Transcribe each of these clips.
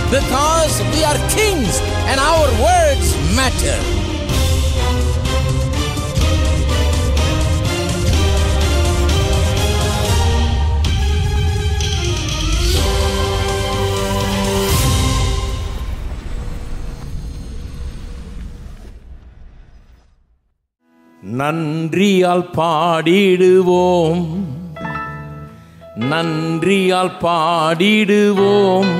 because we are kings and our words matter. நன்றியால் பாடிடுவோம் நன்றியால் பாடிடுவோம்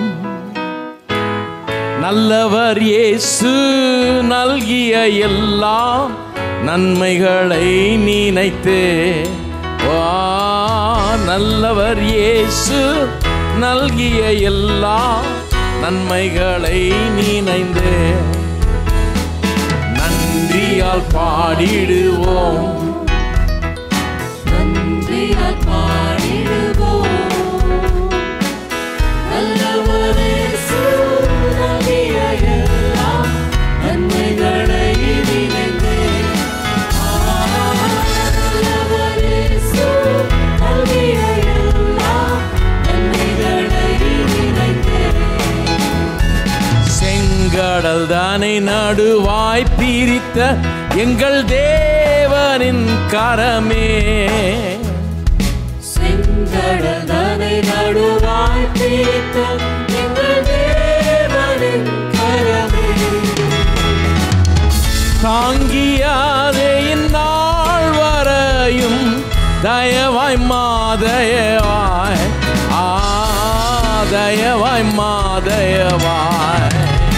நல்லவர் இயேசு நல்கிய எல்லா நன்மைகளை நினைத்தே வா நல்லவர் இயேசு நல்கிய எல்லா நன்மைகளை நினைந்தே நன்றியால் பாடிடுவோம் நன்றியால் பாடிடுவோம். நல்லவர் இயேசு நல்கிய எல்லா நன்மைகளை நினைந்து. ஆ, நல்லவர் இயேசு நல்கிய எல்லா நன்மைகளை நினைந்து. செங்கடல் தானே நடுவாய் பிரித்த எங்கள் தேவனின் கரமே செங்கடலனை நடுவாய் பிரித்த எங்கள் தேவனின் கரமே. தாங்கியாதே இந்நாள் வரையும் தயவாய் மாதயவாய் ஆ தயவாய் மாதயவாய்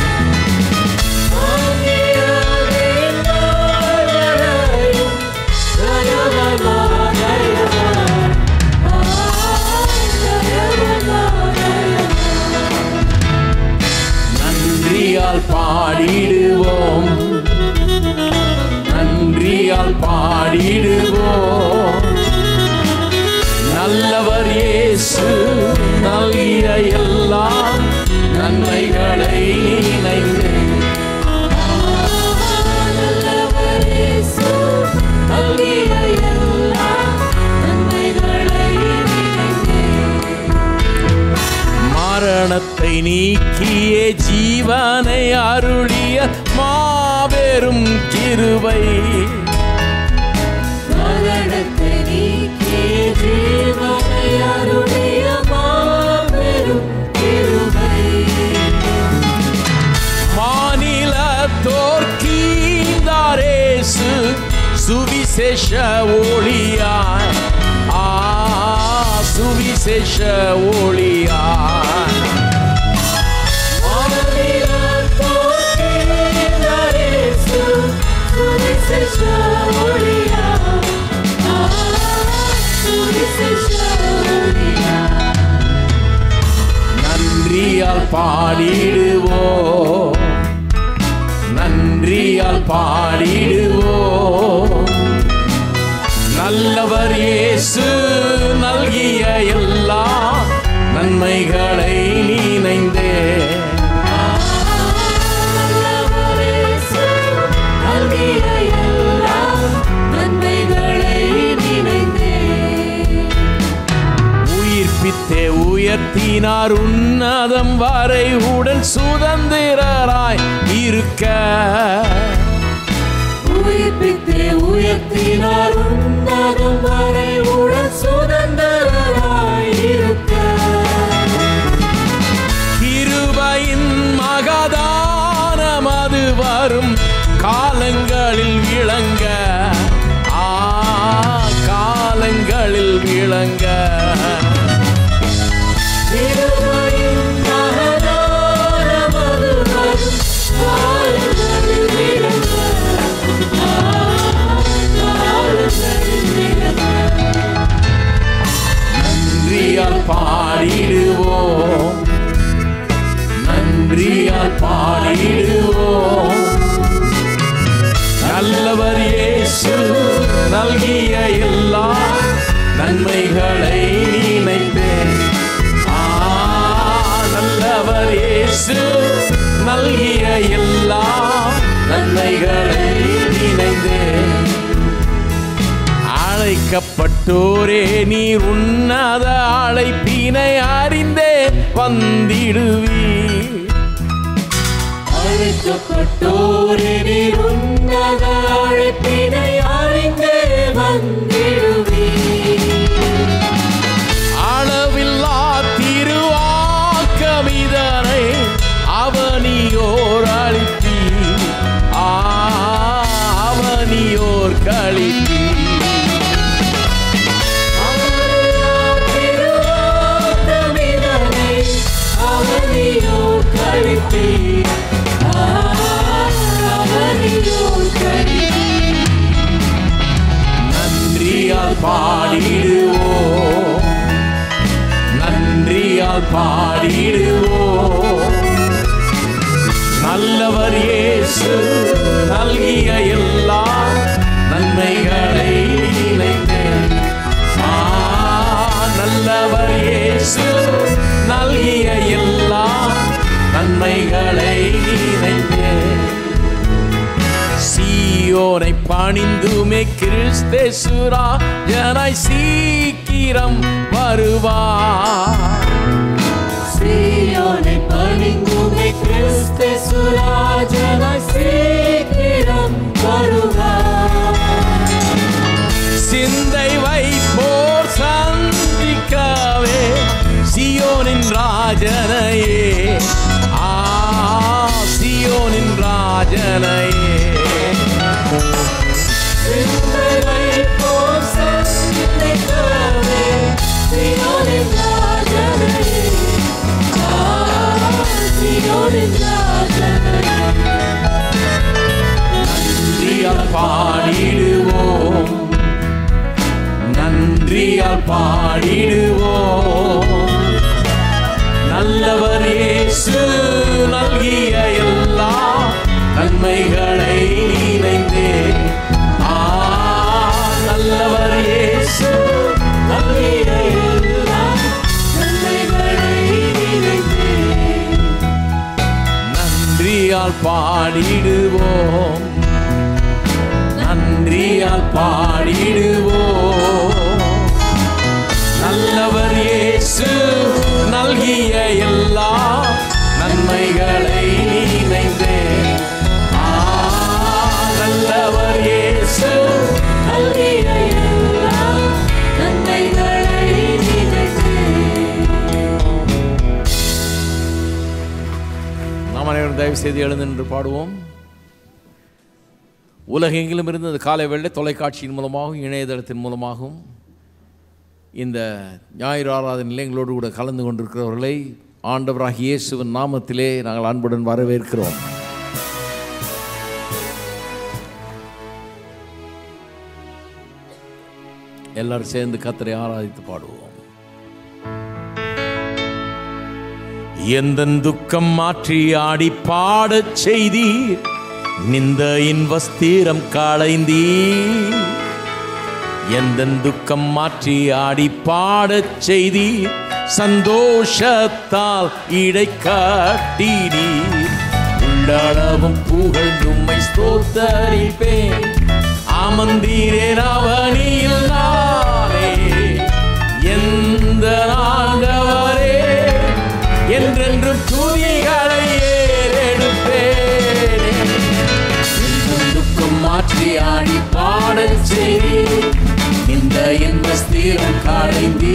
ஆகியாதே நாள் வரையும் தயவமா தயவா. ஆ, தயவமா தயவா. நன்றியால் பாடிடுவோம் நன்றியால் பாடிடுவோம் நல்லவர் இயேசு நல்கிய எல்லா நன்மைகளை நினைந்து நல்லவர் இயேசு நல்கிய எல்லா நன்மைகளை நினைந்தே. மரணத்தை நீக்கிய ஜீவனை அருளிய மாபெரும் கிருபை மரணத்தை நீக்கிய ஜீவனை அருளிய மாபெரும் கிருபை. மாநில தோற்கீந்தாரேசு சுவிசேஷ ஒளியாய் ஆ சுவிசேஷ ஒளியாய் வானவிலார் போக்கினார் இயேசு, சுவிசேஷ ஒளியார். ஆ, சுவிசேஷ ஒளியார். நன்றியால் பாடிடுவோம் நன்றியால் பாடிடுவோம் நல்லவர் இயேசு நல்கிய எல்லா நன்மைகளை நினைந்தே நல்லவர் இயேசு நல்கிய எல்லா நன்மைகளை நினைந்தே. உயிர்ப்பித்தே உயர்த்தினார் உன்னதம் வரை உடன் சுதந்திரராய் இருக்க உயிர்ப்பித்தே உயர்த்தினார் உன்னதம் வரை உடன் சுதந்திரராய் இருக்க. கிருபையின் மகதானம் அது வரும் காலங்களில் விளங்க ஆ காலங்களில் விளங்க திருமயின் மகதானமது வரும் காலங்களில் விளங்க. ஆ, காலங்களில் விளங்க. நன்றியால் பாடிடுவோம் நன்றியால் பாடிடுவோம் நல்லவர் இயேசு நல்கிய எல்லா நன்மைகளை நினைத்தேன் ஆ நல்லவர் இயேசு நல்கிய எல்லா நன்மைகளை நினைந்தேன் அழைக்கப்பட்டோரே நீர் உன்னத அழைப்பினை அறிந்தே வந்திடுவீர் அழைக்கப்பட்டோரே நீர் உன்னத அழைப்பினை அறிந்தே வந்திடுவீர் அளவில்லா திருவாக்கமிதனை அவனியோர் அளிப்பி அவனியோர் கழிப்பி திருவாத்தமிதனை அவனியோ கழிப்பீர் அவனியோ கழிப்பீர் நன்றியால் பாடிடுவோம் நன்றியால் பாடிடுவோம் நல்லவர் இயேசு நல்கிய எல்லா நன்மைகளை நினைத்தேன் ஆ, நல்லவர் இயேசு நல்கிய எல்லா நன்மைகளை நினைத்தேன் சீயோனை பணிந்துமே கிறிஸ்தேசுரா ஜனாய் சீக்கிரம் வருவார் சீயோனை பணிந்துமை கிறிஸ்து சுராஜனாய் சீக்கிரம் வருவார் சிந்தை வைப்போர் சந்திக்கவே சியோனின் ராஜனையே ஆ சியோனின் ராஜனையே சிந்தையை போல் சந்திக்கவே சீயோனின் ராஜனையே ஆ, சீயோனின் ராஜனையே நன்றியால் பாடிடுவோம் நன்றியால் பாடிடுவோம் நல்லவர் இயேசு நல்கிய எல்லா நன்மைகளை நினைந்தே ஆ நல்லவர் இயேசு நல்கிய எல்லா நன்மைகளை நினைத்தேன் நன்றியால் பாடிடுவோம் நன்றியால் பாடிடுவோம் நல்லவர் இயேசு நல்கிய எல்லா நன்மைகளை நினைந்தே ஆ, நல்லவர் இயேசு நல்கிய எல்லா நன்மைகளை நினைத்தேன் நாம் அனைவரும் தயவு செய்து எழுந்து நின்று பாடுவோம் உலகெங்கிலும் இருந்து இந்த காலை வேளை தொலைக்காட்சியின் மூலமாகவும் இணையதளத்தின் மூலமாகவும் இந்த ஞாயிறு ஆராதனை நிலையங்களோடு கூட கலந்து கொண்டிருக்கிறவர்களை ஆண்டவராகிய இயேசுவின் நாமத்திலே நாங்கள் அன்புடன் வரவேற்கிறோம் எல்லாரும் சேர்ந்து கத்தரை ஆராதித்து பாடுவோம் எந்த துக்கம் மாற்றி ஆடி பாடச் செய்தீர் நிந்தையின் வஸ்திரம் களைந்தீர் எந்த துக்கம் மாற்றி ஆடி பாடச் செய்தீர் சந்தோஷத்தால் இடை காட்டினீர் உள்ளளவும் புகழ்ந்தும்மை ஸ்தோத்தரிப்பேன் அமர்ந்தீரேன் அவனியில் நானே எந்த ஆண்டவரே என்றென்றும் துதிகளை ஏறெடுப்பேனே என்றும் துக்கம் மாற்றி ஆடி பாடச் செய்தி இந்த இன்பஸ்தீரம் களைந்தீ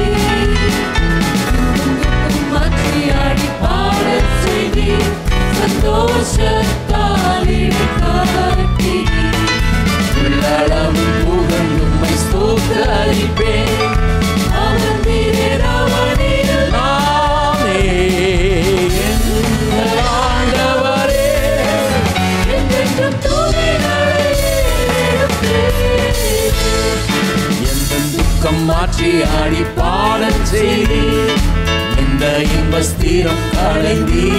மாற்றியாடி பாடச் செய்தி சந்தோஷத்தால் இடைக்காட்டி உள்ளளவு புகழ்ந்தும்மை ஸ்தோத்தரிப்பேன் அவன் வீரவனில் நானே எந்த ஆண்டவரே என்றென்றும் துதிகளை எடுப்பேன் எந்த துக்கம் மாற்றி ஆடி பாடச் செய்தி இந்த இன்பஸ்தீரம் களைந்தீ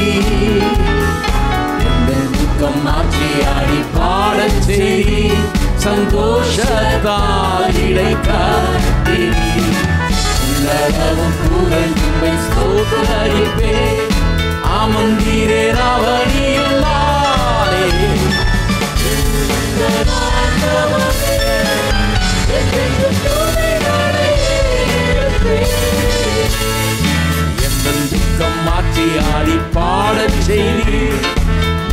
எந்த துக்கம் மாற்றி ஆடி பாடச் செய்தி சந்தோஷத்தால் இடை காட்டி உள்ளளவும் புகழ் உண்மை ஸ்தோத்தரிப்பே ஆமந்தீரே ராவணியில் நானே என்றென்றும் துதிகளை எடுப்பேன் எந்த துக்கம் மாற்றி ஆடி பாடச் செய்தி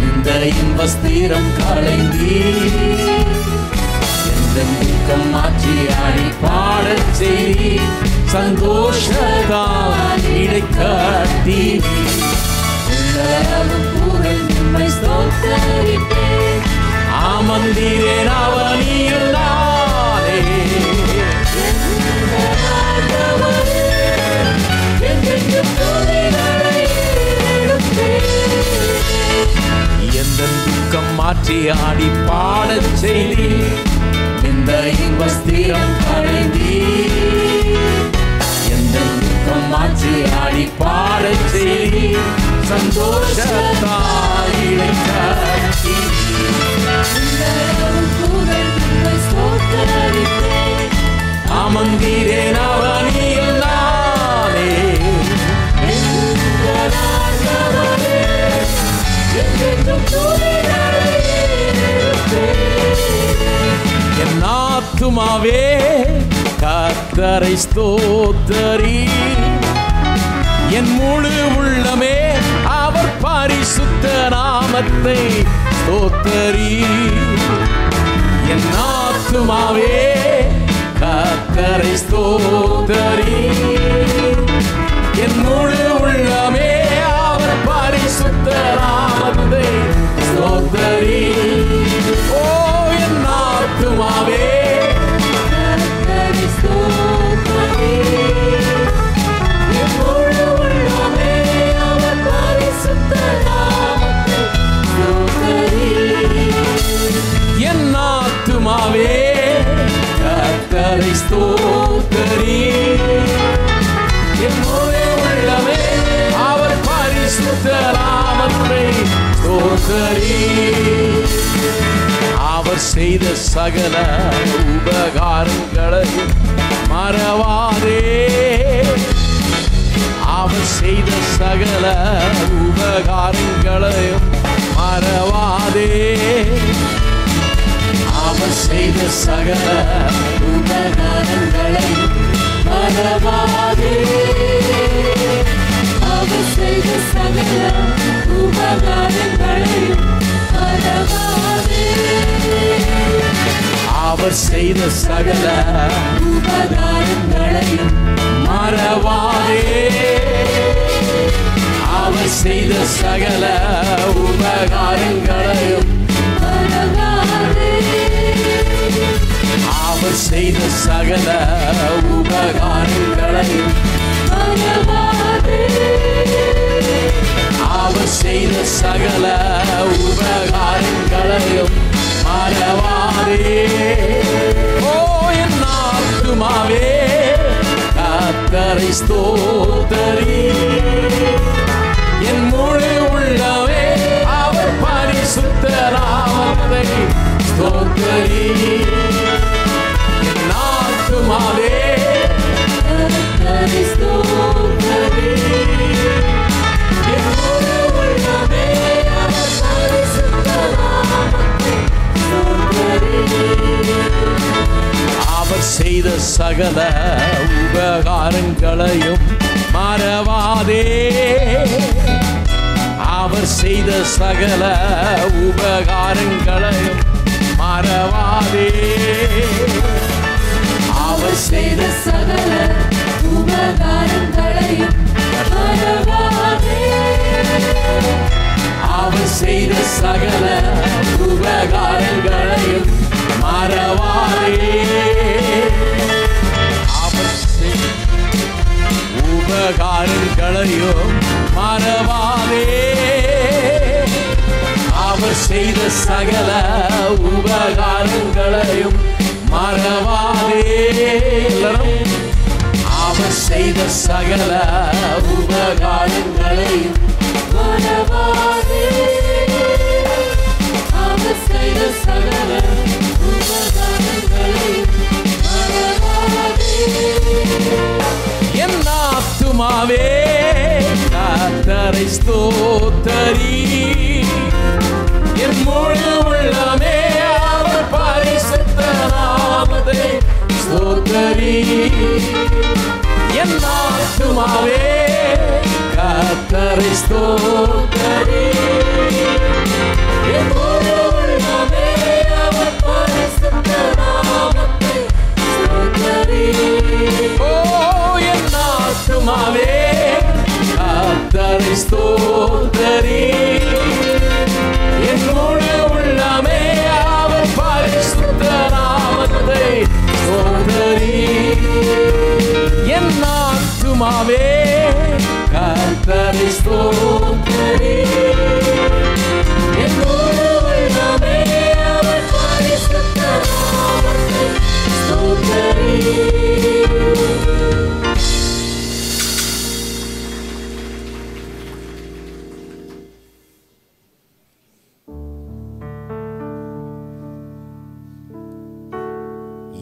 இன்பஸ்திரம் களைந்தி எந்த துக்கம் மாற்றி ஆடி பாடச் செய்தி சந்தோஷத்தால் இடை கட்டி உள்ளளவும் புகழ் உம்மை ஸ்தோத்தரிப்பேன். ஆமந்தீரேன் அவனியில் நானே இந்த ஆண்டவரே, என்றென்றும் துதிகளை எடுப்பேன். எந்த துக்கம் மாற்றி ஆடி பாடச் செய்தி இந்த இன்பஸ்திரம் களைந்தி எந்த துக்கம் மாற்றி ஆடி பாடச் செய்தி சந்தோஷத்தால் இடை கட்டி உள்ளளவும் புகழ் உம்மை ஸ்தோத்தரிப்பேன். அமர்ந்தீரேன் அவனியில் நானே இந்த ஆண்டவரே, என்றென்றும் துதிகளை எடுப்பேன். என் ஆத்துமாவே கத்தரை ஸ்தோத்தரி என் முழு உள்ளமே அவர் பரிசுத்த நாமத்தை ஸ்தோத்தரி என் ஆத்துமாவே கத்தரை ஸ்தோத்தரி என் முழு உள்ளமே அவர் பரிசுத்த நாமத்தை ஸ்தோத்தரி ஓ என் ஆத்துமாவே கர்த்தரை ஸ்தோத்தரி. என் முழு உள்ளமே அவர் பரிசுத்த நாமத்தை ஸ்தோத்தரி. என் ஆத்துமாவே கர்த்தரை ஸ்தோத்தரி என் முழு உள்ளமே அவர் பரிசுத்த நாமத்தை ஸ்தோத்தரி அவர் செய்த சகல உபகாரங்களை மறவாதே அவர் செய்த சகல உபகாரங்களையும் மறவாதே அவர் செய்த சகல உபகாரங்களை மறவாதே. அவர் செய்த சகல உபகாரங்களையும் மறவாதே. அவர் செய்த சகல உபகாரங்களையும் மறவாதே அவர் செய்த சகல உபகாரங்களையும் மறவாதே. அவர் செய்த சகல உபகாரங்களையும் மறவாதே. அவர் செய்த சகல உபகாரங்களையும் மறவாதே ஓ என் ஆத்துமாவே கத்தரை ஸ்தோத்தரி என் முழு உள்ளவே அவர் பரிசுத்த நாமத்தை ஸ்தோத்தரி என் ஆத்துமாவே கர்த்தரை ஸ்தோத்தரி. என் முழு உள்ளமே அவர் பரிசுத்த நாமத்தை ஸ்தோத்தரி. அவர் செய்த சகல உபகாரங்களையும் மறவாதே அவர் செய்த சகல உபகாரங்களையும் மறவாதே அவர் செய்த சகல உபகாரங்களையும் மறவாதே. அவர் செய்த சகல உபகாரங்களையும் மறவாதே அவர் செய்- உபகாரங்களையும் மறவாதே அவர் செய்த சகல உபகாரங்களையும் மறவாதே எல்லாரும் அவர் செய்த சகல உபகாரங்களையும் மறவாதே. அவர் செய்த சகல உபகாரங்களையும் மறவாதே. என் ஆத்துமாவே கர்த்தரை ஸ்தோத்தரி என் முழு உள்ளமே அவர் பரிசுத்த நாமத்தை ஸ்தோத்தரி என் ஆத்துமாவே கர்த்தரை ஸ்தோத்தரி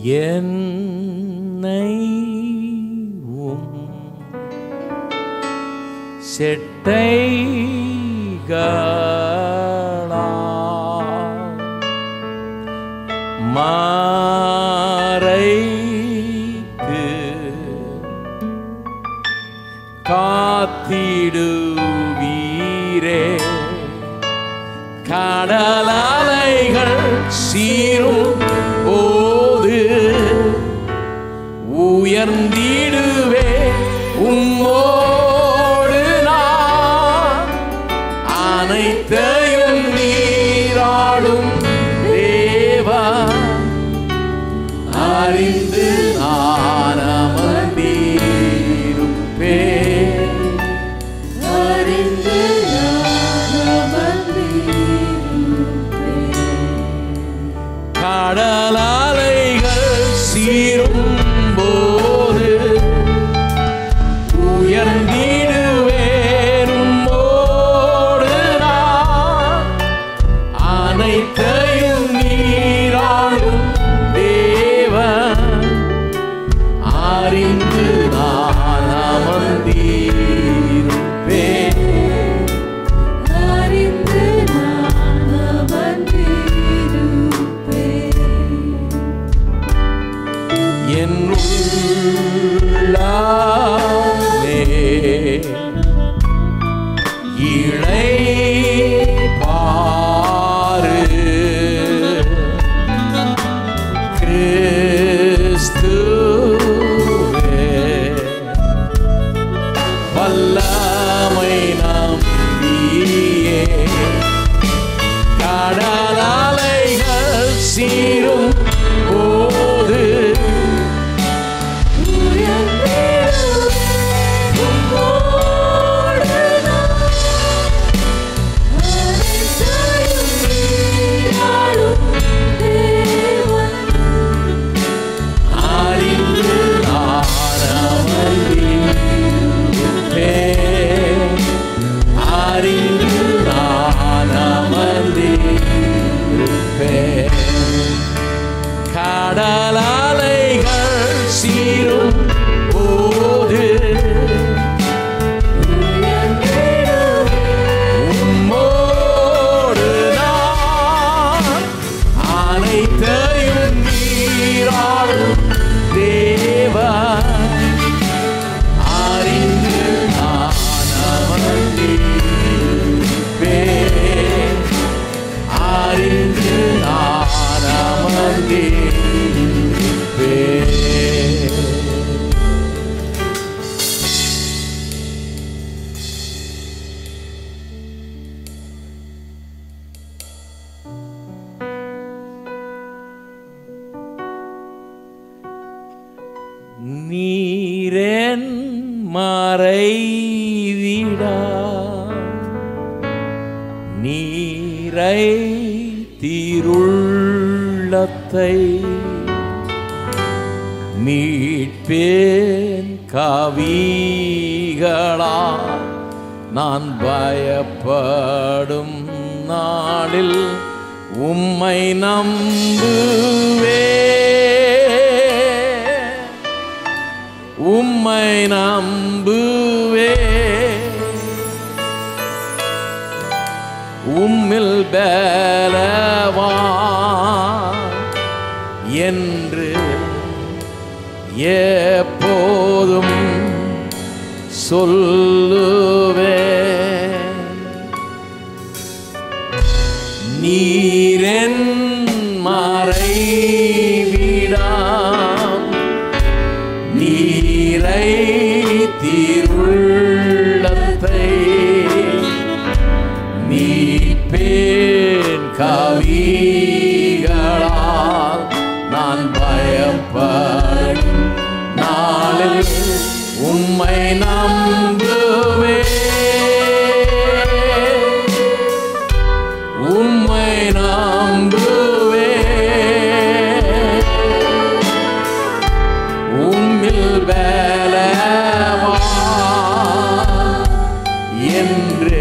என்னை உம் செட்டைகளா மாறைத்து காத்திடுவீரே கடலலைகள் சீரும் போது உயர்ந்திடுவே உம்மோடு நான் அனைத்தையும் நீராடும் தேவா அறிந்து நான் அமர்ந்திருப்பேன் அறிந்து நான் அமர்ந்திருப்பேன். கடலாலைகள் சீரும் போது உயர்ந்திடுவேன் உம்மோடு நான் அனைத்தையும் நீராடும் தேவன் அறிந்து நான் அமர்ந்திருப்பேன் அறிந்து நான் அமர்ந்திருப்பேன். என் உள்ளாமே இழை பாரு கிறிஸ்துவே வல்லமை நம்பியே கடலாலைகள் சீரும் போது உயர்ந்திடுவேன் உம்மோடு நான். அனைத்தையும் நீராடும் தேவன். அறிந்து நான் அமர்ந்திருப்பேன். அறிந்து நான் அமர்ந்திருப்பேன். கடலாலைகள் சீரும் போது உம்மோடு நான் அனைத்தையும் நீராடும் தேவா அறிந்து நான் அமர்ந்திருப்பேன் அறிந்து நான் அமர்ந்திருப்பேன் நீரென் மறைவிடா நீரை தீருள்ளத்தை மீட்பேன் கவிகளா நான் பயப்படும் நாளில் உம்மை நம்புவே உம்மை நம்புவே உம்மில் பலவா என்று எப்போதும் சொல்லுவே நீரென் மறைவிடாம் நீரை தீருள்ளத்தை மீட்பேன் கவிகளால் நான் பயப்படும் நாளில் உம்மை நம்புவே உம்மை நம்புவே உம்மில் பலவா என்று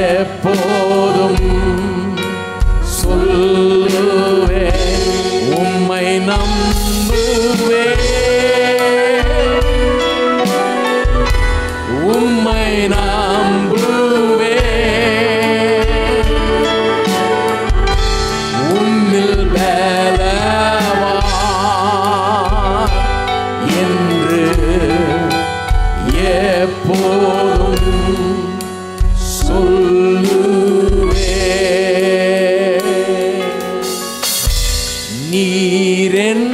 எப்போதும் சொல்லுவே உம் நீரென்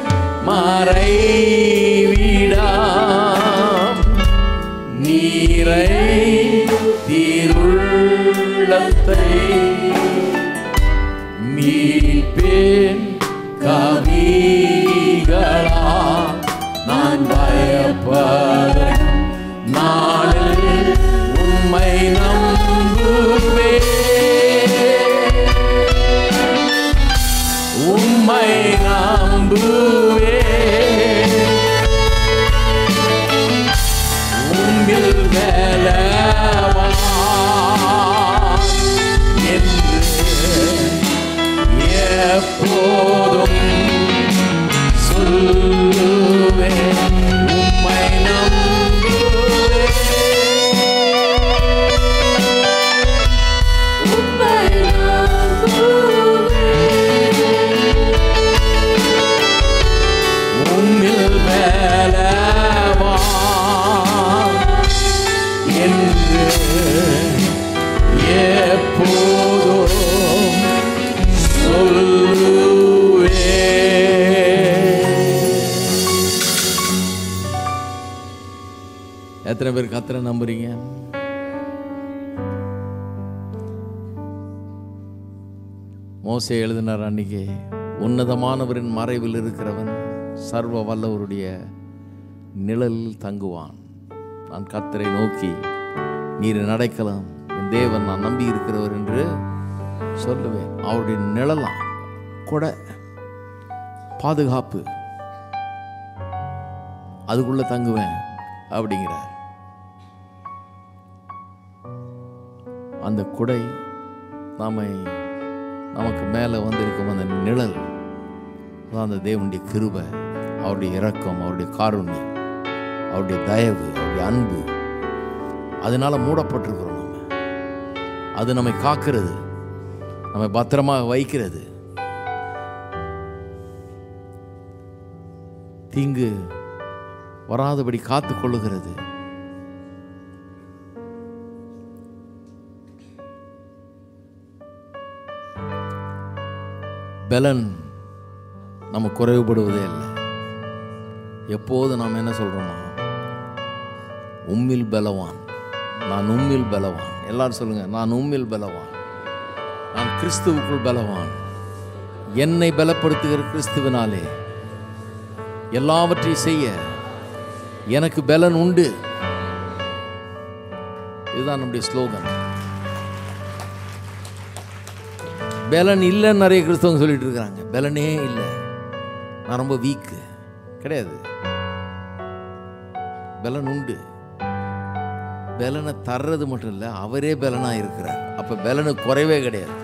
மறைவிடாம் நீரை தீருள்ளத்தை மீட்பேன் கவிகளா நான் பயப்பட நாளில் உம்மை நம்புவேன் உம்மை நம்புவேன் உம்மில் பலவான் என்று எப்போதும் சொல்லுவேன் உம்மை நம்புவேன் உம்மை நம்புவேன் உம்மில் பலவான் என்று எப்போதும் சொல்லுவேன் எத்தனை பேர் கத்தரை நம்புறீங்க மோசே எழுதினார் அன்னைக்கு உன்னதமானவரின் மறைவில் இருக்கிறவன் சர்வ வல்லவருடைய நிழலில் தங்குவான் நான் கத்தரை நோக்கி நீர் நடக்கலாம் என் தேவன் நான் நம்பி இருக்கிறவர் என்று சொல்லுவேன் அவருடைய நிழலாம் கூட பாதுகாப்பு அதுக்குள்ள தங்குவேன் அப்படிங்கிறார் அந்த குடை நாமை நமக்கு மேலே வந்திருக்கும் அந்த நிழல் அதான் அந்த தேவனுடைய கிருபை அவருடைய இரக்கம் அவருடைய காருண்யம் அவருடைய தயவு அவருடைய அன்பு அதனால மூடப்பட்டிருக்கிறோம் நம்ம அது நம்மை காக்கிறது நம்மை பத்திரமாக வைக்கிறது தீங்கு வராதபடி காத்து கொள்ளுகிறது பலன் நம்ம குறைவுபடுவதே இல்லை எப்போது நாம் என்ன சொல்றோமா உம்மில் பலவான் நான் உம்மில் பலவான் எல்லாரும் சொல்லுங்க நான் உம்மில் பலவான் நான் கிறிஸ்துவுக்குள் பலவான் என்னை பலப்படுத்துகிற கிறிஸ்துவினாலே எல்லாவற்றையும் செய்ய எனக்கு பலன் உண்டு இதுதான் நம்முடைய ஸ்லோகன் பலன் இல்லைன்னு நிறைய கிறிஸ்தவங்க சொல்லிட்டு இருக்கிறாங்க பலனே இல்லை நான் ரொம்ப வீக்கு கிடையாது பலன் உண்டு பலனை தர்றது மட்டும் இல்லை அவரே பலனா இருக்கிறார் அப்ப பலனு குறைவே கிடையாது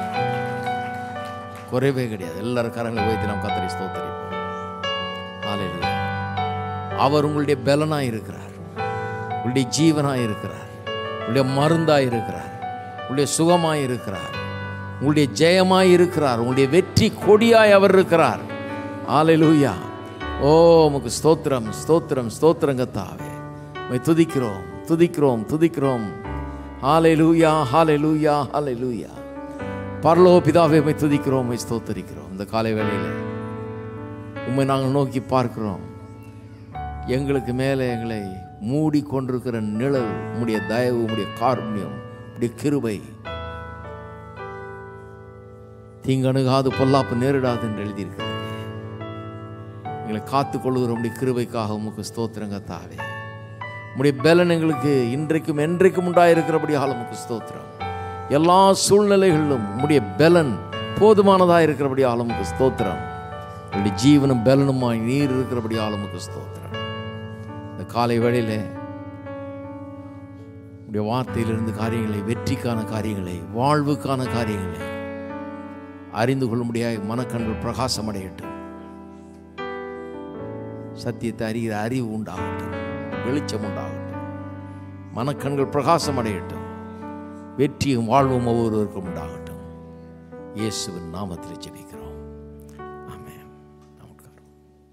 குறைவே கிடையாது எல்லாரும் கரங்களை வைத்து நாம் கத்தரி ஸ்தோத்தரிப்போம் ஹalleluya. அவர் உங்களுடைய பலனா இருக்கிறார் உங்களுடைய ஜீவனா இருக்கிறார் உங்களுடைய மருந்தா இருக்கிறார் உங்களுடைய சுகமாய் இருக்கிறார் உங்களுடைய ஜெயமாய் இருக்கிறார் உங்களுடைய வெற்றி கொடியாய் அவர் இருக்கிறார் ஆலைலூயா ஓ உமக்கு ஸ்தோத்திரம் ஸ்தோத்திரம் ஸ்தோத்திரங்கத்தாவே உம்மை துதிக்கிறோம் துதிக்கிறோம் துதிக்கிறோம் ஹalleluya ஹalleluya ஹalleluya பரலோக பிதாவே உம்மை துதிக்கிறோம் உம்மை ஸ்தோத்தரிக்கிறோம் இந்த காலை வேளையிலே உம்மை நாங்கள் நோக்கி பார்க்கிறோம் எங்களுக்கு மேலே எங்களை மூடி கொண்டிருக்கிற நிழல் உம்முடைய தயவு உம்முடைய காருண்யம் உம்முடைய கிருபை தீங்கணுகாது பொல்லாப்பு நேரிடாது என்று எழுதியிருக்கிறது எங்களை காத்து கொள்ளுகிற உம்முடைய கிருபைக்காக உமக்கு ஸ்தோத்திரங்க தாவே உம்முடைய பலன் எங்களுக்கு இன்றைக்கும் என்றைக்கும் உண்டாயிருக்கிறபடியால் உமக்கு ஸ்தோத்திரம் எல்லா சூழ்நிலைகளிலும் உம்முடைய பலன் போதுமானதாக இருக்கிறபடியால் உமக்கு ஸ்தோத்திரம் உங்களுடைய ஜீவனும் பலனுமாய் நீர் இருக்கிறபடியால் உமக்கு ஸ்தோத்திரம் இந்த காலை வேளையிலே உடைய வார்த்தையிலிருந்து காரியங்களை வெற்றிக்கான காரியங்களை வாழ்வுக்கான காரியங்களை அறிந்து கொள்ளும்படியாய் மனக்கண்கள் பிரகாசம் அடையட்டும் சத்தியத்தை அறிகிற அறிவு உண்டாகட்டும் வெளிச்சம் உண்டாகட்டும் மனக்கண்கள் பிரகாசம் அடையட்டும் வெற்றியும் வாழ்வும் ஒவ்வொருவருக்கும் உண்டாகட்டும் இயேசுவின் நாமத்தில் ஜெபிக்கிறோம் ஆமென் நமஸ்காரம்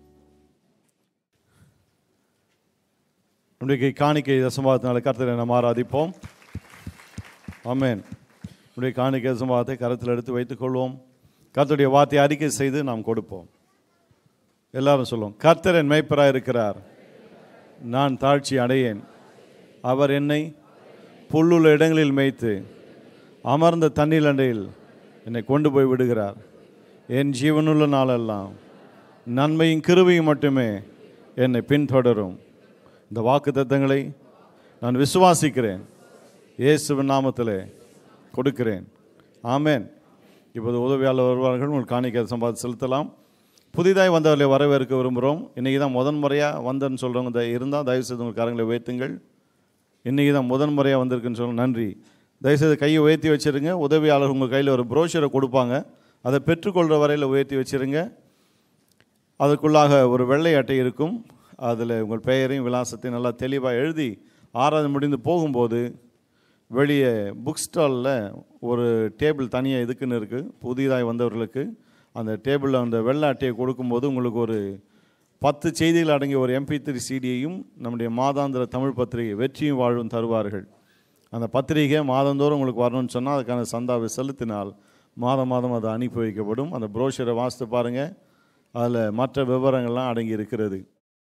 இன்றைக்கு காணிக்கை தசமாவத்தினால கர்த்தரை நாம் ஆராதிப்போம் ஆமென் நம்முடைய காணிக்கை தசமாவத்தை கரத்தில் எடுத்து வைத்துக்கொள்வோம் கர்த்தருடைய வார்த்தையை அறிக்கை செய்து நாம் கொடுப்போம் எல்லாரும் சொல்லுவோம் கர்த்தர் என் மேய்ப்பராக இருக்கிறார் நான் தாழ்ச்சி அடையேன் அவர் என்னை புல்லுள்ள இடங்களில் மேய்த்து அமர்ந்த தண்ணீர் அண்டையில் என்னை கொண்டு போய் விடுகிறார் என் ஜீவனுள்ள நாளெல்லாம் நன்மையும் கிருபையும் மட்டுமே என்னை பின்தொடரும் இந்த வாக்கு தத்தங்களை நான் விசுவாசிக்கிறேன் இயேசுவின் நாமத்திலே கொடுக்கிறேன் ஆமென் இப்போது உதவியாளர் வருவார்கள் உங்களுக்கு காணிக்கை சம்பாதி செலுத்தலாம் புதிதாய் வந்தவர்களை வரவேற்க விரும்புகிறோம் இன்றைக்கி தான் முதன் முறையாக வந்தேன்னு சொல்கிறவங்க இருந்தால் தயவுசெய்து உங்கள் கரங்களை உயர்த்துங்கள் இன்றைக்கி தான் முதன் முறையாக வந்திருக்குன்னு சொல்ல நன்றி தயவுசெய்து கையை உயர்த்தி வச்சிருங்க உதவியாளர் உங்கள் கையில் ஒரு ப்ரோஷரை கொடுப்பாங்க அதை பெற்றுக்கொள்கிற வரையில் உயர்த்தி வச்சிருங்க அதுக்குள்ளாக ஒரு வெள்ளை அட்டை இருக்கும் அதில் உங்கள் பெயரையும் விலாசத்தையும் நல்லா தெளிவாக எழுதி ஆறாவது முடிந்து போகும்போது வெளியே புக் ஸ்டாலில் ஒரு டேபிள் தனியாக இதுக்குன்னு இருக்குது புதிதாய் வந்தவர்களுக்கு அந்த டேபிளில் அந்த வெள்ளை அட்டையை கொடுக்கும்போது உங்களுக்கு ஒரு பத்து செய்திகள் அடங்கிய ஒரு எம்பி த்ரீ சிடியையும் நம்முடைய மாதாந்திர தமிழ் பத்திரிகை வெற்றியும் வாழ்வும் தருவார்கள் அந்த பத்திரிகை மாதந்தோறும் உங்களுக்கு வரணும்னு சொன்னால் அதுக்கான சந்தாவை செலுத்தினால் மாதம் மாதம் அது அனுப்பி வைக்கப்படும் அந்த ப்ரோஷரை வாசித்து பாருங்கள் அதில் மற்ற விவரங்கள்லாம் அடங்கி இருக்கிறது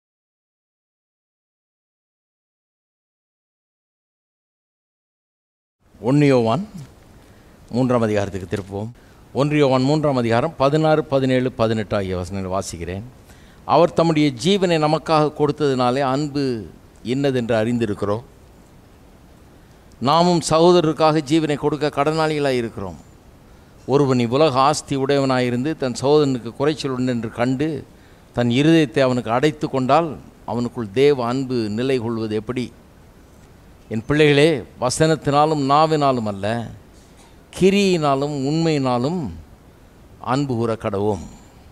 ஒன்றியோவான் மூன்றாம் அதிகாரத்துக்கு திருப்புவோம் ஒன்றியோவான் மூன்றாம் அதிகாரம் பதினாறு பதினேழு பதினெட்டு ஆகிய வசனங்களை வாசிக்கிறேன் அவர் தம்முடைய ஜீவனை நமக்காக கொடுத்ததினாலே அன்பு இன்னதென்று அறிந்திருக்கிறோம் நாமும் சகோதரருக்காக ஜீவனை கொடுக்க கடனாளிகளாக இருக்கிறோம் ஒருவன் இவ்வுலக ஆஸ்தி உடையவனாயிருந்து தன் சகோதரனுக்கு குறைச்சல் உண்டு என்று கண்டு தன் இருதயத்தை அவனுக்கு அடைத்து கொண்டால் அவனுக்குள் தேவ அன்பு நிலை கொள்வது எப்படி என் பிள்ளைகளே வசனத்தினாலும் நாவினாலும் அல்ல கிரியினாலும் உண்மையினாலும் அன்பு கூற கடவோம்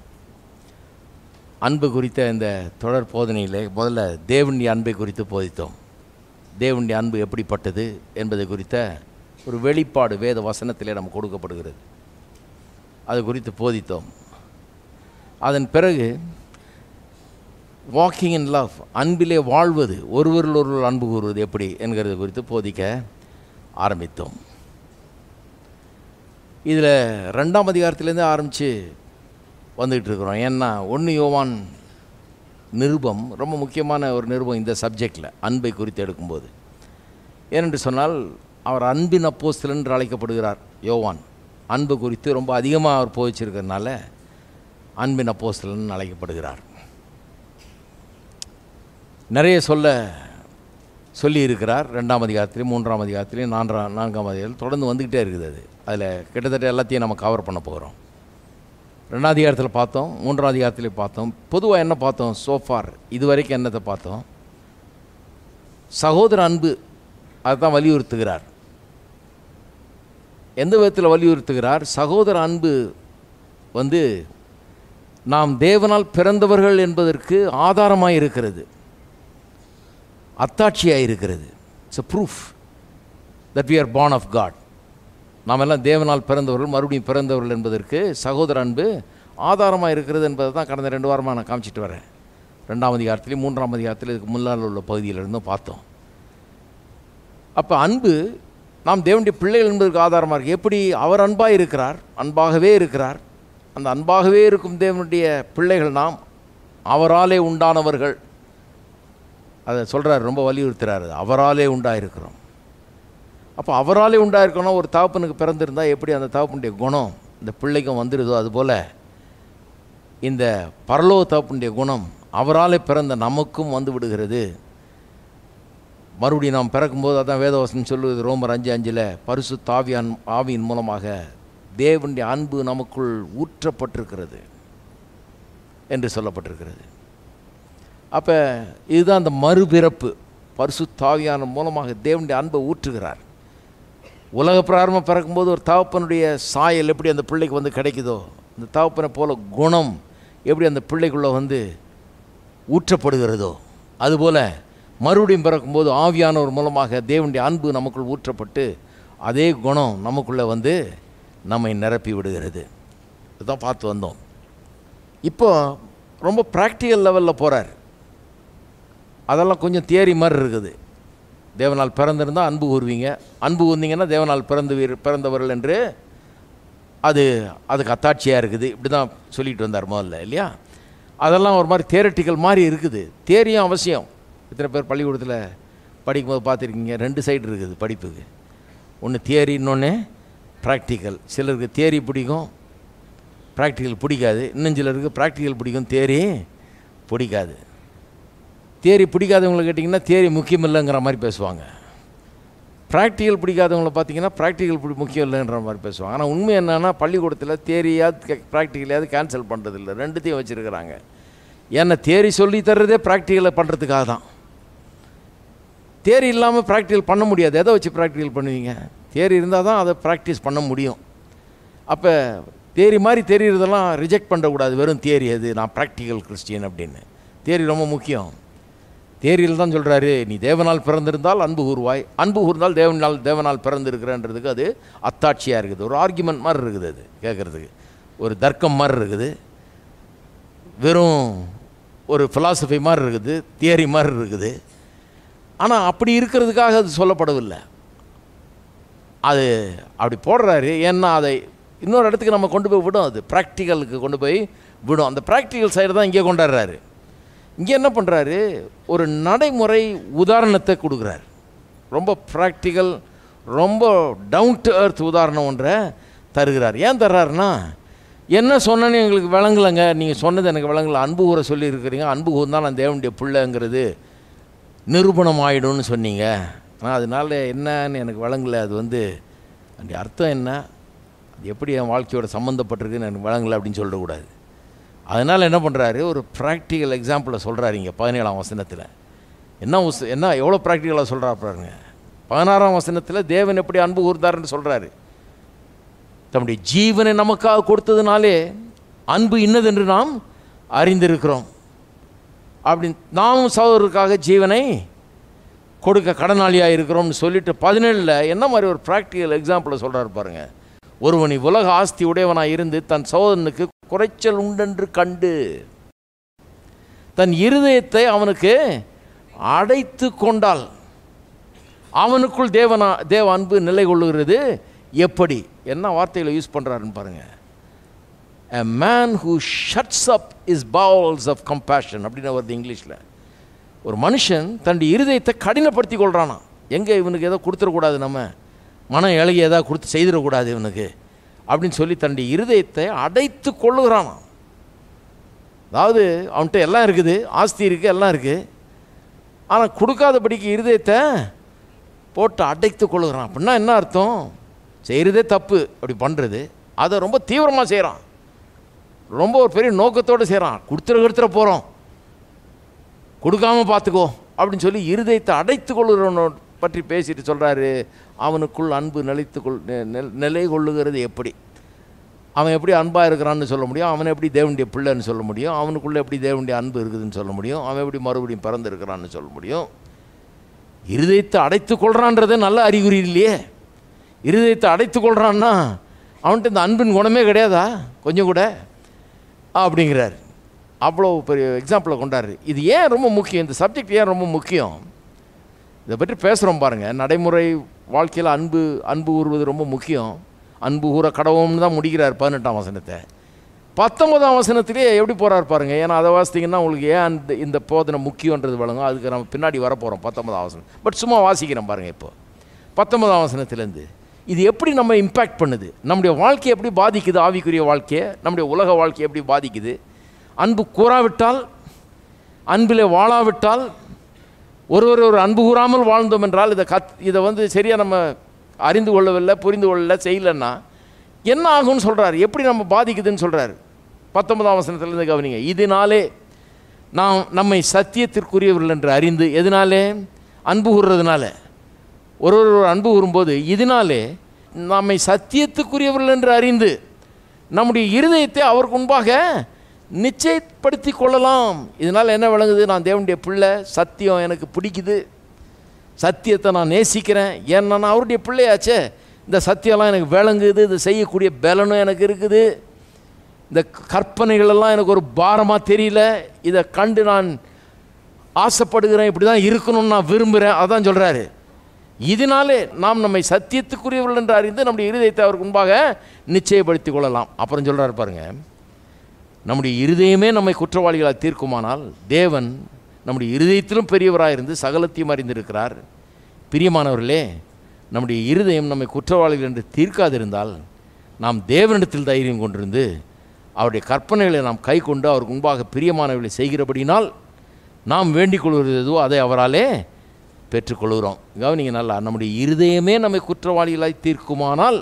அன்பு குறித்த இந்த தொடர் போதனையிலே முதல்ல தேவனுடைய அன்பை குறித்து போதித்தோம் தேவனுடைய அன்பு எப்படிப்பட்டது என்பது குறித்த ஒரு வெளிப்பாடு வேத வசனத்திலே நமக்கு கொடுக்கப்படுகிறது அது குறித்து போதித்தோம் அதன் பிறகு வாக்கிங் இன் லவ் அன்பிலே வாழ்வது ஒருவரில் ஒருவர் அன்பு கூறுவது எப்படி என்கிறது குறித்து போதிக்க ஆரம்பித்தோம் இதில் ரெண்டாம் அதிகாரத்திலேருந்து ஆரம்பித்து வந்துக்கிட்டு இருக்கிறோம் ஏன்னா ஒன்று யோவான் நிருபம் ரொம்ப முக்கியமான ஒரு நிருபம் இந்த சப்ஜெக்டில் அன்பை குறித்து எடுக்கும்போது ஏனென்று சொன்னால் அவர் அன்பின் அப்போஸ்தலன் என்று அழைக்கப்படுகிறார் யோவான் அன்பு குறித்து ரொம்ப அதிகமாக அவர் போதிச்சிருக்கிறதுனால அன்பின் அப்போஸ்தலன் அழைக்கப்படுகிறார் நிறைய சொல்ல சொல்லி இருக்கிறார் ரெண்டாம் அதிகாரத்திலையும் மூன்றாம் அதிகாரத்திலையும் நான்காம் நான்காம் அதிகாரத்தில் தொடர்ந்து வந்துக்கிட்டே இருக்குது அது அதில் கிட்டத்தட்ட எல்லாத்தையும் நம்ம கவர் பண்ண போகிறோம் ரெண்டாம் அதிகாரத்தில் பார்த்தோம் மூன்றாம் அதிகாரத்திலையும் பார்த்தோம் பொதுவாக என்ன பார்த்தோம் சோஃபார் இது வரைக்கும் என்னத்தை பார்த்தோம் சகோதர அன்பு அதுதான் வலியுறுத்துகிறார் எந்த விதத்தில் வலியுறுத்துகிறார் சகோதர அன்பு வந்து நாம் தேவனால் பிறந்தவர்கள் என்பதற்கு ஆதாரமாக இருக்கிறது அத்தாட்சியாக இருக்கிறது it's a proof that we are born of God நாம் எல்லாம் தேவனால் பிறந்தவர்கள் மறுபடியும் பிறந்தவர்கள் என்பதற்கு சகோதர அன்பு ஆதாரமாக இருக்கிறது என்பதை தான் கடந்த ரெண்டு வாரமாக நான் காமிச்சிட்டு வரேன் ரெண்டாம் அதிகாரத்திலையும் மூன்றாம் அதிகாரத்தில் இதுக்கு முன்னால் உள்ள பகுதியிலிருந்தும் பார்த்தோம் அப்போ அன்பு நாம் தேவனுடைய பிள்ளைகள் என்பதற்கு ஆதாரமாக இருக்குது எப்படி அவர் அன்பாக இருக்கிறார் அன்பாகவே இருக்கிறார் அந்த அன்பாகவே இருக்கும் தேவனுடைய பிள்ளைகள் நாம் அவராலே உண்டானவர்கள் அதை சொல்கிறார் ரொம்ப வலியுறுத்துறாரு அவராலே உண்டாயிருக்கிறோம் அப்போ அவராலே உண்டாயிருக்கணும் ஒரு தகப்பனுக்கு பிறந்திருந்தா எப்படி அந்த தகப்பனுடைய குணம் இந்த பிள்ளைக்கும் வந்துடுதோ அதுபோல் இந்த பரலோக தகப்பனுடைய குணம் அவராலே பிறந்த நமக்கும் வந்து விடுகிறது மறுபடியும் நாம் பிறக்கும்போது அதான் வேதவசனம் சொல்லுவது ரோமர் அஞ்சு அஞ்சில் பரிசு தாவியான் ஆவியின் மூலமாக தேவனுடைய அன்பு நமக்குள் ஊற்றப்பட்டிருக்கிறது என்று சொல்லப்பட்டிருக்கிறது அப்போ இதுதான் அந்த மறுபிறப்பு பரிசு தாவியான மூலமாக தேவனுடைய அன்பை ஊற்றுகிறார் உலக பிராரம்பம் பிறக்கும்போது ஒரு தகப்பனுடைய சாயல் எப்படி அந்த பிள்ளைக்கு வந்து கிடைக்குதோ அந்த தகப்பனை போல குணம் எப்படி அந்த பிள்ளைக்குள்ளே வந்து ஊற்றப்படுகிறதோ அதுபோல் மறுபடியும் பிறக்கும்போது ஆவியானவர் மூலமாக தேவனுடைய அன்பு நமக்குள் ஊற்றப்பட்டு அதே குணம் நமக்குள்ளே வந்து நம்மை நிரப்பி விடுகிறது இதுதான் பார்த்து வந்தோம் இப்போ ரொம்ப ப்ராக்டிக்கல் லெவலில் போகிறார் அதெல்லாம் கொஞ்சம் தியரி மாதிரி இருக்குது தேவனால் பிறந்திருந்தால் அன்பு கூறுவீங்க அன்பு கூர்ந்தீங்கன்னா தேவனால் பிறந்து வீர் பிறந்தவர்கள் என்று அது அதுக்கு அத்தாட்சியாக இருக்குது இப்படி தான் சொல்லிட்டு வந்தார் முதல்ல இல்லையா அதெல்லாம் ஒரு மாதிரி தியரட்டிக்கல் மாதிரி இருக்குது தேரியும் அவசியம் இத்தனை பேர் பள்ளிக்கூடத்தில் படிக்கும்போது பார்த்துருக்கீங்க ரெண்டு சைடு இருக்குது படிப்புக்கு ஒன்று தியரி இன்னொன்று ப்ராக்டிக்கல் சிலருக்கு தியரி பிடிக்கும் ப்ராக்டிக்கல் பிடிக்காது இன்னும் சிலருக்கு ப்ராக்டிக்கல் பிடிக்கும் தேரி பிடிக்காது தேரி பிடிக்காதவங்களை கேட்டிங்கன்னா தேரி முக்கியம் இல்லைங்கிற மாதிரி பேசுவாங்க ப்ராக்டிக்கல் பிடிக்காதவங்களை பார்த்தீங்கன்னா ப்ராக்டிக்கல் பிடி முக்கியம் இல்லைன்ற மாதிரி பேசுவாங்க ஆனால் உண்மை என்னன்னா பள்ளிக்கூடத்தில் தேரியாவது ப்ராக்டிக்கலையாவது கேன்சல் பண்ணுறதில்ல ரெண்டுத்தையும் வச்சுருக்கிறாங்க ஏன்னா தேரி சொல்லி தர்றதே ப்ராக்டிக்கலை பண்ணுறதுக்காக தான் தேரி இல்லாமல் ப்ராக்டிக்கல் பண்ண முடியாது எதை வச்சு ப்ராக்டிக்கல் பண்ணுவீங்க தேரி இருந்தால் தான் அதை ப்ராக்டிஸ் பண்ண முடியும் அப்போ தேரி மாதிரி தெரியறதெல்லாம் ரிஜெக்ட் பண்ணக்கூடாது வெறும் தேரி அது நான் ப்ராக்டிக்கல் கிறிஸ்டியன் அப்படின்னு தேரி ரொம்ப முக்கியம் தேரியில் தான் சொல்கிறாரு நீ தேவனால் பிறந்திருந்தால் அன்பு கூறுவாய் அன்பு கூர்ந்தால் தேவனால் தேவனால் பிறந்திருக்கிறன்றதுக்கு அது அத்தாட்சியாக இருக்குது ஒரு ஆர்குமெண்ட் மாதிரி இருக்குது அது கேட்குறதுக்கு ஒரு தர்க்கம் மாதிரி இருக்குது வெறும் ஒரு philosophy மாதிரி இருக்குது தியரி மாதிரி இருக்குது ஆனால் அப்படி இருக்கிறதுக்காக அது சொல்லப்படவில்லை அது அப்படி போடுறாரு ஏன்னா அதை இன்னொரு இடத்துக்கு நம்ம கொண்டு போய் விடும் அது ப்ராக்டிக்கலுக்கு கொண்டு போய் விடும் அந்த ப்ராக்டிக்கல் சைடு தான் இங்கே கொண்டாடுறாரு இங்கே என்ன பண்ணுறாரு ஒரு நடைமுறை உதாரணத்தை கொடுக்குறாரு ரொம்ப ப்ராக்டிக்கல் ரொம்ப டவுன் டு எர்த் உதாரணம் ஒன்றை தருகிறார் ஏன் தர்றாருன்னா என்ன சொன்னேன்னு எங்களுக்கு விளங்கலைங்க நீங்கள் சொன்னது எனக்கு விளங்கலை அன்பு கூற சொல்லியிருக்கிறீங்க அன்பு கூர்ந்தா நான் தேவனுடைய பிள்ளைங்கிறது நிரூபணம் ஆயிடும்னு சொன்னீங்க ஆனால் அதனால என்னன்னு எனக்கு விளங்கலை அது வந்து அந்த அர்த்தம் என்ன அது எப்படி என் வாழ்க்கையோட சம்மந்தப்பட்டிருக்குன்னு எனக்கு விளங்கலை அப்படின்னு சொல்லக்கூடாது அதனால் என்ன பண்ணுறாரு ஒரு ப்ராக்டிக்கல் எக்ஸாம்பிளை சொல்கிறாரு இங்கே பதினேழாம் வசனத்தில் என்ன உஸ் என்ன எவ்வளோ ப்ராக்டிக்கலாக சொல்கிறா பாருங்க பதினாறாம் வசனத்தில் தேவன் எப்படி அன்பு கூர்ந்தாருன்னு சொல்கிறாரு தம்முடைய ஜீவனை நமக்காக கொடுத்ததுனாலே அன்பு இன்னதென்று நாம் அறிந்திருக்கிறோம் அப்படி நாமும் சகோதரருக்காக ஜீவனை கொடுக்க கடனாளியாக இருக்கிறோம்னு சொல்லிட்டு பதினேழில் என்ன மாதிரி ஒரு ப்ராக்டிக்கல் எக்ஸாம்பிளை சொல்கிறாரு பாருங்க ஒருவன் உலக ஆஸ்தி உடையவனாக இருந்து தன் சகோதரனுக்கு குறைச்சல் உண்டென்று கண்டு தன் இருதயத்தை அவனுக்கு அடைத்து கொண்டால் அவனுக்குள் தேவனா தேவ அன்பு நிலை கொள்ளுகிறது எப்படி என்ன வார்த்தைகளை யூஸ் பண்ணுறாருன்னு பாருங்க a man who shuts up his bowels of compassion அப்படின்னு வருது இங்கிலீஷில் ஒரு மனுஷன் தன்னுடைய இருதயத்தை கடினப்படுத்தி கொள்கிறானா எங்கே இவனுக்கு ஏதோ கொடுத்துடக்கூடாது நம்ம மனம் இலகி ஏதாவது கொடுத்து செய்திடக்கூடாது இவனுக்கு அப்படின்னு சொல்லி தன்னுடைய இருதயத்தை அடைத்து கொள்ளுகிறானாம் அதாவது அவன்கிட்ட எல்லாம் இருக்குது ஆஸ்தி இருக்குது எல்லாம் இருக்குது ஆனால் கொடுக்காதபடிக்கு இருதயத்தை போட்டு அடைத்து கொள்ளுகிறான் அப்படின்னா என்ன அர்த்தம் செய்கிறதே தப்பு அப்படி பண்ணுறது அதை ரொம்ப தீவிரமாக செய்கிறான் ரொம்ப ஒரு பெரிய நோக்கத்தோடு செய்கிறான் கொடுத்துற கொடுத்துற போகிறோம் கொடுக்காம பார்த்துக்கோ அப்படின்னு சொல்லி இருதயத்தை அடைத்து கொள்ளுகிறவனை பற்றி பேசிட்டு சொல்கிறாரு அவனுக்குள் அன்பு நிலைத்து கொள் நெ- நெ- நிலை கொள்ளுகிறது எப்படி அவன் எப்படி அன்பாக இருக்கிறான்னு சொல்ல முடியும் அவன் எப்படி தேவனுடைய பிள்ளைன்னு சொல்ல முடியும் அவனுக்குள்ளே எப்படி தேவனுடைய அன்பு இருக்குதுன்னு சொல்ல முடியும் அவன் எப்படி மறுபடியும் பிறந்திருக்கிறான்னு சொல்ல முடியும் இருதயத்தை அடைத்து கொள்றான்றதே நல்ல அறிகுறி இல்லையே இருதயத்தை அடைத்து கொள்றான்னா அவன்கிட்ட இந்த அன்பின் குணமே கிடையாதா கொஞ்சம் கூட அப்படிங்கிறார் அவ்வளோ பெரிய எக்ஸாம்பிளை கொண்டாரு இது ஏன் ரொம்ப முக்கியம் இந்த சப்ஜெக்ட் ஏன் ரொம்ப முக்கியம் இதை பற்றி பேசுகிறோம் பாருங்கள் நடைமுறை வாழ்க்கையில் அன்பு அன்பு கூறுவது ரொம்ப முக்கியம் அன்பு கூற கடவும்னு தான் முடிக்கிறார் பதினெட்டாம் வசனத்தை பத்தொன்பதாம் வசனத்திலே எப்படி போகிறார் பாருங்க ஏன்னா அதை வாசித்தீங்கன்னா உங்களுக்கு ஏன் அந்த இந்த போதனை முக்கியன்றது வழங்கும் அதுக்கு நம்ம பின்னாடி வரப்போகிறோம் பத்தொன்பதாம் வசனம் பட் சும்மா வாசிக்கிறேன் பாருங்கள் இப்போ பத்தொன்பதாம் வசனத்துலேருந்து இது எப்படி நம்ம இம்பேக்ட் பண்ணுது நம்முடைய வாழ்க்கையை எப்படி பாதிக்குது ஆவிக்குரிய வாழ்க்கையை நம்முடைய உலக வாழ்க்கையை எப்படி பாதிக்குது அன்பு கூறாவிட்டால் அன்பிலே வாழாவிட்டால் ஒருவர் ஒரு அன்பு கூறாமல் வாழ்ந்தோம் என்றால் இதை கத் இதை வந்து சரியாக நம்ம அறிந்து கொள்ளவில்லை புரிந்து கொள்ளல செய்யலைன்னா என்ன ஆகும்னு சொல்கிறார் எப்படி நம்ம பாதிக்குதுன்னு சொல்கிறார் பத்தொன்பதாம் வசனத்திலிருந்து கவனிங்க இதனாலே நாம் நம்மை சத்தியத்திற்குரியவர்கள் என்று அறிந்து எதனாலே அன்பு கூறுறதுனால ஒருவர் ஒரு அன்பு கூறும்போது இதனாலே நம்மை சத்தியத்துக்குரியவர்கள் என்று அறிந்து நம்முடைய இருதயத்தை அவருக்கு முன்பாக நிச்சயப்படுத்தி கொள்ளலாம் இதனால் என்ன விளங்குது நான் தேவனுடைய பிள்ளை சத்தியம் எனக்கு பிடிக்குது சத்தியத்தை நான் நேசிக்கிறேன் ஏன்னா நான் அவருடைய பிள்ளையாச்சே இந்த சத்தியம்லாம் எனக்கு விளங்குது இது செய்யக்கூடிய பலனும் எனக்கு இருக்குது இந்த கற்பனைகளெல்லாம் எனக்கு ஒரு பாரமாக தெரியல இதை கண்டு நான் ஆசைப்படுகிறேன் இப்படி தான் இருக்கணும்னு நான் விரும்புகிறேன் அதான் சொல்கிறாரு இதனாலே நாம் நம்மை சத்தியத்துக்குரியவர்கள் என்று அறிந்து நம்முடைய இருதயத்தை அவருக்கு முன்பாக நிச்சயப்படுத்திக் கொள்ளலாம் அப்புறம் சொல்றாரு பாருங்க நம்முடைய இருதயமே நம்மை குற்றவாளிகளாக தீர்க்குமானால் தேவன் நம்முடைய இருதயத்திலும் பெரியவராக இருந்து சகலத்தையும் அறிந்திருக்கிறார் பிரியமானவர்களே நம்முடைய இருதயம் நம்மை குற்றவாளிகள் என்று தீர்க்காதிருந்தால் நாம் தேவனிடத்தில் தைரியம் கொண்டிருந்து அவருடைய கற்பனைகளை நாம் கை கொண்டு அவருக்கு முன்பாக பிரியமானவர்களை செய்கிறபடினால் நாம் வேண்டிக் கொள்வது எதுவோ அதை அவராலே பெற்றுக்கொள்கிறோம் கவனிங்க நல்லா நம்முடைய இருதயமே நம்மை குற்றவாளிகளாய் தீர்க்குமானால்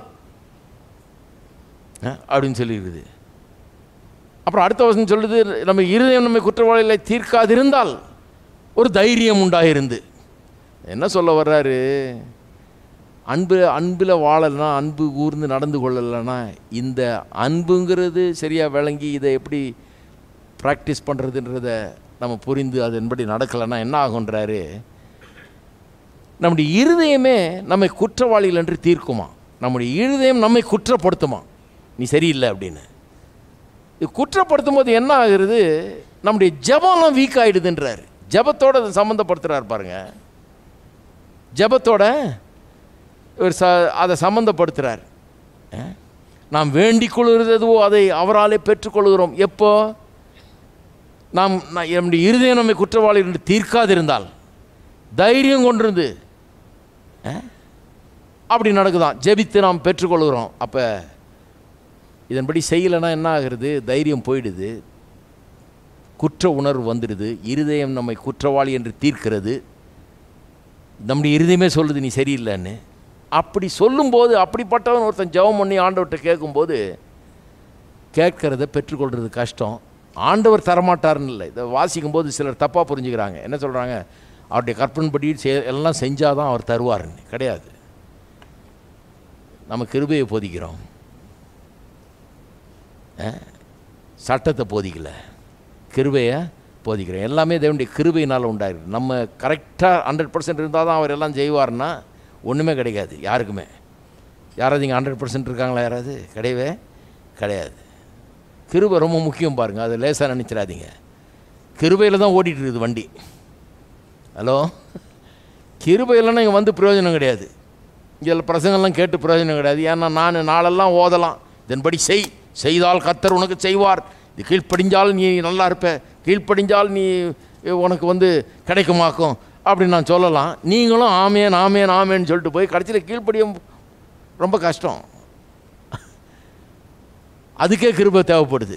அஹ், அப்படின்னு சொல்லியிருக்குது அப்புறம் அடுத்த வசனம் சொல்லுது நம்ம இருதயம் நம்மை குற்றவாளிகளை தீர்க்காதிருந்தால் ஒரு தைரியம் உண்டாயிருந்து என்ன சொல்ல வர்றாரு அன்பு அன்பில் வாழலைன்னா அன்பு கூர்ந்து நடந்து கொள்ளலைன்னா இந்த அன்புங்கிறது சரியாக விளங்கி இதை எப்படி ப்ராக்டிஸ் பண்ணுறதுன்றத நம்ம புரிந்து அதன்படி நடக்கலைன்னா என்ன ஆகுன்றாரு நம்முடைய இருதயமே நம்மை குற்றவாளிகள் என்று தீர்க்குமா நம்முடைய இருதயம் நம்மை குற்றப்படுத்துமா நீ சரியில்லை அப்படின்னு இது குற்றப்படுத்தும் போது என்ன ஆகுறது நம்முடைய ஜெபம்லாம் வீக் ஆகிடுதுன்றார் ஜெபத்தோட அதை சம்மந்தப்படுத்துகிறார் பாருங்க ஜெபத்தோட இவர் ச அதை சம்மந்தப்படுத்துகிறார் அஹ்? நாம் வேண்டிக் கொள்கிறதுவோ அதை அவராலே பெற்றுக்கொள்கிறோம் எப்போ நாம் நா- நம்முடைய இருதயம் நம்மை குற்றவாளி என்று தீர்க்காதிருந்தால் தைரியம் கொண்டிருந்து அஹ்? அப்படி நடக்குதான் ஜெபித்து நாம் பெற்றுக்கொள்கிறோம் அப்போ இதன்படி செய்யலைன்னா என்ன ஆகுறது தைரியம் போயிடுது குற்ற உணர்வு வந்துடுது இருதயம் நம்மை குற்றவாளி என்று தீர்க்கிறது நம்முடைய இருதயமே சொல்லுது நீ சரியில்லைன்னு அப்படி சொல்லும்போது அப்படிப்பட்டவன் ஒருத்தன் ஜெபம் பண்ணி ஆண்டவர்கிட்ட கேட்கும்போது கேட்கறத பெற்றுக்கொள்கிறது கஷ்டம் ஆண்டவர் தரமாட்டார்னு இல்லை இதை வாசிக்கும் போது சிலர் தப்பாக புரிஞ்சுக்கிறாங்க என்ன சொல்கிறாங்க அவருடைய கற்பனைப்படி செ- எல்லாம் செஞ்சாதான் அவர் தருவார்னு கிடையாது நம்ம கிருபையை போதிக்கிறோம் அஹ், சட்டத்தை போதிக்கல கிருபையை போதிக்கிறோம் எல்லாமே தேவனுடைய கிருபையினால் உண்டாயிருக்கு நம்ம கரெக்டாக ஹண்ட்ரட் பர்சன்ட் இருந்தால் தான் அவர் எல்லாம் செய்வார்னா ஒன்றுமே கிடைக்காது யாருக்குமே யாராவது இங்கே ஹண்ட்ரட் பர்சன்ட் இருக்காங்களா யாராவது கிடையவே கிடையாது கிருபை ரொம்ப முக்கியம் பாருங்கள் அது லேசாக நினச்சிடாதீங்க கிருபையில் தான் ஓடிட்டு இருக்குது வண்டி ஹலோ கிருபையிலன்னா இங்கே வந்து பிரயோஜனம் கிடையாது இதில் பிரசங்கெல்லாம் கேட்டு பிரயோஜனம் கிடையாது ஏன்னா நான் நாளெல்லாம் ஓதலாம் இதன்படி செய் செய்தால் கத்தர் உனக்கு செய்வார் இது கீழ்ப்படிஞ்சால் நீ நல்லா இருப்ப கீழ்ப்படிஞ்சால் நீ உனக்கு வந்து கிடைக்குமாக்கும் அப்படின்னு நான் சொல்லலாம் நீங்களும் ஆமேன் ஆமேன் ஆமேன்னு சொல்லிட்டு போய் கடைசியில் கீழ்ப்படிய ரொம்ப கஷ்டம் அதுக்கே கிருபை தேவைப்படுது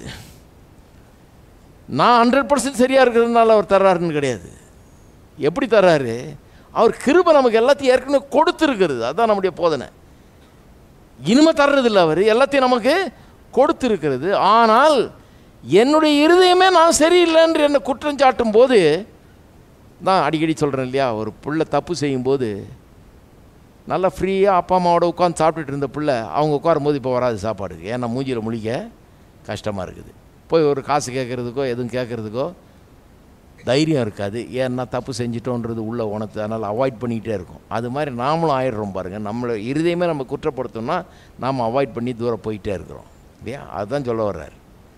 நான் ஹண்ட்ரட் பர்சன்ட் சரியாக இருக்கிறதுனால அவர் தர்றாருன்னு கிடையாது எப்படி தர்றாரு அவர் கிருபை நமக்கு எல்லாத்தையும் ஏற்கனவே கொடுத்துருக்கிறது அதுதான் நம்முடைய போதனை இனிமே தர்றதில்ல அவர் எல்லாத்தையும் நமக்கு கொடுத்துருக்கிறது ஆனால் என்னுடைய இருதயமே நான் சரியில்லைன்று என்னை குற்றம் சாட்டும் போது தான் அடிக்கடி சொல்கிறேன் இல்லையா ஒரு புள்ள தப்பு செய்யும்போது நல்லா ஃப்ரீயாக அப்பா அம்மாவோட உட்காந்து சாப்பிட்டுட்டு இருந்த பிள்ளை அவங்க உட்காரும்போது இப்போ வராது சாப்பாடுக்கு ஏன்னா மூஞ்சியில் முழிக்க கஷ்டமாக இருக்குது போய் ஒரு காசு கேட்குறதுக்கோ எதுவும் கேட்குறதுக்கோ தைரியம் இருக்காது ஏன்னா தப்பு செஞ்சிட்டோன்றது உள்ள உணர்த்து அதனால் அவாய்ட் பண்ணிக்கிட்டே இருக்கும் அது மாதிரி நாமளும் ஆயிடுறோம் பாருங்கள் நம்மளை இருதயமே நம்ம குற்றப்படுத்தோம்னா நாம் அவாய்ட் பண்ணி தூரம் போயிட்டே இருக்கிறோம் இல்லையா அதுதான் சொல்ல வர்றாரு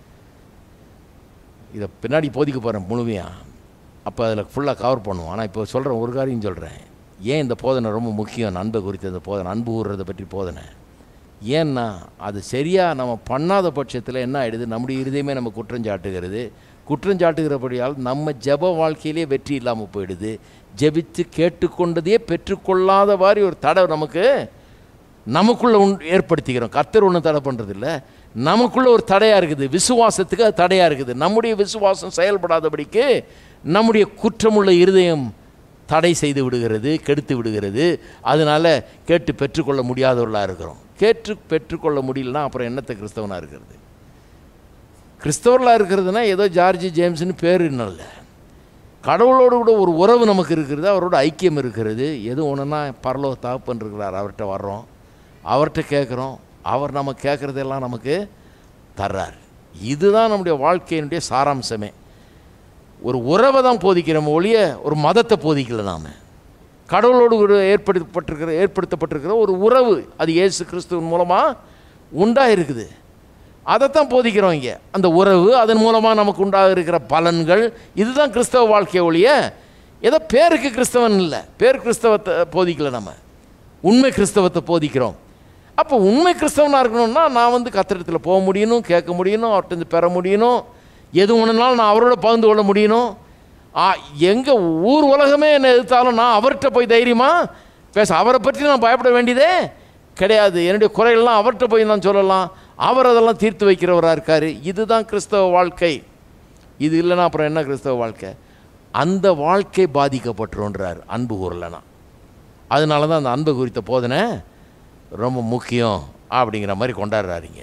இதை பின்னாடி போதிக்க போகிறேன் முழுமையாக அப்போ அதில் ஃபுல்லாக கவர் பண்ணுவோம் ஆனால் இப்போ சொல்கிறேன் ஒரு காரியம் சொல்கிறேன் ஏன் இந்த போதனை ரொம்ப முக்கியம் அன்பை குறித்த இந்த போதனை அன்பு கூறுறதை பற்றி போதனை ஏன்னா அது சரியாக நம்ம பண்ணாத பட்சத்தில் என்ன ஆகிடுது நம்முடைய இருதயமே நம்ம குற்றம் சாட்டுகிறது குற்றம் சாட்டுகிறபடியால் நம்ம ஜெப வாழ்க்கையிலே வெற்றி இல்லாமல் போயிடுது ஜெபித்து கேட்டுக்கொண்டதையே பெற்றுக்கொள்ளாத மாதிரி ஒரு தடை நமக்கு நமக்குள்ளே உண் ஏற்படுத்திக்கிறோம் கர்த்தர் ஒன்றும் தடை பண்ணுறதில்ல நமக்குள்ள ஒரு தடையாக இருக்குது விசுவாசத்துக்கு அது தடையாக இருக்குது நம்முடைய விசுவாசம் செயல்படாதபடிக்கு நம்முடைய குற்றமுள்ள இருதயம் தடை செய்து விடுகிறது கெடுத்து விடுகிறது அதனால் கேட்டு பெற்றுக்கொள்ள முடியாதவர்களாக இருக்கிறோம் கேட்டு பெற்றுக்கொள்ள முடியலனா அப்புறம் என்னத்தை கிறிஸ்தவனாக இருக்கிறது கிறிஸ்தவர்களாக இருக்கிறதுனா ஏதோ ஜார்ஜி ஜேம்ஸ்னு பேர் இன்னும் இல்லை கடவுளோடு கூட ஒரு உறவு நமக்கு இருக்கிறது அவரோட ஐக்கியம் இருக்கிறது எது ஒன்றுனா பரலோக தகப்பன் இருக்கிறார் அவர்கிட்ட வர்றோம் அவர்கிட்ட கேட்குறோம் அவர் நம்ம கேட்குறதெல்லாம் நமக்கு தர்றார் இதுதான் நம்முடைய வாழ்க்கையினுடைய சாராம்சமே ஒரு உறவை தான் போதிக்கிறோம் ஒழிய ஒரு மதத்தை போதிக்கல நாம் கடவுளோடு ஒரு ஏற்படுத்தப்பட்டிருக்கிற ஏற்படுத்தப்பட்டிருக்கிற ஒரு உறவு அது இயேசு கிறிஸ்துவின் மூலமாக உண்டாயிருக்குது அதைத்தான் போதிக்கிறோம் இங்கே அந்த உறவு அதன் மூலமாக நமக்கு உண்டாக இருக்கிற பலன்கள் இதுதான் கிறிஸ்தவ வாழ்க்கை ஒழிய ஏதோ பேருக்கு கிறிஸ்தவன் இல்லை பேர் கிறிஸ்தவத்தை போதிக்கல நம்ம உண்மை கிறிஸ்தவத்தை போதிக்கிறோம் அப்போ உண்மை கிறிஸ்தவனாக இருக்கணும்னா நான் வந்து கத்திரத்தில் போக முடியணும் கேட்க முடியணும் அவர்கிட்ட பெற முடியணும் எது ஒன்றுனாலும் நான் அவரோட பகிர்ந்து கொள்ள முடியணும் எங்கள் ஊர் உலகமே என்னை எதிர்த்தாலும் நான் அவர்கிட்ட போய் தைரியமாக பேச அவரை பற்றி நான் பயப்பட வேண்டியதே கிடையாது என்னுடைய குறைகள்லாம் அவர்கிட்ட போய் நான் சொல்லலாம் அவர் அதெல்லாம் தீர்த்து வைக்கிறவராக இருக்கார் இதுதான் கிறிஸ்தவ வாழ்க்கை இது இல்லைன்னா அப்புறம் என்ன கிறிஸ்தவ வாழ்க்கை அந்த வாழ்க்கை பாதிக்கப்பட்டுருன்றார் அன்பு கூறலைனா அதனால தான் அந்த அன்பு குறித்த போதனை ரொம்ப முக்கியம் அப்படிங்கிற மாதிரி கொண்டாடுறாருங்க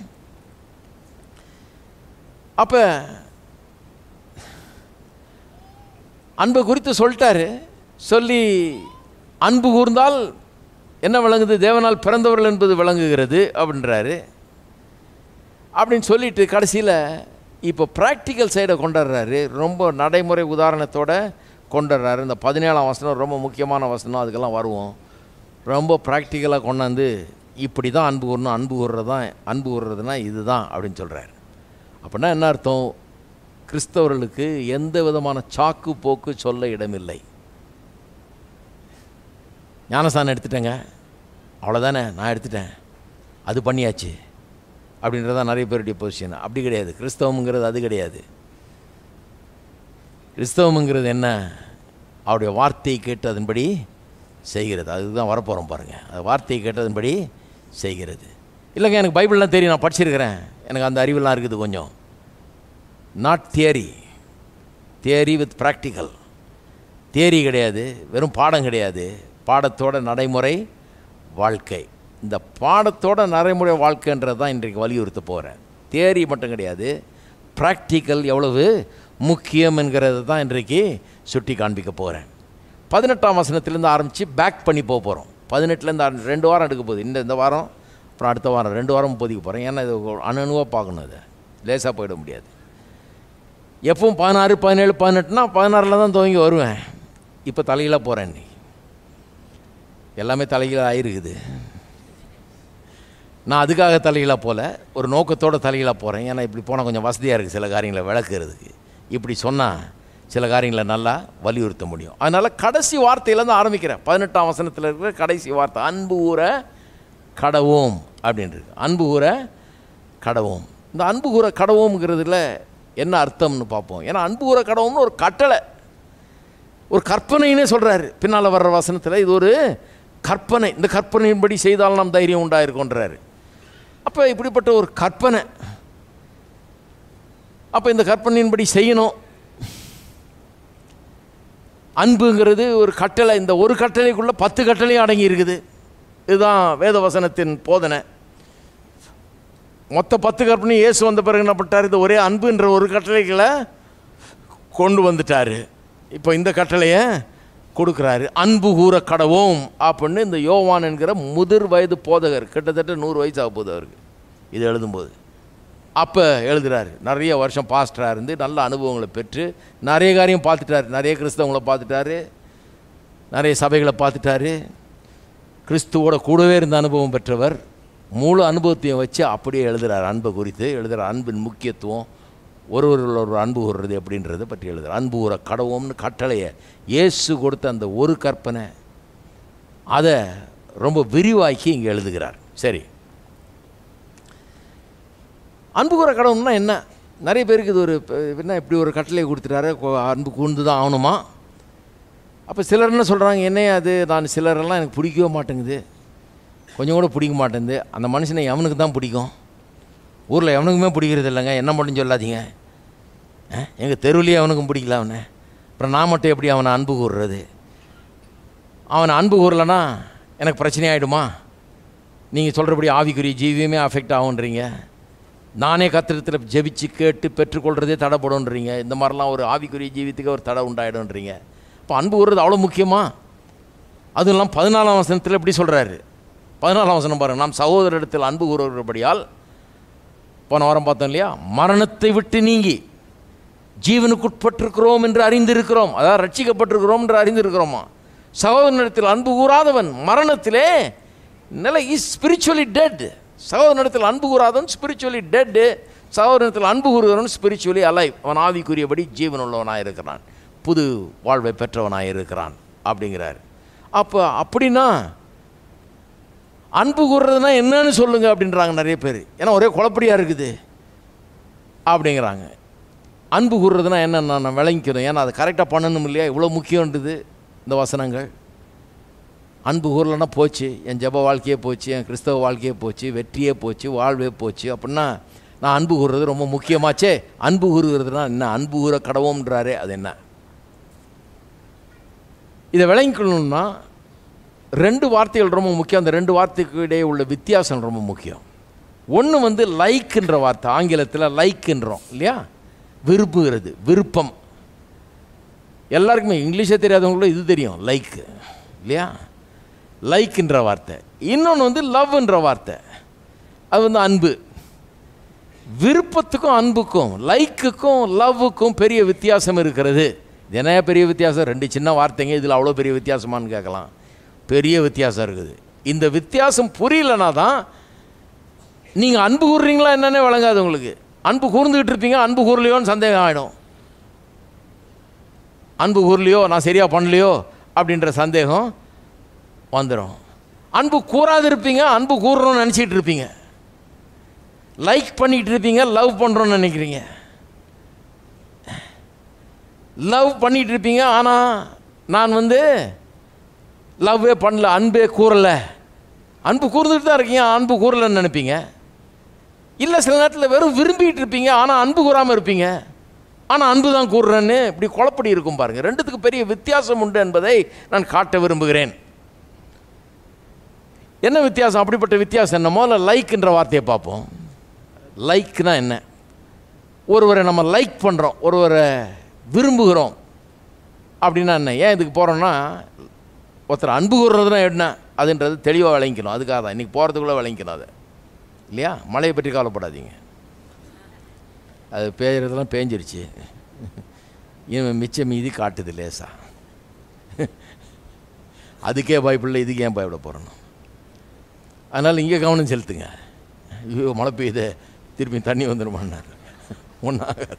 அப்போ அன்பை குறித்து சொல்லிட்டாரு சொல்லி அன்பு கூர்ந்தால் என்ன விளங்குது தேவனால் பிறந்தவர்கள் என்பது விளங்குகிறது அப்படின்றாரு அப்படின்னு சொல்லிட்டு கடைசியில் இப்போ ப்ராக்டிக்கல் சைடை கொண்டாடுறாரு ரொம்ப நடைமுறை உதாரணத்தோட கொண்டாடுறாரு இந்த பதினேழாம் வசனம் ரொம்ப முக்கியமான வசனம் அதுக்கெல்லாம் வருவோம் ரொம்ப ப்ராக்டிக்கலாக கொண்டாந்து இப்படி தான் அன்பு கூறணும் அன்பு கூறுறது தான் அன்பு கூறுறதுனா இதுதான் அப்படின்னு சொல்கிறாரு அப்படின்னா என்ன அர்த்தம் கிறிஸ்தவர்களுக்கு எந்த விதமான சாக்கு போக்கு சொல்ல இடமில்லை ஞானஸ்தானம் எடுத்துட்டேங்க அவ்வளோதானே நான் எடுத்துட்டேன் அது பண்ணியாச்சு அப்படின்றதான் நிறைய பேருடைய பொசிஷன் அப்படி கிடையாது கிறிஸ்தவம்ங்கிறது அது கிடையாது கிறிஸ்தவம்ங்கிறது என்ன அவருடைய வார்த்தையை கேட்டு அதன்படி செய்கிறது அதுதான் வரப்போகிறோம் பாருங்கள் அது வார்த்தையை கேட்டு அதன்படி செய்கிறது இல்லைங்க எனக்கு பைபிள்லாம் தெரியும் நான் படிச்சிருக்கிறேன் எனக்கு அந்த அறிவெல்லாம் இருக்குது கொஞ்சம் not theory theory with practical theory கிடையாது வெறும் பாடம் கிடையாது பாடத்தோட நடைமுறை வாழ்க்கை இந்த பாடத்தோட நடைமுறை வாழ்க்கைன்றது தான் இன்றைக்கு வலியுறுத்த போகிறேன் தியரி மட்டும் கிடையாது ப்ராக்டிக்கல் எவ்வளவு முக்கியம் என்கிறது தான் இன்றைக்கு சுட்டி காண்பிக்க போகிறேன் பதினெட்டாம் வசனத்திலேருந்து ஆரம்பித்து பேக் பண்ணி போக போகிறோம் பதினெட்டுலேருந்து ஆரம்பி ரெண்டு வாரம் எடுக்க போகுது இந்த இந்த வாரம் அப்புறம் அடுத்த வாரம் ரெண்டு வாரம் போதிக்க போகிறேன் ஏன்னா இது அணுவாக பார்க்கணும் அதை லேசாக போயிட முடியாது எப்பவும் பதினாறு பதினேழு பதினெட்டுனா பதினாறில் தான் துவங்கி வருவேன் இப்போ தலைகீழாக போகிறேன் நீ எல்லாமே தலைகீழாக ஆயிருக்குது நான் அதுக்காக தலைகீழாக போகல ஒரு நோக்கத்தோட தலைகீழாக போகிறேன் ஏன்னா இப்படி போனால் கொஞ்சம் வசதியாக இருக்குது சில காரியங்களை விளக்குறதுக்கு இப்படி சொன்னால் சில காரியங்களை நல்லா வலியுறுத்த முடியும் அதனால் கடைசி வார்த்தையிலேருந்து ஆரம்பிக்கிறேன் பதினெட்டாம் வசனத்தில் இருக்கிற கடைசி வார்த்தை அன்பு ஊற கடவோம் அப்படின்றது அன்பு ஊற கடவோம் இந்த அன்பு கூற கடவோம்ங்கிறதுல என்ன அர்த்தம்னு பார்ப்போம் ஏன்னா அன்பு கூற கடவும்னு ஒரு கட்டளை ஒரு கற்பனைன்னே சொல்கிறாரு பின்னால் வர்ற வசனத்தில் இது ஒரு கற்பனை இந்த கற்பனையின்படி செய்தால் நாம் தைரியம் உண்டாயிருக்கோன்றாரு அப்போ இப்படிப்பட்ட ஒரு கற்பனை அப்போ இந்த கற்பனையின்படி செய்யணும் அன்புங்கிறது ஒரு கட்டளை இந்த ஒரு கட்டளைக்குள்ளே பத்து கட்டளையும் அடங்கி இருக்குது இதுதான் வேதவசனத்தின் போதனை மொத்த பத்து கற்பனை இயேசு வந்த பிறகு என்ன பண்ணிட்டார் இந்த ஒரே அன்புன்ற ஒரு கட்டளைகளை கொண்டு வந்துட்டார் இப்போ இந்த கட்டளையை கொடுக்குறாரு அன்பு கூற கடவோம் அப்படின்னு இந்த யோவான் என்கிற முதிர் வயது போதகர் கிட்டத்தட்ட நூறு வயசு ஆக போகுது அவருக்கு இது எழுதும்போது அப்போ எழுதுறாரு நிறைய வருஷம் பாஸ்டராக இருந்து நல்ல அனுபவங்களை பெற்று நிறைய காரியம் பார்த்துட்டாரு நிறைய கிறிஸ்தவங்களை பார்த்துட்டாரு நிறைய சபைகளை பார்த்துட்டாரு கிறிஸ்துவோட கூடவே இருந்த அனுபவம் பெற்றவர் முழு அனுபவத்தையும் வச்சு அப்படியே எழுதுகிறார் அன்பை குறித்து எழுதுகிறார் அன்பின் முக்கியத்துவம் ஒருவர்கள் ஒரு அன்பு கூறுறது எப்படின்றத பற்றி எழுதுகிறார் அன்பு கூற கடவும்னு கட்டளையை இயேசு கொடுத்த அந்த ஒரு கற்பனை அதை ரொம்ப விரிவாக்கி இங்கே எழுதுகிறார் சரி அன்பு கூற கடவுள்னா என்ன நிறைய பேருக்கு இது ஒரு என்ன இப்படி ஒரு கட்டளை கொடுத்துட்டாரு அன்பு கூர்ந்து தான் ஆகணுமா அப்போ சிலர் என்ன சொல்கிறாங்க என்ன அது நான் சிலரெல்லாம் எனக்கு பிடிக்கவே மாட்டேங்குது கொஞ்சம் கூட பிடிக்க மாட்டேங்குது அந்த மனுஷனை எவனுக்கு தான் பிடிக்கும் ஊரில் எவனுக்குமே பிடிக்கிறது இல்லைங்க என்ன மட்டும் சொல்லாதீங்க எங்கள் தெருவிலேயே அவனுக்கும் பிடிக்கல அவனை அப்புறம் நான் மட்டும் எப்படி அவனை அன்பு கூறுறது அவனை அன்பு கூறலன்னா எனக்கு பிரச்சனை ஆகிடுமா நீங்கள் சொல்கிறபடி ஆவிக்குரிய ஜீவியமே அஃபெக்ட் ஆகுன்றீங்க நானே கத்திரத்தில் ஜெபிச்சு கேட்டு பெற்றுக்கொள்கிறதே தடைப்படுன்றீங்க இந்த மாதிரிலாம் ஒரு ஆவிக்குரிய ஜீவியத்துக்கு ஒரு தடை உண்டாயிடும்ன்றீங்க இப்போ அன்பு கூறுறது அவ்வளோ முக்கியமா அதுவும் இல்லாமல் பதினாலாம் வசனத்தில் எப்படி சொல்கிறாரு பதினாலாம் வசனம் பாருங்கள் நாம் சகோதரிடத்தில் அன்பு கூறுகிறபடியால் போன வாரம் பார்த்தோம் இல்லையா மரணத்தை விட்டு நீங்கி ஜீவனுக்குட்பட்டிருக்கிறோம் என்று அறிந்திருக்கிறோம் அதாவது ரட்சிக்கப்பட்டிருக்கிறோம் என்று அறிந்திருக்கிறோமா சகோதரனிடத்தில் அன்பு கூறாதவன் மரணத்திலே நிலை இஸ் ஸ்பிரிச்சுவலி டெட் சகோதரனிடத்தில் அன்பு கூறாதவன் ஸ்பிரிச்சுவலி டெட்டு சகோதரனிடத்தில் அன்பு கூறுகிறவன் ஸ்பிரிச்சுவலி அலைவ் அவன் ஆவிக்குரியபடி ஜீவன் உள்ளவனாக இருக்கிறான் புது வாழ்வை பெற்றவனாக இருக்கிறான் அப்படிங்கிறார் அப்போ அப்படின்னா அன்பு கூறுறதுனா என்னன்னு சொல்லுங்க அப்படின்றாங்க நிறைய பேர் ஏன்னா ஒரே குழப்படியாக இருக்குது அப்படிங்கிறாங்க அன்பு கூறுறதுனா என்னன்னு நான் விளங்கிக்கிறேன் ஏன்னா அதை கரெக்டாக பண்ணணும் இல்லையா இவ்வளோ முக்கியன்றது இந்த வசனங்கள் அன்பு கூறலைன்னா போச்சு என் ஜெப வாழ்க்கையே போச்சு என் கிறிஸ்தவ வாழ்க்கையே போச்சு வெற்றியே போச்சு வாழ்வே போச்சு அப்படின்னா நான் அன்பு கூறுறது ரொம்ப முக்கியமாச்சே அன்பு கூறுகிறதுனா என்ன அன்பு கூற கடவும்ன்றாரே அது என்ன இதை விளங்கிக்கணும்னா ரெண்டு வார்த்தைகள் ரொம்ப முக்கியம் அந்த ரெண்டு வார்த்தைக்கு இடையே உள்ள வித்தியாசம் ரொம்ப முக்கியம் ஒன்று வந்து லைக்குன்ற வார்த்தை ஆங்கிலத்தில் லைக்குன்றோம் இல்லையா விரும்புகிறது விருப்பம் எல்லாருக்குமே இங்கிலீஷே தெரியாதவங்களும் இது தெரியும் லைக்கு இல்லையா லைக்குன்ற வார்த்தை இன்னொன்று வந்து லவ்ன்ற வார்த்தை அது வந்து அன்பு விருப்பத்துக்கும் அன்புக்கும் லைக்குக்கும் லவ்வுக்கும் பெரிய வித்தியாசம் இருக்கிறது இது என்ன பெரிய வித்தியாசம் ரெண்டு சின்ன வார்த்தைங்க இதில் அவ்வளோ பெரிய வித்தியாசமான்னு கேட்கலாம் பெரிய வித்தியாசம் இருக்குது இந்த வித்தியாசம் புரியலனா தான் நீங்கள் அன்பு கூறுறீங்களா என்னன்னே வழங்காது உங்களுக்கு அன்பு கூர்ந்துக்கிட்டு இருப்பீங்க அன்பு கூறலையோன்னு சந்தேகம் ஆகிடும் அன்பு கூறலையோ நான் சரியாக பண்ணலையோ அப்படின்ற சந்தேகம் வந்துடும் அன்பு கூறாது இருப்பீங்க அன்பு கூறுறோம்னு நினச்சிட்டு இருப்பீங்க லைக் பண்ணிட்டு இருப்பீங்க லவ் பண்ணுறோன்னு நினைக்கிறீங்க லவ் பண்ணிட்டு இருப்பீங்க ஆனால் நான் வந்து லவ்வே பண்ணல அன்பே கூறலை அன்பு கூர்ந்துட்டு தான் இருக்கீங்க அன்பு கூறலைன்னு நினைப்பீங்க இல்லை சில நேரத்தில் வெறும் விரும்பிட்டு இருப்பீங்க ஆனால் அன்பு கூறாமல் இருப்பீங்க ஆனால் அன்பு தான் கூறுறேன்னு இப்படி குழப்படி இருக்கும் பாருங்கள் ரெண்டுத்துக்கு பெரிய வித்தியாசம் உண்டு என்பதை நான் காட்ட விரும்புகிறேன் என்ன வித்தியாசம் அப்படிப்பட்ட வித்தியாசம் என்ன முதல்ல லைக்ன்ற வார்த்தையை பார்ப்போம் லைக்னா என்ன ஒருவரை நம்ம லைக் பண்ணுறோம் ஒருவரை விரும்புகிறோம் அப்படின்னா என்ன ஏன் இதுக்கு போகிறோன்னா ஒருத்தர் அன்பு கூறுறதுனா என்ன அதுன்றது தெளிவாக விளங்கிக்கணும் அதுக்காக தான் இன்றைக்கி போகிறதுக்குள்ளே விளங்கிக்கணும் அதை இல்லையா மழையை பற்றி கவலைப்படாதீங்க அது பேயறதெல்லாம் பேஞ்சிருச்சு இவன் மிச்ச மீதி காட்டுது லேசா அதுக்கே பயப்படல இதுக்கு ஏன் பயப்பட போகிறணும் அதனால் இங்கே கவனம் செலுத்துங்க ஐயோ மழை பெய்யுது திருப்பி தண்ணி வந்துடுமான்னார் ஒன்றாகாது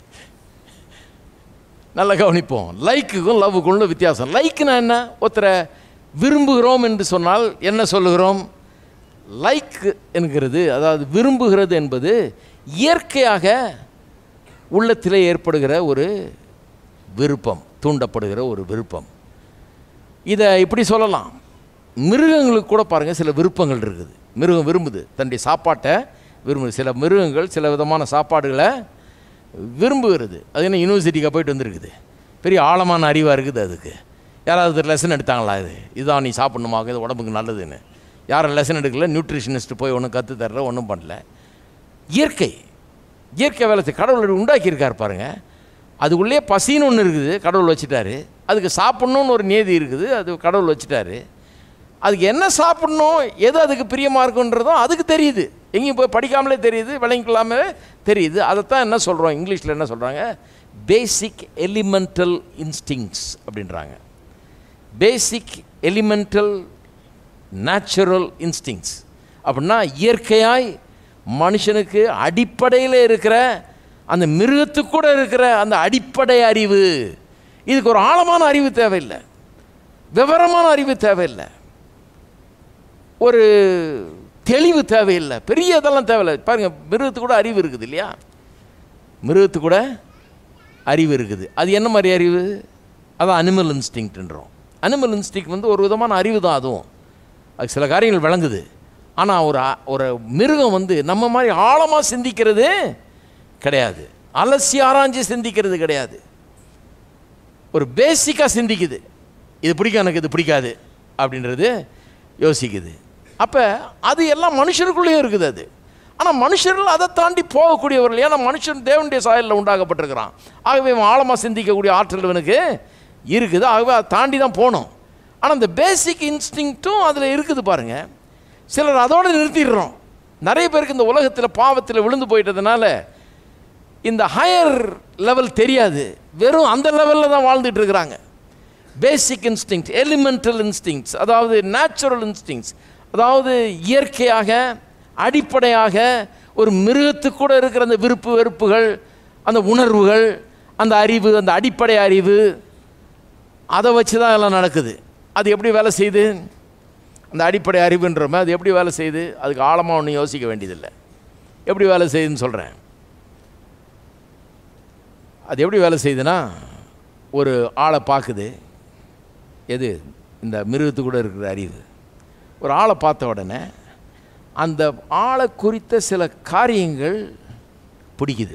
நல்லா கவனிப்போம் லைக்குக்கும் லவ்வுக்கும் உள்ள வித்தியாசம் லைக்குனா என்ன ஒருத்தரை விரும்புகிறோம் என்று சொன்னால் என்ன சொல்லுகிறோம் லைக் என்கிறது அதாவது விரும்புகிறது என்பது இயற்கையாக உள்ளத்திலே ஏற்படுகிற ஒரு விருப்பம் தூண்டப்படுகிற ஒரு விருப்பம் இதை இப்படி சொல்லலாம் மிருகங்களுக்கு கூட பாருங்கள் சில விருப்பங்கள் இருக்குது மிருகம் விரும்புது தன்னுடைய சாப்பாட்டை விரும்புது சில மிருகங்கள் சில விதமான சாப்பாடுகளை விரும்புகிறது அது என்ன யூனிவர்சிட்டிக்கு போயிட்டு வந்திருக்குது பெரிய ஆழமான அறிவாக இருக்குது அதுக்கு யாராவது லெசன் எடுத்தாங்களா இது இதுதான் நீ சாப்பிடணுமா இது உடம்புக்கு நல்லதுன்னு யாரும் லெசன் எடுக்கல நியூட்ரிஷனிஸ்ட் போய் ஒன்றும் கற்று தரல ஒன்றும் பண்ணல இயற்கை இயற்கை வேலை கடவுள் உண்டாக்கியிருக்கார் பாருங்க அதுக்குள்ளே பசின்னு ஒன்று இருக்குது கடவுள் வச்சுட்டாரு அதுக்கு சாப்பிட்ணுன்னு ஒரு நேதி இருக்குது அது கடவுள் வச்சுட்டாரு அதுக்கு என்ன சாப்பிடணும் எது அதுக்கு பிரியமாக இருக்குன்றதும் அதுக்கு தெரியுது எங்கேயும் போய் படிக்காமலே தெரியுது விளங்கிக்கலாமே தெரியுது அதைத்தான் என்ன சொல்கிறோம் இங்கிலீஷில் என்ன சொல்கிறாங்க பேசிக் எலிமெண்டல் இன்ஸ்டிங்ஸ் அப்படின்றாங்க பேசிக் எலிமெண்டல் நேச்சுரல் இன்ஸ்டிங்ஸ் அப்படின்னா இயற்கையாய் மனுஷனுக்கு அடிப்படையில் இருக்கிற அந்த மிருகத்துக்கு கூட இருக்கிற அந்த அடிப்படை அறிவு இதுக்கு ஒரு ஆழமான அறிவு தேவையில்லை விவரமான அறிவு தேவையில்லை ஒரு தெளிவு தேவையில்லை பெரிய இதெல்லாம் தேவையில்லை பாருங்கள் மிருகத்துக்கு கூட அறிவு இருக்குது இல்லையா மிருகத்துக்கு கூட அறிவு இருக்குது அது என்ன மாதிரி அறிவு அதான் அனிமல் இன்ஸ்டிங்க்ட்ன்றோம் அனிமல் இன்ஸ்டிங் வந்து ஒரு விதமான அறிவு தான் அதுவும் அது சில காரியங்கள் விளங்குது ஆனால் ஒரு அ- ஒரு மிருகம் வந்து நம்ம மாதிரி ஆழமாக சிந்திக்கிறது கிடையாது அலசி ஆராய்ஞ்சு சிந்திக்கிறது கிடையாது ஒரு பேசிக்காக சிந்திக்குது இது பிடிக்கும் எனக்கு இது பிடிக்காது அப்படின்றது யோசிக்குது அப்போ அது எல்லாம் மனுஷருக்குள்ளேயும் இருக்குது அது ஆனால் மனுஷர்கள் அதை தாண்டி போகக்கூடியவர்கள் ஏன்னா மனுஷன் தேவனுடைய சாயலில் உண்டாக்கப்பட்டிருக்கிறான் ஆகவே இவன் ஆழமாக சிந்திக்கக்கூடிய ஆற்றல் இவனுக்கு இருக்குது ஆகவே அதை தாண்டி தான் போகணும் ஆனால் இந்த பேசிக் இன்ஸ்டிங்க்ட்டும் அதில் இருக்குது பாருங்க சிலர் அதோடு நிறுத்திடுறோம் நிறைய பேருக்கு இந்த உலகத்தில் பாவத்தில் விழுந்து போயிட்டதுனால இந்த ஹையர் லெவல் தெரியாது வெறும் அந்த லெவலில் தான் வாழ்ந்துட்டு இருக்கிறாங்க பேசிக் இன்ஸ்டிங்ஸ் எலிமெண்டல் இன்ஸ்டிங்ஸ் அதாவது நேச்சுரல் இன்ஸ்டிங்ஸ் அதாவது இயற்கையாக அடிப்படையாக ஒரு மிருகத்துக்கு கூட இருக்கிற அந்த விருப்பு வெறுப்புகள் அந்த உணர்வுகள் அந்த அறிவு அந்த அடிப்படை அறிவு அதை வச்சு தான் எல்லாம் நடக்குது அது எப்படி வேலை செய்யுது அந்த அடிப்படை அறிவுன்றமே அது எப்படி வேலை செய்யுது அதுக்கு ஆழமாக ஒன்றும் யோசிக்க வேண்டியதில்லை எப்படி வேலை செய்யுதுன்னு சொல்கிறேன் அது எப்படி வேலை செய்யுதுன்னா ஒரு ஆளை பார்க்குது எது இந்த மிருகத்து கூட இருக்கிற அறிவு ஒரு ஆளை பார்த்த உடனே அந்த ஆளை குறித்த சில காரியங்கள் பிடிக்குது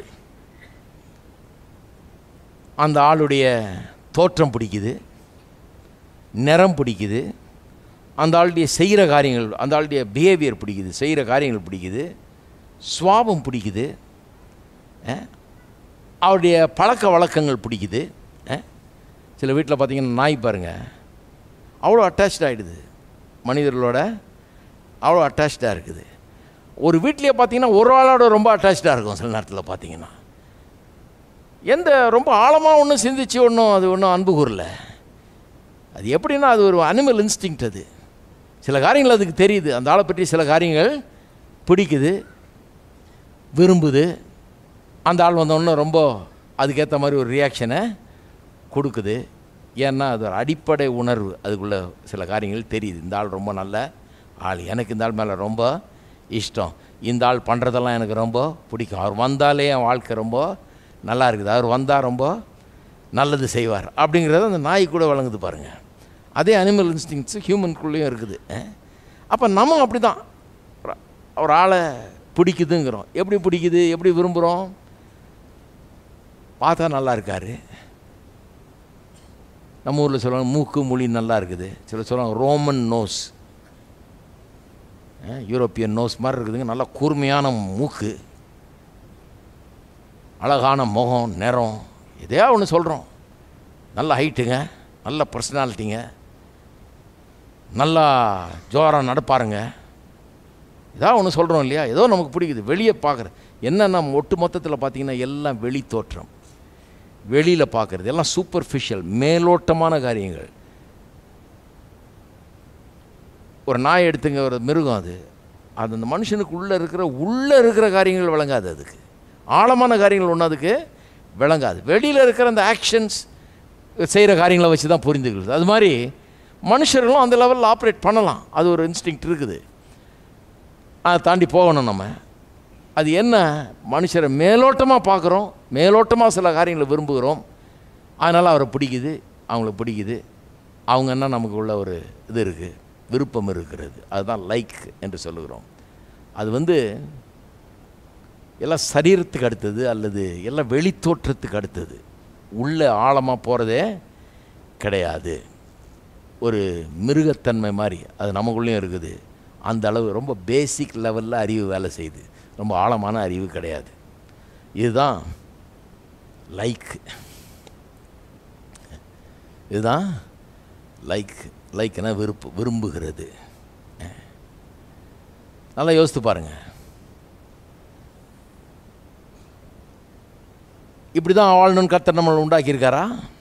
அந்த ஆளுடைய தோற்றம் பிடிக்குது நிறம் பிடிக்குது அந்த ஆளுடைய செய்கிற காரியங்கள் அந்த ஆளுடைய பிஹேவியர் பிடிக்குது செய்கிற காரியங்கள் பிடிக்குது சுவாபம் பிடிக்குது அஹ், அவருடைய பழக்க வழக்கங்கள் பிடிக்குது அஹ். சில வீட்டில் பார்த்தீங்கன்னா நாய் பாருங்க அவ்வளோ அட்டாச்ட் ஆகிடுது மனிதர்களோட அவ்வளோ அட்டாச்சாக இருக்குது ஒரு வீட்லேயே பார்த்தீங்கன்னா ஒரு ஆளோட ரொம்ப அட்டாச்சாக இருக்கும் சில நேரத்தில் பார்த்தீங்கன்னா எந்த ரொம்ப ஆழமாக ஒன்றும் சிந்திச்சு ஒன்றும் அது ஒன்றும் அன்பு கூறல அது எப்படின்னா அது ஒரு அனிமல் இன்ஸ்டிங்க்ட் அது சில காரியங்கள் அதுக்கு தெரியுது அந்த ஆளை பற்றி சில காரியங்கள் பிடிக்குது விரும்புது அந்த ஆள் வந்தோடனே ரொம்ப அதுக்கேற்ற மாதிரி ஒரு ரியாக்ஷனை கொடுக்குது ஏன்னா அது ஒரு அடிப்படை உணர்வு அதுக்குள்ள சில காரியங்கள் தெரியுது இந்த ஆள் ரொம்ப நல்ல ஆள் எனக்கு இந்த ஆள் மேலே ரொம்ப இஷ்டம் இந்த ஆள் பண்ணுறதெல்லாம் எனக்கு ரொம்ப பிடிக்கும் அவர் வந்தாலே என் வாழ்க்கை ரொம்ப நல்லா இருக்குது அவர் வந்தால் ரொம்ப நல்லது செய்வார் அப்படிங்கிறது அந்த நாய் கூட வழங்குது பாருங்கள் அதே அனிமல் இன்ஸ்டிங்ஸ் ஹியூமனுக்குள்ளேயும் இருக்குது அப்போ நம்ம அப்படி தான் ஒரு ஆளை பிடிக்குதுங்கிறோம் எப்படி பிடிக்குது எப்படி விரும்புகிறோம் பார்த்தா நல்லா இருக்காரு நம்ம ஊரில் சொல்லுவாங்க மூக்கு மொழி நல்லா இருக்குது சில சொல்லுவாங்க ரோமன் நோஸ் யூரோப்பியன் நோஸ் மாதிரி இருக்குதுங்க நல்லா கூர்மையான மூக்கு அழகான முகம் நிறம் எதையா ஒன்று சொல்கிறோம் நல்ல ஹைட்டுங்க நல்ல பர்சனாலிட்டிங்க நல்லா ஜோரம் நடப்பாருங்க ஏதாவது ஒன்று சொல்கிறோம் இல்லையா ஏதோ நமக்கு பிடிக்குது வெளியே பார்க்குற என்ன நம்ம ஒட்டு மொத்தத்தில் பார்த்தீங்கன்னா எல்லாம் வெளி தோற்றம் வெளியில் பார்க்குறது எல்லாம் சூப்பர்ஃபிஷியல் மேலோட்டமான காரியங்கள் ஒரு நாய் எடுத்துங்க ஒரு மிருகம் அது அது அந்த மனுஷனுக்கு உள்ளே இருக்கிற உள்ளே இருக்கிற காரியங்கள் விளங்காது அதுக்கு ஆழமான காரியங்கள் ஒன்றும் அதுக்கு விளங்காது வெளியில் இருக்கிற அந்த ஆக்ஷன்ஸ் செய்கிற காரியங்களை வச்சு தான் புரிந்துக்கிறது அது மாதிரி மனுஷர்களும் அந்த லெவலில் ஆப்ரேட் பண்ணலாம் அது ஒரு இன்ஸ்டிங் இருக்குது அதை தாண்டி போகணும் நம்ம அது என்ன மனுஷரை மேலோட்டமாக பார்க்குறோம் மேலோட்டமாக சில காரியங்களை விரும்புகிறோம் அதனால் அவரை பிடிக்குது அவங்கள பிடிக்குது அவங்க என்ன நமக்கு உள்ள ஒரு இது இருக்குது விருப்பம் இருக்கிறது அதுதான் லைக் என்று சொல்லுகிறோம் அது வந்து எல்லாம் சரீரத்துக்கு அடுத்தது அல்லது எல்லாம் வெளித்தோற்றத்துக்கு அடுத்தது உள்ளே ஆழமாக போகிறதே கிடையாது ஒரு மிருகத்தன்மை மாதிரி அது நமக்குள்ளேயும் இருக்குது அந்த அளவு ரொம்ப பேசிக் லெவலில் அறிவு வேலை செய்யுது ரொம்ப ஆழமான அறிவு கிடையாது இதுதான் லைக் இதுதான் லைக் லைக்னா விருப்பு விரும்புகிறது நல்லா யோசித்து பாருங்கள் இப்படி தான் வாழணும்னு கர்த்தர் நம்மளை உண்டாக்கியிருக்காரா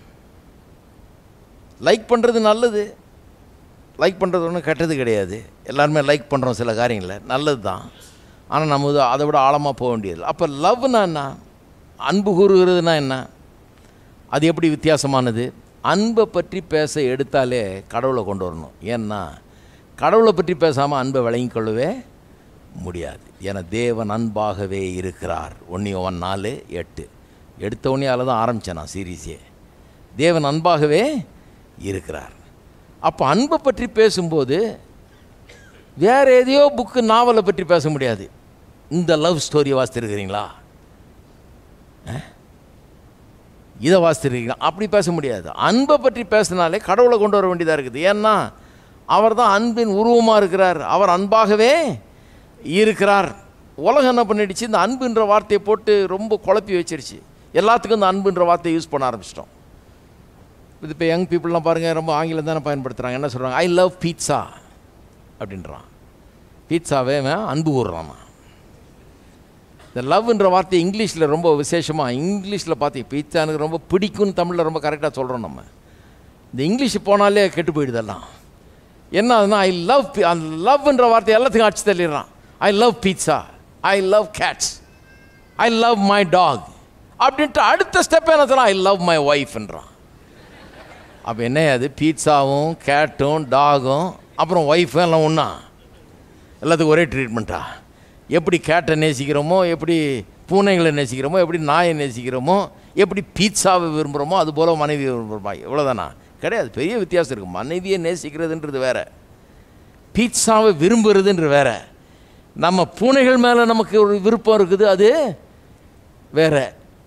லைக் பண்ணுறது நல்லது லைக் பண்ணுறது ஒன்றும் கெட்டது கிடையாது எல்லாருமே லைக் பண்ணுறோம் சில காரியங்களில் நல்லது தான் ஆனால் நம்ம இது அதை விட ஆழமாக போக வேண்டியது அப்போ லவ்னா என்ன அன்பு கூறுகிறதுனா என்ன அது எப்படி வித்தியாசமானது அன்பை பற்றி பேச எடுத்தாலே கடவுளை கொண்டு வரணும் ஏன்னா கடவுளை பற்றி பேசாமல் அன்பை விளங்கிக் கொள்ளவே முடியாது ஏன்னா தேவன் அன்பாகவே இருக்கிறார் ஒன்று நாலு எட்டு எடுத்த உடனே அதில் தான் ஆரம்பித்தேன் நான் சீரீஸே தேவன் அன்பாகவே இருக்கிறார் அப்போ அன்பை பற்றி பேசும்போது வேறு எதையோ புக்கு நாவலை பற்றி பேச முடியாது இந்த லவ் ஸ்டோரி வாசித்திருக்கிறீங்களா அஹ்? இதை வாசித்திருக்கீங்களா அப்படி பேச முடியாது அன்பை பற்றி பேசினாலே கடவுளை கொண்டு வர வேண்டியதாக இருக்குது ஏன்னா அவர் தான் அன்பின் உருவமாக இருக்கிறார் அவர் அன்பாகவே இருக்கிறார் உலகம் என்ன பண்ணிடுச்சு இந்த அன்புன்ற வார்த்தையை போட்டு ரொம்ப குழப்பி வச்சிருச்சு எல்லாத்துக்கும் இந்த அன்புன்ற வார்த்தையை யூஸ் பண்ண ஆரம்பிச்சிட்டோம் இது இப்போ யங் பீப்புளெலாம் பாருங்கள் ரொம்ப ஆங்கிலம் தானே பயன்படுத்துகிறாங்க என்ன சொல்கிறாங்க ஐ லவ் பீட்சா அப்படின்றான் பீட்சாவே அவன் அன்பு கூறுறான் இந்த லவ்ன்ற வார்த்தை இங்கிலீஷில் ரொம்ப விசேஷமாக இங்கிலீஷில் பார்த்து பீட்சா எனக்கு ரொம்ப பிடிக்கும்னு தமிழில் ரொம்ப கரெக்டாக சொல்கிறோம் நம்ம இந்த இங்கிலீஷ் போனாலே கெட்டு போயிடுதெல்லாம் என்ன ஆகுதுன்னா ஐ லவ் அந்த லவ்ன்ற வார்த்தை எல்லாத்துக்கும் அடிச்சு தள்ளிடுறான் I love pizza I love cats I love my dog அப்படின்ட்டு அடுத்த ஸ்டெப் என்ன சொல்ல ஐ லவ் மை ஒய்ஃப்ன்றான் அப்போ என்ன அது பீட்சாவும் கேட்டும் டாகும் அப்புறம் ஒய்ஃபு எல்லாம் ஒன்றா எல்லாத்துக்கும் ஒரே ட்ரீட்மெண்ட்டா எப்படி கேட்டை நேசிக்கிறோமோ எப்படி பூனைகளை நேசிக்கிறோமோ எப்படி நாயை நேசிக்கிறோமோ எப்படி பீட்சாவை விரும்புகிறோமோ அது போல் மனைவியை விரும்புகிறோமா இவ்வளோதானா கிடையாது பெரிய வித்தியாசம் இருக்குது மனைவியை நேசிக்கிறதுன்றது வேற பீட்சாவை விரும்புறதுன்ற வேற நம்ம பூனைகள் மேலே நமக்கு ஒரு விருப்பம் இருக்குது அது வேற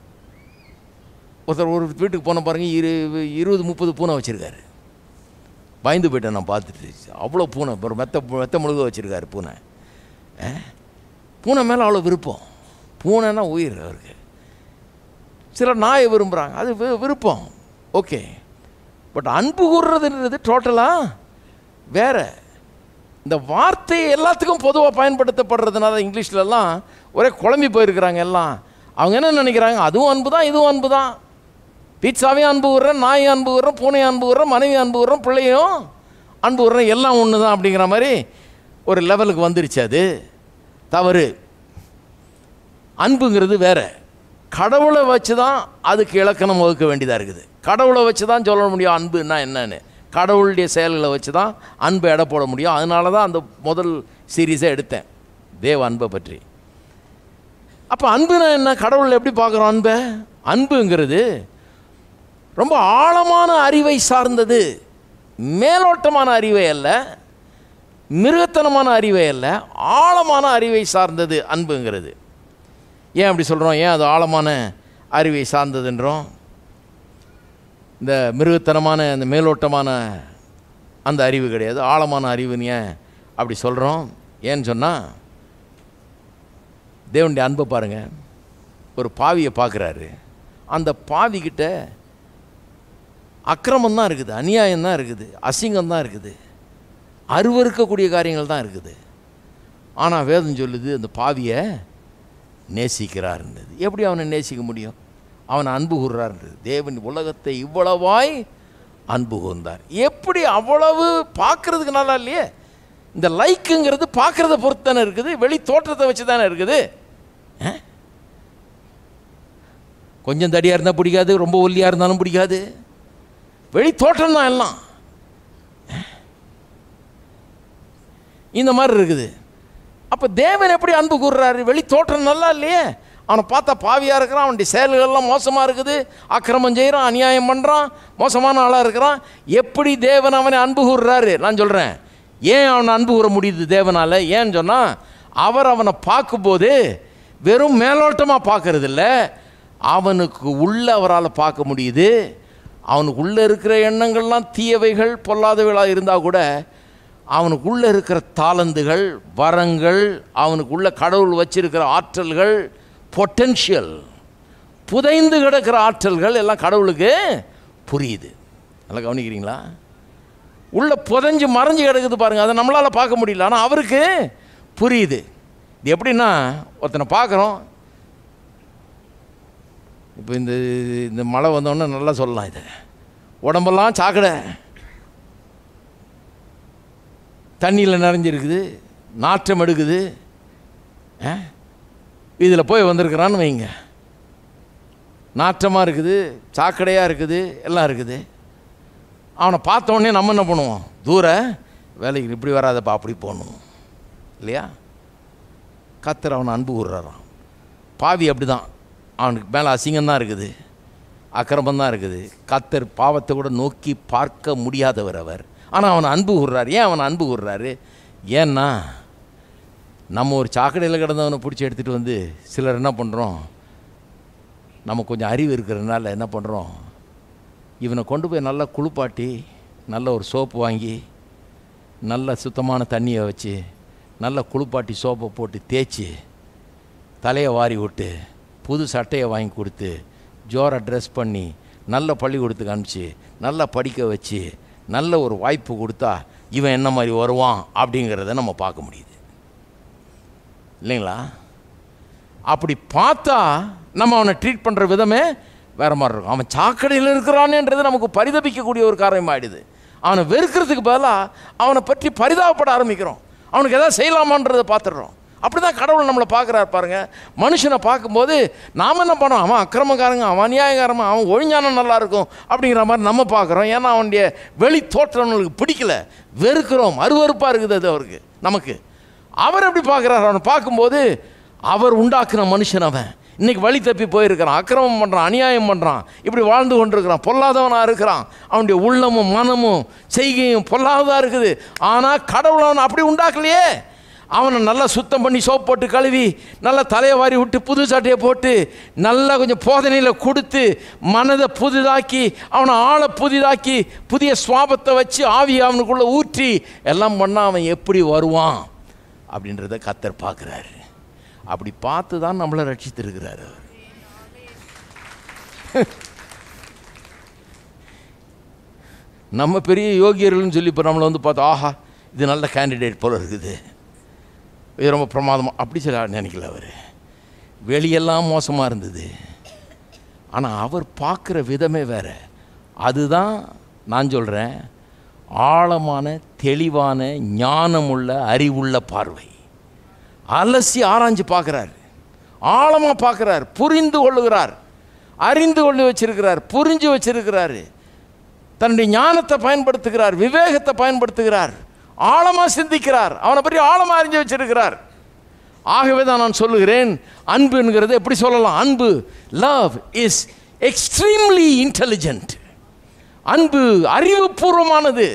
ஒருத்தர் ஒரு வீட்டுக்கு போன பாருங்க இரு இருபது முப்பது பூனை வச்சுருக்காரு பயந்து போயிட்டேன் நான் பார்த்துட்டு அவ்வளோ பூனை ஒரு மெத்த மெத்த முழுக வச்சுருக்காரு பூனை ஆ? பூனை மேலே அவ்வளோ விருப்பம் பூனைன்னா உயிர் அவருக்கு சில நாயை விரும்புகிறாங்க அது வி- விருப்பம் ஓகே பட் அன்பு கூறுறதுன்றது டோட்டலாக வேற இந்த வார்த்தை எல்லாத்துக்கும் பொதுவாக பயன்படுத்தப்படுறதுனால இங்கிலீஷ்லலாம் ஒரே குழம்பி போயிருக்கிறாங்க எல்லாம் அவங்க என்ன நினைக்கிறாங்க அதுவும் அன்பு தான் இதுவும் அன்பு தான் பீட்சாவையும் அன்பு விடுறேன் நாயை அன்பு விடுறேன் பூனையை அன்பு விடுறேன் மனைவி அன்பு விடுறேன் பிள்ளையும் அன்பு விடுறேன் எல்லாம் ஒன்று தான் அப்படிங்கிற மாதிரி ஒரு லெவலுக்கு வந்துருச்சு அது தவறு அன்புங்கிறது வேற கடவுளை வச்சு தான் அதுக்கு இலக்கணம் வகுக்க வேண்டியதாக இருக்குது கடவுளை வச்சு தான் சொல்ல முடியும் அன்புன்னா என்னன்னு கடவுளுடைய செயல்களை வச்சு தான் அன்பை எடை போட முடியும் அதனால தான் அந்த முதல் சீரீஸை எடுத்தேன் தேவ அன்பை பற்றி அப்போ அன்புனா என்ன கடவுள் எப்படி பார்க்குறோம் அன்பை அன்புங்கிறது ரொம்ப ஆழமான அறிவை சார்ந்தது மேலோட்டமான அறிவை அல்ல மிருகத்தனமான அறிவை அல்ல ஆழமான அறிவை சார்ந்தது அன்புங்கிறது ஏன் அப்படி சொல்கிறோம் ஏன் அது ஆழமான அறிவை சார்ந்ததுன்றோம் இந்த மிருகத்தனமான இந்த மேலோட்டமான அந்த அறிவு கிடையாது ஆழமான அறிவுன்னு ஏன் அப்படி சொல்கிறோம் ஏன்னு சொன்னால் தேவனுடைய அன்பை பாருங்கள் ஒரு பாவியை பார்க்குறாரு அந்த பாவிக்கிட்ட அக்கிரமம் தான் இருக்குது அநியாயம் தான் இருக்குது அசிங்கம் தான் இருக்குது அருவருக்கக்கூடிய காரியங்கள் தான் இருக்குது ஆனால் வேதம் சொல்லுது அந்த பாவியை நேசிக்கிறார்ன்றது எப்படி அவனை நேசிக்க முடியும் அவனை அன்பு கூறுறார்ன்றது தேவன் உலகத்தை இவ்வளவாய் அன்பு கூர்ந்தார் எப்படி அவ்வளவு பார்க்கறதுக்கு நல்லா இல்லையே இந்த லைக்குங்கிறது பார்க்கறத பொறுத்து தானே இருக்குது வெளி தோற்றத்தை வச்சு தானே இருக்குது ஆ? கொஞ்சம் தடியாக இருந்தால் பிடிக்காது ரொம்ப ஒல்லியாக இருந்தாலும் பிடிக்காது வெளி தோற்றம் தான் எல்லாம் இந்த மாதிரி இருக்குது அப்போ தேவன் எப்படி அன்பு கூறுறாரு வெளி தோற்றம் நல்லா இல்லையே அவனை பார்த்தா பாவியாக இருக்கிறான் அவனுடைய செயல்கள்லாம் மோசமாக இருக்குது அக்கிரமம் செய்கிறான் அநியாயம் பண்ணுறான் மோசமான ஆளாக இருக்கிறான் எப்படி தேவன் அவனை அன்பு கூறுறாரு நான் சொல்கிறேன் ஏன் அவனை அன்பு கூற முடியுது தேவனால் ஏன்னு சொன்னால் அவர் அவனை பார்க்கும்போது வெறும் மேலோட்டமாக பார்க்கறது இல்ல அவனுக்கு உள்ள அவரால் பார்க்க முடியுது அவனுக்கு உள்ளே இருக்கிற எண்ணங்கள்லாம் தீயவைகள் பொல்லாதவைகளாக இருந்தால் கூட அவனுக்குள்ளே இருக்கிற தாளந்துகள் வரங்கள் அவனுக்குள்ள கடவுள் வச்சிருக்கிற ஆற்றல்கள் பொட்டென்ஷியல் புதைந்து கிடக்கிற ஆற்றல்கள் எல்லாம் கடவுளுக்கு புரியுது நல்லா கவனிக்கிறீங்களா உள்ள புதைஞ்சு மறைஞ்சு கிடக்குது பாருங்க அதை நம்மளால் பார்க்க முடியல ஆனால் அவருக்கு புரியுது இது எப்படின்னா ஒருத்தனை பார்க்குறோம் இப்போ இந்த இந்த மழை வந்தோடனே நல்லா சொல்லலாம் இதை உடம்பெல்லாம் சாக்கடை தண்ணியில் நிறைஞ்சிருக்குது நாற்றம் எடுக்குது இதில் போய் வந்திருக்கிறான்னு வைங்க நாற்றமாக இருக்குது சாக்கடையாக இருக்குது எல்லாம் இருக்குது அவனை பார்த்த உடனே நம்ம என்ன பண்ணுவோம் தூர வேலைக்கு இப்படி வராதப்பா அப்படி போகணும் இல்லையா கத்தர் அவனை அன்பு கூறுறாராம் பாவி அப்படி தான் அவனுக்கு மேலே அசிங்கம் தான் இருக்குது அக்கிரமம் தான் இருக்குது கத்தர் பாவத்தை கூட நோக்கி பார்க்க முடியாதவர் அவர் ஆனால் அவனை அன்பு கூறுறாரு ஏன் அவனை அன்பு கூறுறாரு ஏன்னா நம்ம ஒரு சாக்கடையில் கிடந்தவனை பிடிச்சி எடுத்துகிட்டு வந்து சிலர் என்ன பண்ணுறோம் நம்ம கொஞ்சம் அறிவு இருக்கிறதுனால என்ன பண்ணுறோம் இவனை கொண்டு போய் நல்லா குளிப்பாட்டி நல்ல ஒரு சோப்பு வாங்கி நல்ல சுத்தமான தண்ணியை வச்சு நல்ல குளிப்பாட்டி சோப்பை போட்டு தேய்ச்சி தலையை வாரி விட்டு புது சட்டையை வாங்கி கொடுத்து ஜோரை ட்ரெஸ் பண்ணி நல்ல பள்ளிக்கூடத்துக்கு அனுப்பிச்சு நல்லா படிக்க வச்சு நல்ல ஒரு வாய்ப்பு கொடுத்தா இவன் என்ன மாதிரி வருவான் அப்படிங்கிறத நம்ம பார்க்க முடியுது இல்லைங்களா அப்படி பார்த்தா நம்ம அவனை ட்ரீட் பண்ணுற விதமே வேற மாதிரி இருக்கும் அவன் சாக்கடையில் இருக்கிறானேன்றது நமக்கு பரிதபிக்கக்கூடிய ஒரு காரியம் ஆயிடுது அவனை வெறுக்கிறதுக்கு பதிலாக அவனை பற்றி பரிதாபப்பட ஆரம்பிக்கிறோம் அவனுக்கு எதாவது செய்யலாமான்றதை பார்த்துடுறோம் அப்படி தான் கடவுள் நம்மளை பார்க்குறாரு பாருங்க மனுஷனை பார்க்கும்போது நாம் என்ன பண்ணோம் அவன் அக்கிரமக்காரங்க அவன் அநியாயக்காரன் அவன் ஒழிஞ்சானம் நல்லா இருக்கும் அப்படிங்கிற மாதிரி நம்ம பார்க்குறோம் ஏன்னா அவனுடைய வெளி தோற்றம் நம்மளுக்கு பிடிக்கல வெறுக்கிறோம் அருவருப்பாக இருக்குது அது அவருக்கு நமக்கு அவர் எப்படி பார்க்குறாரு அவனை பார்க்கும்போது அவர் உண்டாக்குன மனுஷன் அவன் இன்னைக்கு வழி தப்பி போயிருக்கிறான் அக்கிரமம் பண்ணுறான் அநியாயம் பண்ணுறான் இப்படி வாழ்ந்து கொண்டிருக்கிறான் பொல்லாதவனாக இருக்கிறான் அவனுடைய உள்ளமும் மனமும் செய்கையும் பொல்லாததாக இருக்குது ஆனால் கடவுள் அவனை அப்படி உண்டாக்கலையே அவனை நல்லா சுத்தம் பண்ணி சோப் போட்டு கழுவி நல்லா தலையை வாரி விட்டு புது சட்டையை போட்டு நல்லா கொஞ்சம் போதனையில் கொடுத்து மனதை புதிதாக்கி அவனை ஆளை புதிதாக்கி புதிய சுவாபத்தை வச்சு ஆவி அவனுக்குள்ளே ஊற்றி எல்லாம் பண்ணால் அவன் எப்படி வருவான் அப்படின்றத கத்தர் பார்க்குறாரு அப்படி பார்த்து தான் நம்மளை ரட்சித்திருக்கிறார் அவர் நம்ம பெரிய யோகியர்கள்னு சொல்லி இப்போ நம்மளை வந்து பார்த்தா ஆஹா இது நல்ல கேண்டிடேட் போல இருக்குது இது ரொம்ப பிரமாதமாக அப்படி சொல்ல நினைக்கல அவர் வெளியெல்லாம் மோசமாக இருந்தது ஆனால் அவர் பார்க்குற விதமே வேற அதுதான் நான் சொல்கிறேன் ஆழமான தெளிவான ஞானமுள்ள அறிவுள்ள பார்வை அலசி ஆராய்ஞ்சு பார்க்குறார் ஆழமாக பார்க்குறார் புரிந்து கொள்ளுகிறார் அறிந்து கொண்டு வச்சிருக்கிறார் புரிஞ்சு வச்சிருக்கிறாரு தன்னுடைய ஞானத்தை பயன்படுத்துகிறார் விவேகத்தை பயன்படுத்துகிறார் ஆழமாக சிந்திக்கிறார் அவனை பற்றி ஆழமாக அறிஞ்சு வச்சிருக்கிறார் ஆகவே தான் நான் சொல்லுகிறேன் அன்புங்கிறது எப்படி சொல்லலாம் அன்பு லவ் இஸ் எக்ஸ்ட்ரீம்லி இன்டெலிஜென்ட் அன்பு அறிவுபூர்வமானது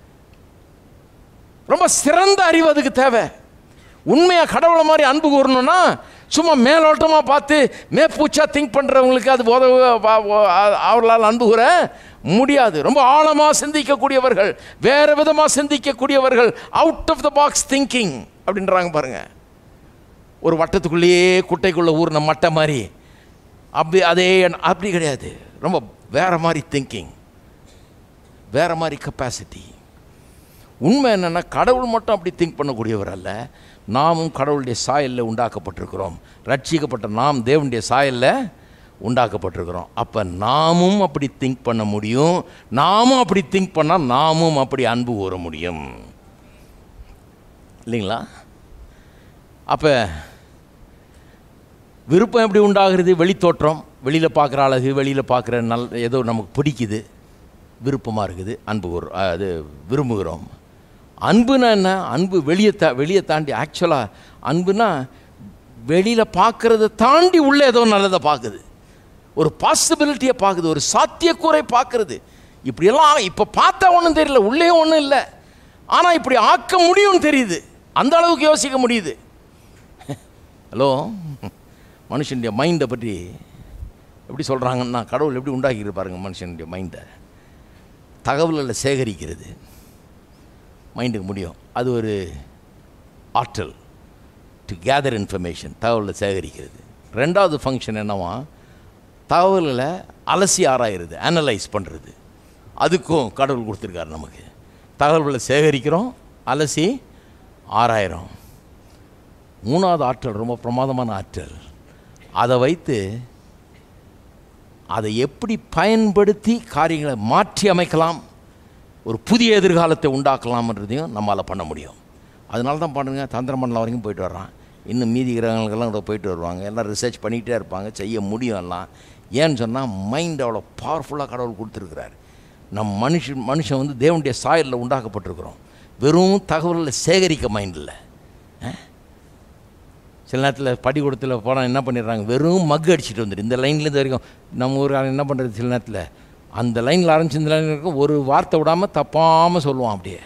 ரொம்ப சிறந்த அறிவு அதுக்கு தேவை உண்மையாக கடவுளை மாதிரி அன்பு கூறணும்னா சும்மா மேலோட்டமாக பார்த்து மேப்பூச்சா திங்க் பண்ணுறவங்களுக்கு அது உதவு அவர்களால் அன்பு கூற முடியாது ரொம்ப ஆழமாக சிந்திக்கக்கூடியவர்கள் வேறு விதமாக சிந்திக்கக்கூடியவர்கள் out of the box thinking அப்படின்றாங்க பாருங்க ஒரு வட்டத்துக்குள்ளேயே குட்டைக்குள்ளே ஊறின மட்டை மாதிரி அப்படி அதே அப்படி கிடையாது ரொம்ப வேற மாதிரி திங்கிங் வேற மாதிரி கெப்பாசிட்டி உண்மை என்னென்னா கடவுள் மட்டும் அப்படி திங்க் பண்ணக்கூடியவர் அல்ல நாமும் கடவுளுடைய சாயலில் உண்டாக்கப்பட்டிருக்கிறோம் ரட்சிக்கப்பட்ட நாம் தேவனுடைய சாயலில் உண்டாக்கப்பட்டிருக்கிறோம் அப்போ நாமும் அப்படி திங்க் பண்ண முடியும் நாமும் அப்படி திங்க் பண்ணால் நாமும் அப்படி அன்பு கூற முடியும் இல்லைங்களா அப்போ விருப்பம் எப்படி உண்டாகிறது வெளித்தோற்றம் வெளியில் பார்க்குற அழகு வெளியில் பார்க்குற நல் ஏதோ நமக்கு பிடிக்குது விருப்பமாக இருக்குது அன்பு கூற அது விரும்புகிறோம் அன்புனா என்ன அன்பு வெளியே தா வெளியே தாண்டி ஆக்சுவலாக அன்புனா வெளியில் பார்க்குறத தாண்டி உள்ளே ஏதோ நல்லதை பார்க்குது ஒரு பாசிபிலிட்டியை பார்க்குது ஒரு சாத்தியக்கூரை பார்க்குறது இப்படியெல்லாம் இப்போ பார்த்தா ஒன்றும் தெரியல உள்ளே ஒன்றும் இல்லை ஆனால் இப்படி ஆக்க முடியும்னு தெரியுது அந்த அளவுக்கு யோசிக்க முடியுது ஹலோ மனுஷனுடைய மைண்டை பற்றி எப்படி சொல்கிறாங்கன்னா கடவுள் எப்படி உண்டாக்கிட்டு பாருங்க மனுஷனுடைய மைண்டை தகவல்களை சேகரிக்கிறது மைண்டுக்கு முடியும் அது ஒரு ஆற்றல் டு கேதர் இன்ஃபர்மேஷன் தகவலை சேகரிக்கிறது ரெண்டாவது ஃபங்க்ஷன் என்னவா தகவல்களை அலசி ஆராயிறது அனலைஸ் பண்ணுறது அதுக்கும் கடவுள் கொடுத்துருக்காரு நமக்கு தகவல்களை சேகரிக்கிறோம் அலசி ஆராயிரம் மூணாவது ஆற்றல் ரொம்ப பிரமாதமான ஆற்றல் அதை வைத்து அதை எப்படி பயன்படுத்தி காரியங்களை மாற்றி அமைக்கலாம் ஒரு புதிய எதிர்காலத்தை உண்டாக்கலாம்ன்றதையும் நம்மளால் பண்ண முடியும் அதனால தான் பண்ணுங்க தந்திரமண்டலம் வரைக்கும் போயிட்டு வர்றான் இன்னும் மீதி கிரகங்களுக்கெல்லாம் கூட போயிட்டு வருவாங்க எல்லாம் ரிசர்ச் பண்ணிக்கிட்டே இருப்பாங்க செய்ய முடியும் எல்லாம் ஏன்னு சொன்னால் மைண்ட் அவ்வளோ பவர்ஃபுல்லாக கடவுள் கொடுத்துருக்கிறார் நம் மனுஷன் மனுஷன் வந்து தேவனுடைய சாயலில் உண்டாக்கப்பட்டிருக்கிறோம் வெறும் தகவல்களை சேகரிக்க மைண்ட் இல்லை சில நேரத்தில் பள்ளிக்கூடத்தில் போனால் என்ன பண்ணிடுறாங்க வெறும் மக்கு அடிச்சுட்டு வந்துடு இந்த லைன்லேருந்து வரைக்கும் நம்ம ஊர் ஆள் என்ன பண்ணுறது சில நேரத்தில் அந்த லைனில் ஆரம்பிச்சு இந்த லைனில் இருக்கும் ஒரு வார்த்தை விடாமல் தப்பாமல் சொல்லுவான் அப்படியே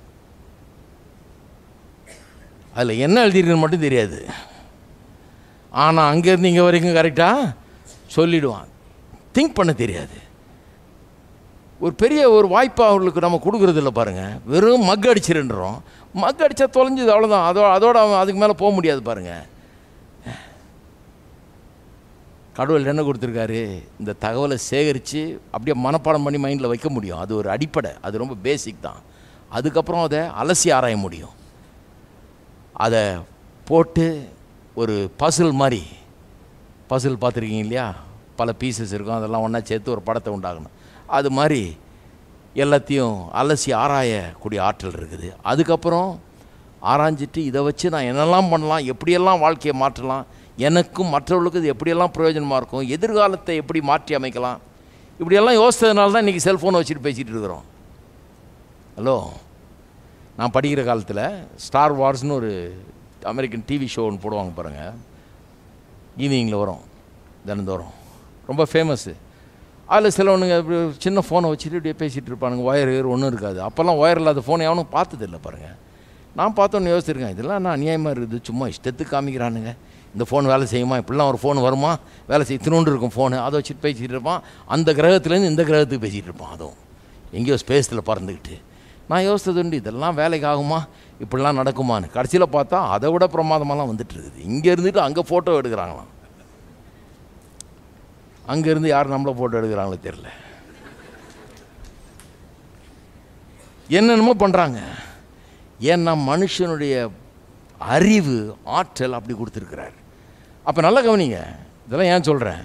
அதில் என்ன எழுதியிருக்குன்னு மட்டும் தெரியாது ஆனால் அங்கேருந்து இங்கே வரைக்கும் கரெக்டாக சொல்லிடுவான் திங்க் பண்ண தெரியாது ஒரு பெரிய ஒரு வாய்ப்பு அவர்களுக்கு நம்ம கொடுக்குறது இல்லை பாருங்கள் வெறும் மக் அடிச்சிருன்றோம் மக் அடித்தா தொலைஞ்சது அவ்வளோதான் அதோ அதோட அவன் அதுக்கு மேலே போக முடியாது பாருங்கள் கடவுள் என்ன கொடுத்துருக்காரு இந்த தகவலை சேகரித்து அப்படியே மனப்பாடம் பண்ணி மைண்டில் வைக்க முடியும் அது ஒரு அடிப்படை அது ரொம்ப பேசிக் தான் அதுக்கப்புறம் அதை அலசி ஆராய முடியும் அதை போட்டு ஒரு பசில் மாதிரி பசில் பார்த்துருக்கீங்க இல்லையா பல பீசஸ் இருக்கும் அதெல்லாம் ஒன்றா சேர்த்து ஒரு படத்தை உண்டாகணும் அது மாதிரி எல்லாத்தையும் அலசி ஆராயக்கூடிய ஆற்றல் இருக்குது அதுக்கப்புறம் ஆராய்ஞ்சிட்டு இதை வச்சு நான் என்னெல்லாம் பண்ணலாம் எப்படியெல்லாம் வாழ்க்கையை மாற்றலாம் எனக்கும் மற்றவர்களுக்கும் இது எப்படியெல்லாம் பிரயோஜனமாக இருக்கும் எதிர்காலத்தை எப்படி மாற்றி அமைக்கலாம் இப்படியெல்லாம் யோசித்ததுனால தான் இன்றைக்கி செல்ஃபோனை வச்சுட்டு பேசிகிட்டு இருக்கிறோம் ஹலோ நான் படிக்கிற காலத்தில் ஸ்டார் வார்ஸ்னு ஒரு அமெரிக்கன் டிவி ஷோ ஒன்று போடுவாங்க பாருங்கள் ஈவினிங்கில் வரும் தினந்தோறும் ரொம்ப ஃபேமஸ்ஸு அதில் சிலவனுங்க இப்படி ஒரு சின்ன ஃபோனை வச்சுட்டு இப்படியே பேசிகிட்டு இருப்பானுங்க ஒயர் ஏர் ஒன்றும் இருக்காது அப்போல்லாம் ஒயர் இல்லாத ஃபோனை எவனும் பார்த்ததில்ல பாருங்கள் நான் பார்த்தோன்னு யோசிச்சிருக்கேன் இதெல்லாம் நான் அநியாயமாக இருக்குது சும்மா இஷ்டத்துக்கு காமிக்கிறானுங்க இந்த ஃபோன் வேலை செய்யுமா இப்படிலாம் ஒரு ஃபோன் வருமா வேலை செய்ய திருண்டு இருக்கும் ஃபோனு அதை வச்சுட்டு பேசிகிட்டு இருப்பான் அந்த கிரகத்துலேருந்து இந்த கிரகத்துக்கு பேசிகிட்டு இருப்பான் அதுவும் எங்கேயோ ஸ்பேஸில் பறந்துக்கிட்டு நான் யோசித்தது உண்டு இதெல்லாம் வேலைக்கு ஆகுமா இப்படிலாம் நடக்குமான்னு கடைசியில் பார்த்தா அதை விட பிரமாதமெல்லாம் வந்துட்டு இருக்குது இங்கே இருந்துட்டு அங்கே ஃபோட்டோ எடுக்கிறாங்களாம் அங்கேருந்து யார் நம்மளை ஃபோட்டோ எடுக்கிறாங்களோ தெரில என்னென்னமோ பண்ணுறாங்க ஏன்னா மனுஷனுடைய அறிவு ஆற்றல் அப்படி கொடுத்துருக்கிறார் அப்போ நல்லா கவனிங்க இதெல்லாம் ஏன் சொல்கிறேன்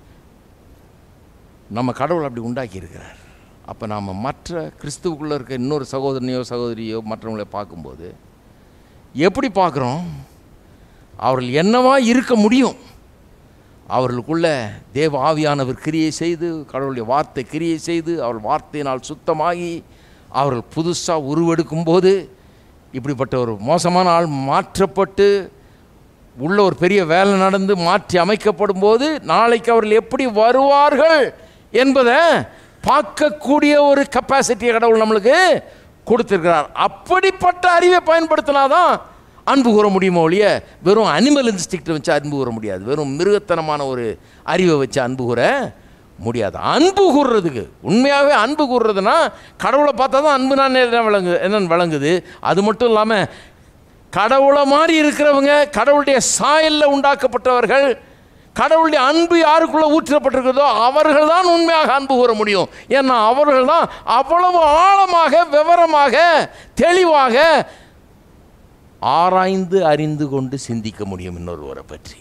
நம்ம கடவுள் அப்படி உண்டாக்கி இருக்கிறார் அப்போ நாம் மற்ற கிறிஸ்துவுக்குள்ளே இருக்க இன்னொரு சகோதரனையோ சகோதரியோ மற்றவங்களை பார்க்கும்போது எப்படி பார்க்குறோம் அவர்கள் என்னவா இருக்க முடியும் அவர்களுக்குள்ள தேவ ஆவியானவர் கிரியை செய்து கடவுளுடைய வார்த்தை கிரியை செய்து அவர்கள் வார்த்தையினால் சுத்தமாகி அவர்கள் புதுசாக உருவெடுக்கும் போது இப்படிப்பட்ட ஒரு மோசமான ஆள் மாற்றப்பட்டு உள்ள ஒரு பெரிய வேலை நடந்து மாற்றி அமைக்கப்படும் போது நாளைக்கு அவர்கள் எப்படி வருவார்கள் என்பதை பார்க்கக்கூடிய ஒரு கெப்பாசிட்டியை கடவுள் நம்மளுக்கு கொடுத்துருக்கிறார் அப்படிப்பட்ட அறிவை பயன்படுத்தினாதான் அன்பு கூற முடியுமோ ஒழிய வெறும் அனிமல் இன்ஸ்டிக்டை வச்சு அன்பு கூற முடியாது வெறும் மிருகத்தனமான ஒரு அறிவை வச்சு அன்பு கூற முடியாது அன்பு கூறுறதுக்கு உண்மையாகவே அன்பு கூறுறதுனா கடவுளை பார்த்தா தான் அன்புனா என்ன விளங்கு என்னன்னு விளங்குது அது மட்டும் இல்லாமல் கடவுளை மாதிரி இருக்கிறவங்க கடவுளுடைய சாயலில் உண்டாக்கப்பட்டவர்கள் கடவுளுடைய அன்பு யாருக்குள்ளே ஊற்றப்பட்டிருக்கிறதோ அவர்கள் தான் உண்மையாக அன்பு கூற முடியும் ஏன்னா அவர்கள் தான் அவ்வளவு ஆழமாக விவரமாக தெளிவாக ஆராய்ந்து அறிந்து கொண்டு சிந்திக்க முடியும் இன்னொருவரை பற்றி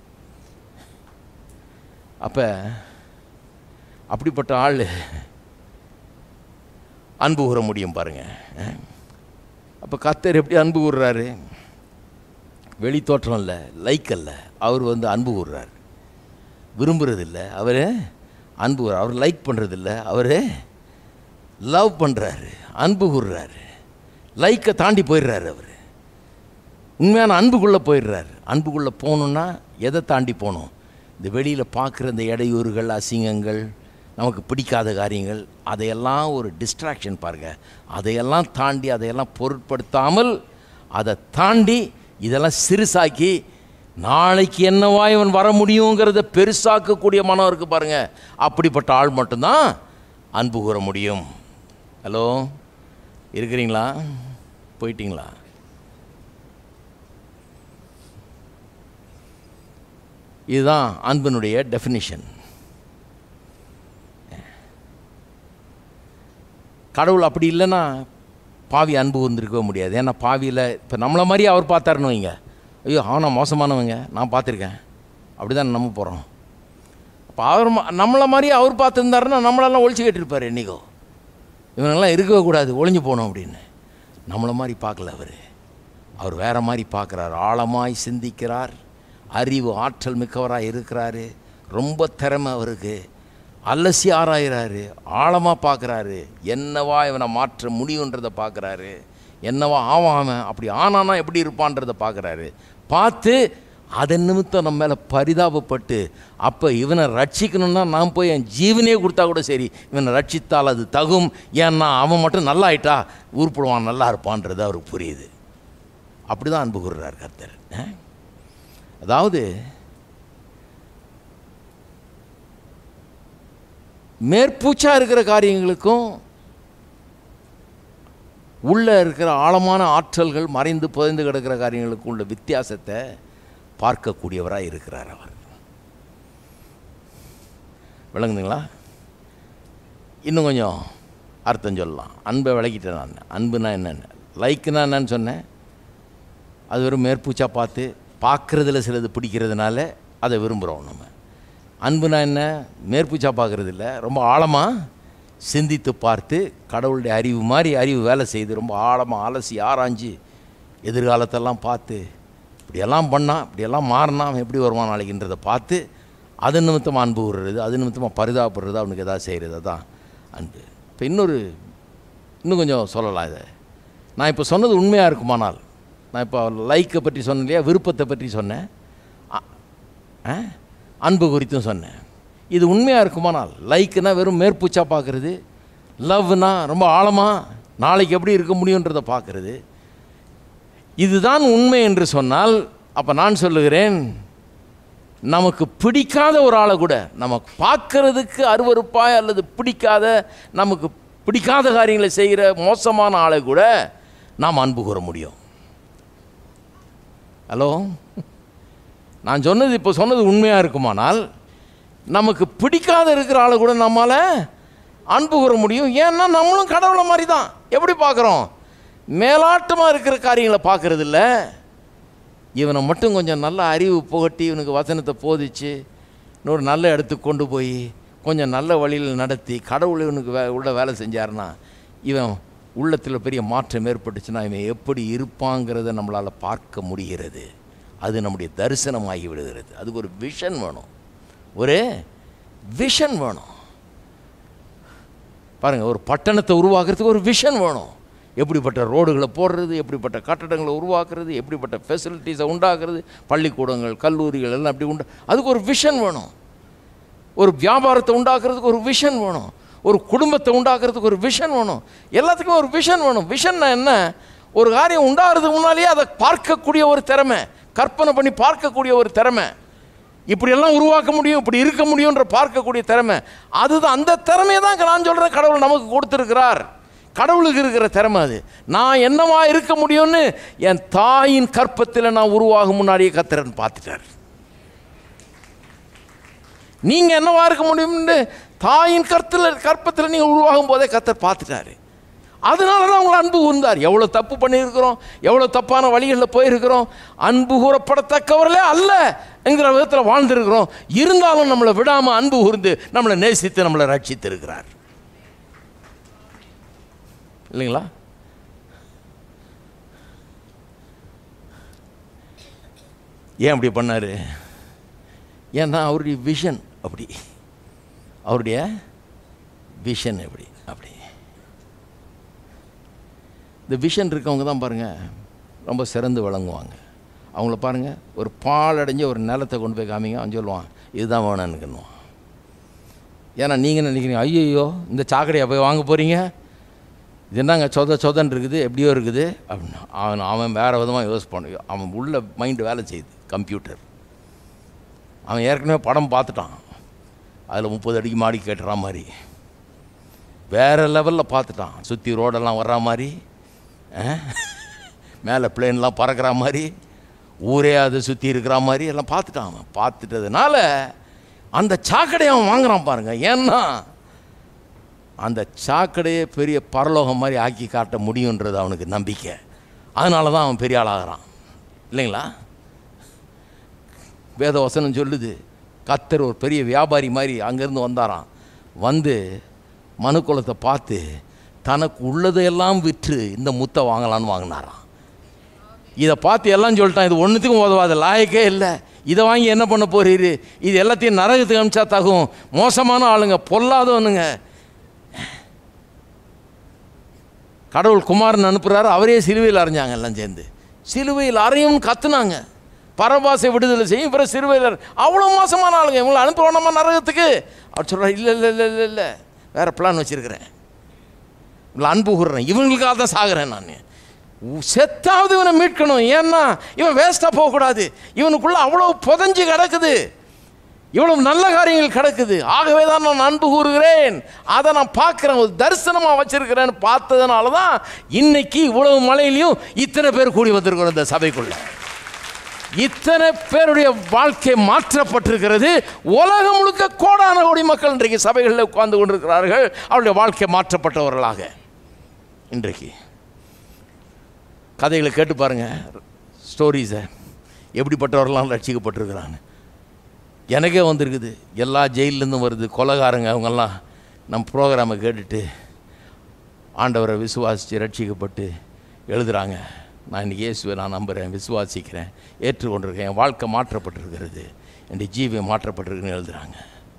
அப்போ அப்படிப்பட்ட ஆள் அன்பு கூற முடியும் பாருங்க அப்போ கத்தர் எப்படி அன்பு கூறுறாரு வெளி தோற்றம் இல்லை லைக் அல்ல அவர் வந்து அன்பு கூறுறார் விரும்புறதில்ல அவர் அன்பு கூறுறார். அவர் லைக் பண்ணுறதில்ல அவர் லவ் பண்ணுறாரு அன்பு கூறுறாரு லைக்கை தாண்டி போயிடுறாரு அவர் உண்மையான அன்புக்குள்ளே போயிடுறாரு அன்புக்குள்ளே போகணுன்னா எதை தாண்டி போகணும் இந்த வெளியில் பார்க்குற இந்த இடையூறுகள் அசிங்கங்கள் நமக்கு பிடிக்காத காரியங்கள் அதையெல்லாம் ஒரு டிஸ்ட்ராக்ஷன் பாருங்க அதையெல்லாம் தாண்டி அதையெல்லாம் பொருட்படுத்தாமல் அதை தாண்டி இதெல்லாம் சிறுசாக்கி நாளைக்கு என்னவா இவன் வர முடியுங்கிறத பெருசாக்கக்கூடிய மனம் இருக்குது பாருங்க அப்படிப்பட்ட ஆள் மட்டும்தான் அன்பு கூற முடியும் ஹலோ இருக்கிறீங்களா போயிட்டீங்களா இதுதான் அன்பினுடைய டெஃபினிஷன் கடவுள் அப்படி இல்லைன்னா பாவி அன்பு வந்திருக்கவே முடியாது ஏன்னா பாவியில் இப்போ நம்மளை மாதிரி அவர் பார்த்தாருன்னு வைங்க ஐயோ அவனா மோசமானவங்க நான் பார்த்துருக்கேன் அப்படி தான் நம்ப போகிறோம் அப்போ அவர் ம- நம்மளை மாதிரி அவர் பார்த்துருந்தாருன்னா நம்மளெல்லாம் ஒழிச்சு கேட்டிருப்பார் என்னைக்கோ இவனெல்லாம் இருக்கவே கூடாது ஒளிஞ்சு போகணும் அப்படின்னு நம்மளை மாதிரி பார்க்கல அவர் அவர் வேற மாதிரி பார்க்குறார் ஆழமாய் சிந்திக்கிறார் அறிவு ஆற்றல் மிக்கவராக இருக்கிறாரு ரொம்ப திறமை அவருக்கு அலசி ஆராயிறாரு ஆழமாக பார்க்குறாரு என்னவா இவனை மாற்ற முடியுன்றதை பார்க்குறாரு என்னவா ஆவான் அவன் அப்படி ஆனானா எப்படி இருப்பான்றதை பார்க்குறாரு பார்த்து அதன் நிமித்தம் நம்ம மேலே பரிதாபப்பட்டு அப்போ இவனை ரட்சிக்கணும்னா நான் போய் என் ஜீவனே கொடுத்தா கூட சரி இவனை ரட்சித்தால் அது தகும் ஏன்னா அவன் மட்டும் நல்லா ஆயிட்டா உருப்படுவான் நல்லா இருப்பான்றது அவருக்கு புரியுது அப்படி தான் அன்பு கூறுறார் கர்த்தர் ஆ? அதாவது மேற்பூச்சா இருக்கிற காரியங்களுக்கும் உள்ள இருக்கிற ஆழமான ஆற்றல்கள் மறைந்து புதைந்து கிடக்கிற காரியங்களுக்கும் உள்ள வித்தியாசத்தை பார்க்கக்கூடியவராக இருக்கிறார் அவர் விளங்குதுங்களா இன்னும் கொஞ்சம் அர்த்தம் சொல்லலாம் அன்பை விளக்கிட்டேன் நான் அன்புனா என்னென்ன லைக்குனா என்னன்னு சொன்னேன் அது வெறும் மேற்பூச்சா பார்த்து பார்க்குறதுல சிலது பிடிக்கிறதுனால அதை விரும்புகிறோம் நம்ம அன்புனா என்ன மேற்பூச்சா பார்க்கறது இல்ல ரொம்ப ஆழமாக சிந்தித்து பார்த்து கடவுளுடைய அறிவு மாதிரி அறிவு வேலை செய்து ரொம்ப ஆழமாக அலசி ஆராய்ஞ்சு எதிர்காலத்தெல்லாம் பார்த்து இப்படியெல்லாம் பண்ணால் இப்படியெல்லாம் மாறினா அவன் எப்படி வருவான் நாளைக்குன்றதை பார்த்து அது நிமித்தமாக அன்பு விடுறது அது நிமித்தமாக பரிதாபப்படுறது அவனுக்கு எதாவது செய்கிறது தான் அன்பு இப்போ இன்னொரு இன்னும் கொஞ்சம் சொல்லலாம் இதை நான் இப்போ சொன்னது உண்மையாக இருக்குமானால் நான் இப்போ லைக்கை பற்றி சொன்னேன் இல்லையா விருப்பத்தை பற்றி சொன்னேன் அ- ஆ? அன்பு குறித்தும் சொன்னேன் இது உண்மையாக இருக்குமானால் லைக்குனா வெறும் மேற்பூச்சா பார்க்குறது லவ்னா ரொம்ப ஆழமாக நாளைக்கு எப்படி இருக்க முடியுன்றதை பார்க்குறது இதுதான் உண்மை என்று சொன்னால் அப்போ நான் சொல்லுகிறேன் நமக்கு பிடிக்காத ஒரு ஆளை கூட நமக்கு பார்க்கறதுக்கு அருவருப்பாய் அல்லது பிடிக்காத நமக்கு பிடிக்காத காரியங்களை செய்கிற மோசமான ஆளை கூட நாம் அன்பு கூற முடியும் ஹலோ நான் சொன்னது இப்போ சொன்னது உண்மையாக இருக்குமானால் நமக்கு பிடிக்காத இருக்கிற ஆளை கூட நம்மால் அன்பு கூற முடியும் ஏன்னா நம்மளும் கடவுளை மாதிரி தான் எப்படி பார்க்குறோம் மேலாட்டமாக இருக்கிற காரியங்களை பார்க்கறது இல்ல இவனை மட்டும் கொஞ்சம் நல்ல அறிவு புகட்டி இவனுக்கு வசனத்தை போதிச்சு இன்னொரு நல்ல இடத்துக்கு கொண்டு போய் கொஞ்சம் நல்ல வழியில் நடத்தி கடவுள் இவனுக்கு வே உள்ள வேலை செஞ்சாருன்னா இவன் உள்ளத்தில் பெரிய மாற்றம் ஏற்பட்டுச்சுன்னா இவன் எப்படி இருப்பாங்கிறத நம்மளால் பார்க்க முடிகிறது அது நம்முடைய தரிசனமாகி விடுகிறது அதுக்கு ஒரு விஷன் வேணும் ஒரு விஷன் வேணும் பாருங்கள் ஒரு பட்டணத்தை உருவாக்குறதுக்கு ஒரு விஷன் வேணும் எப்படிப்பட்ட ரோடுகளை போடுறது எப்படிப்பட்ட கட்டடங்களை உருவாக்குறது எப்படிப்பட்ட ஃபெசிலிட்டிஸை உண்டாக்குறது பள்ளிக்கூடங்கள் கல்லூரிகள் எல்லாம் அப்படி உண்டா அதுக்கு ஒரு விஷன் வேணும் ஒரு வியாபாரத்தை உண்டாக்குறதுக்கு ஒரு விஷன் வேணும் ஒரு குடும்பத்தை உண்டாக்குறதுக்கு ஒரு விஷன் வேணும் எல்லாத்துக்கும் ஒரு விஷன் வேணும் விஷன்னா என்ன ஒரு காரியம் உண்டாகிறதுக்கு முன்னாலேயே அதை பார்க்கக்கூடிய ஒரு திறமை கற்பனை பண்ணி பார்க்கக்கூடிய ஒரு திறமை இப்படியெல்லாம் உருவாக்க முடியும் இப்படி இருக்க முடியுன்ற பார்க்கக்கூடிய திறமை அதுதான் அந்த திறமையை தான் நான் சொல்கிறேன் கடவுள் நமக்கு கொடுத்துருக்கிறார் கடவுளுக்கு இருக்கிற திறமை அது நான் என்னவா இருக்க முடியும்னு என் தாயின் கற்பத்தில் நான் உருவாகும் முன்னாடியே கத்துறேன்னு பார்த்துட்டார் நீங்கள் என்னவா இருக்க முடியும்னு தாயின் கற்பத்தில் கற்பத்தில் நீங்கள் உருவாகும் போதே கத்தர் பார்த்துட்டாரு அதனால தான் உங்களை அன்பு கூர்ந்தார் எவ்வளோ தப்பு பண்ணியிருக்கிறோம் எவ்வளோ தப்பான வழிகளில் போயிருக்கிறோம் அன்பு கூறப்படத்தக்கவர்களே அல்ல என்கிற விதத்தில் வாழ்ந்திருக்கிறோம் இருந்தாலும் நம்மளை விடாமல் அன்பு கூர்ந்து நம்மளை நேசித்து நம்மளை ரட்சித்து இருக்கிறார் இல்லைங்களா ஏன் அப்படி பண்ணார் ஏன்னா அவருடைய விஷன் அப்படி அவருடைய விஷன் எப்படி அப்படி இந்த விஷன் இருக்கவங்க தான் பாருங்கள் ரொம்ப சிறந்து விளங்குவாங்க அவங்கள பாருங்கள் ஒரு பால் அடைஞ்ச ஒரு நிலத்தை கொண்டு போய் காமிங்க அவன் சொல்லுவான் இதுதான் வேணும் எனக்குன்னுவான் ஏன்னா நீங்கள் நினைக்கிறீங்க ஐயோ இந்த சாக்கடையை போய் வாங்க போகிறீங்க இது என்னங்க சொத சொதன் இருக்குது எப்படியோ இருக்குது அப்படின்னு அவன் அவன் வேறு விதமாக யோசி பண்ண அவன் உள்ள மைண்டு வேலை செய்யுது கம்ப்யூட்டர் அவன் ஏற்கனவே படம் பார்த்துட்டான் அதில் முப்பது அடிக்கு மாடி கேட்டுற மாதிரி வேறு லெவலில் பார்த்துட்டான் சுற்றி ரோடெல்லாம் வர்ற மாதிரி மேலே பிளேன்லாம் பறக்கிற மாதிரி ஊரே அதை சுற்றி இருக்கிற மாதிரி எல்லாம் பார்த்துட்டான் அவன் பார்த்துட்டதுனால அந்த சாக்கடையை அவன் வாங்குறான் பாருங்க ஏன்னா அந்த சாக்கடையை பெரிய பரலோகம் மாதிரி ஆக்கி காட்ட முடியுன்றது அவனுக்கு நம்பிக்கை அதனால தான் அவன் பெரிய ஆளாகிறான் இல்லைங்களா வேத வசனம் சொல்லுது கத்தர் ஒரு பெரிய வியாபாரி மாதிரி அங்கேருந்து வந்தாராம் வந்து மனுக்குலத்தை பார்த்து தனக்கு உள்ளதையெல்லாம் விற்று இந்த முத்தை வாங்கலான்னு வாங்கினாராம் இதை பார்த்து எல்லாம் சொல்லிட்டான் இது ஒன்றுத்துக்கும் உதவாத லாயக்கே இல்லை இதை வாங்கி என்ன பண்ண போறீரு இது எல்லாத்தையும் நரகத்துக்கு அனுப்பிச்சா தகும் மோசமான ஆளுங்க பொல்லாதவனுங்க கடவுள் குமாரன் அனுப்புகிறாரு அவரே சிலுவையில் அரைஞ்சாங்க எல்லாம் சேர்ந்து சிலுவையில் அறையும் கத்துனாங்க பரபாசை விடுதலை செய்யும் பிறகு சிறுவையில் அவ்வளோ மோசமான ஆளுங்க இவங்களை அனுப்ப வேணாமா நரகத்துக்கு அவர் சொல்கிறார் இல்லை இல்லை இல்லை இல்லை இல்லை வேறு பிளான் வச்சுருக்கிறேன் இவங்களை அன்பு கூறுறேன் இவங்களுக்காக தான் சாகுறேன் நான் செத்தாவது இவனை மீட்கணும் ஏன்னா இவன் வேஸ்ட்டாக போகக்கூடாது இவனுக்குள்ளே அவ்வளோ புதஞ்சு கிடக்குது இவ்வளவு நல்ல காரியங்கள் கிடக்குது ஆகவே தான் நான் அன்பு கூறுகிறேன் அதை நான் பார்க்குறேன் ஒரு தரிசனமாக வச்சிருக்கிறேன்னு பார்த்ததுனால தான் இன்னைக்கு இவ்வளவு மலையிலையும் இத்தனை பேர் கூடி வந்திருக்கிறோம் இந்த சபைக்குள்ள இத்தனை பேருடைய வாழ்க்கை மாற்றப்பட்டிருக்கிறது உலகம் முழுக்க கோடான கோடி மக்கள் இன்றைக்கு சபைகளில் உட்கார்ந்து கொண்டிருக்கிறார்கள் அவருடைய வாழ்க்கை மாற்றப்பட்டவர்களாக இன்றைக்கு கதைகளை கேட்டு பாருங்க ஸ்டோரிஸை எப்படிப்பட்டவர்களாம் ரட்சிக்கப்பட்டிருக்கிறாங்க எனக்கே வந்திருக்குது எல்லா ஜெயிலேருந்தும் வருது கொலகாரங்க அவங்கெல்லாம் நம்ம ப்ரோக்ராமை கேட்டுட்டு ஆண்டவரை விசுவாசித்து ரட்சிக்கப்பட்டு எழுதுகிறாங்க நான் இன்னைக்கு இயேசுவை நான் நம்புகிறேன் விசுவாசிக்கிறேன் ஏற்றுக்கொண்டிருக்கேன் என் வாழ்க்கை மாற்றப்பட்டிருக்கிறது என்னுடைய ஜீவியம் மாற்றப்பட்டிருக்குன்னு எழுதுறாங்க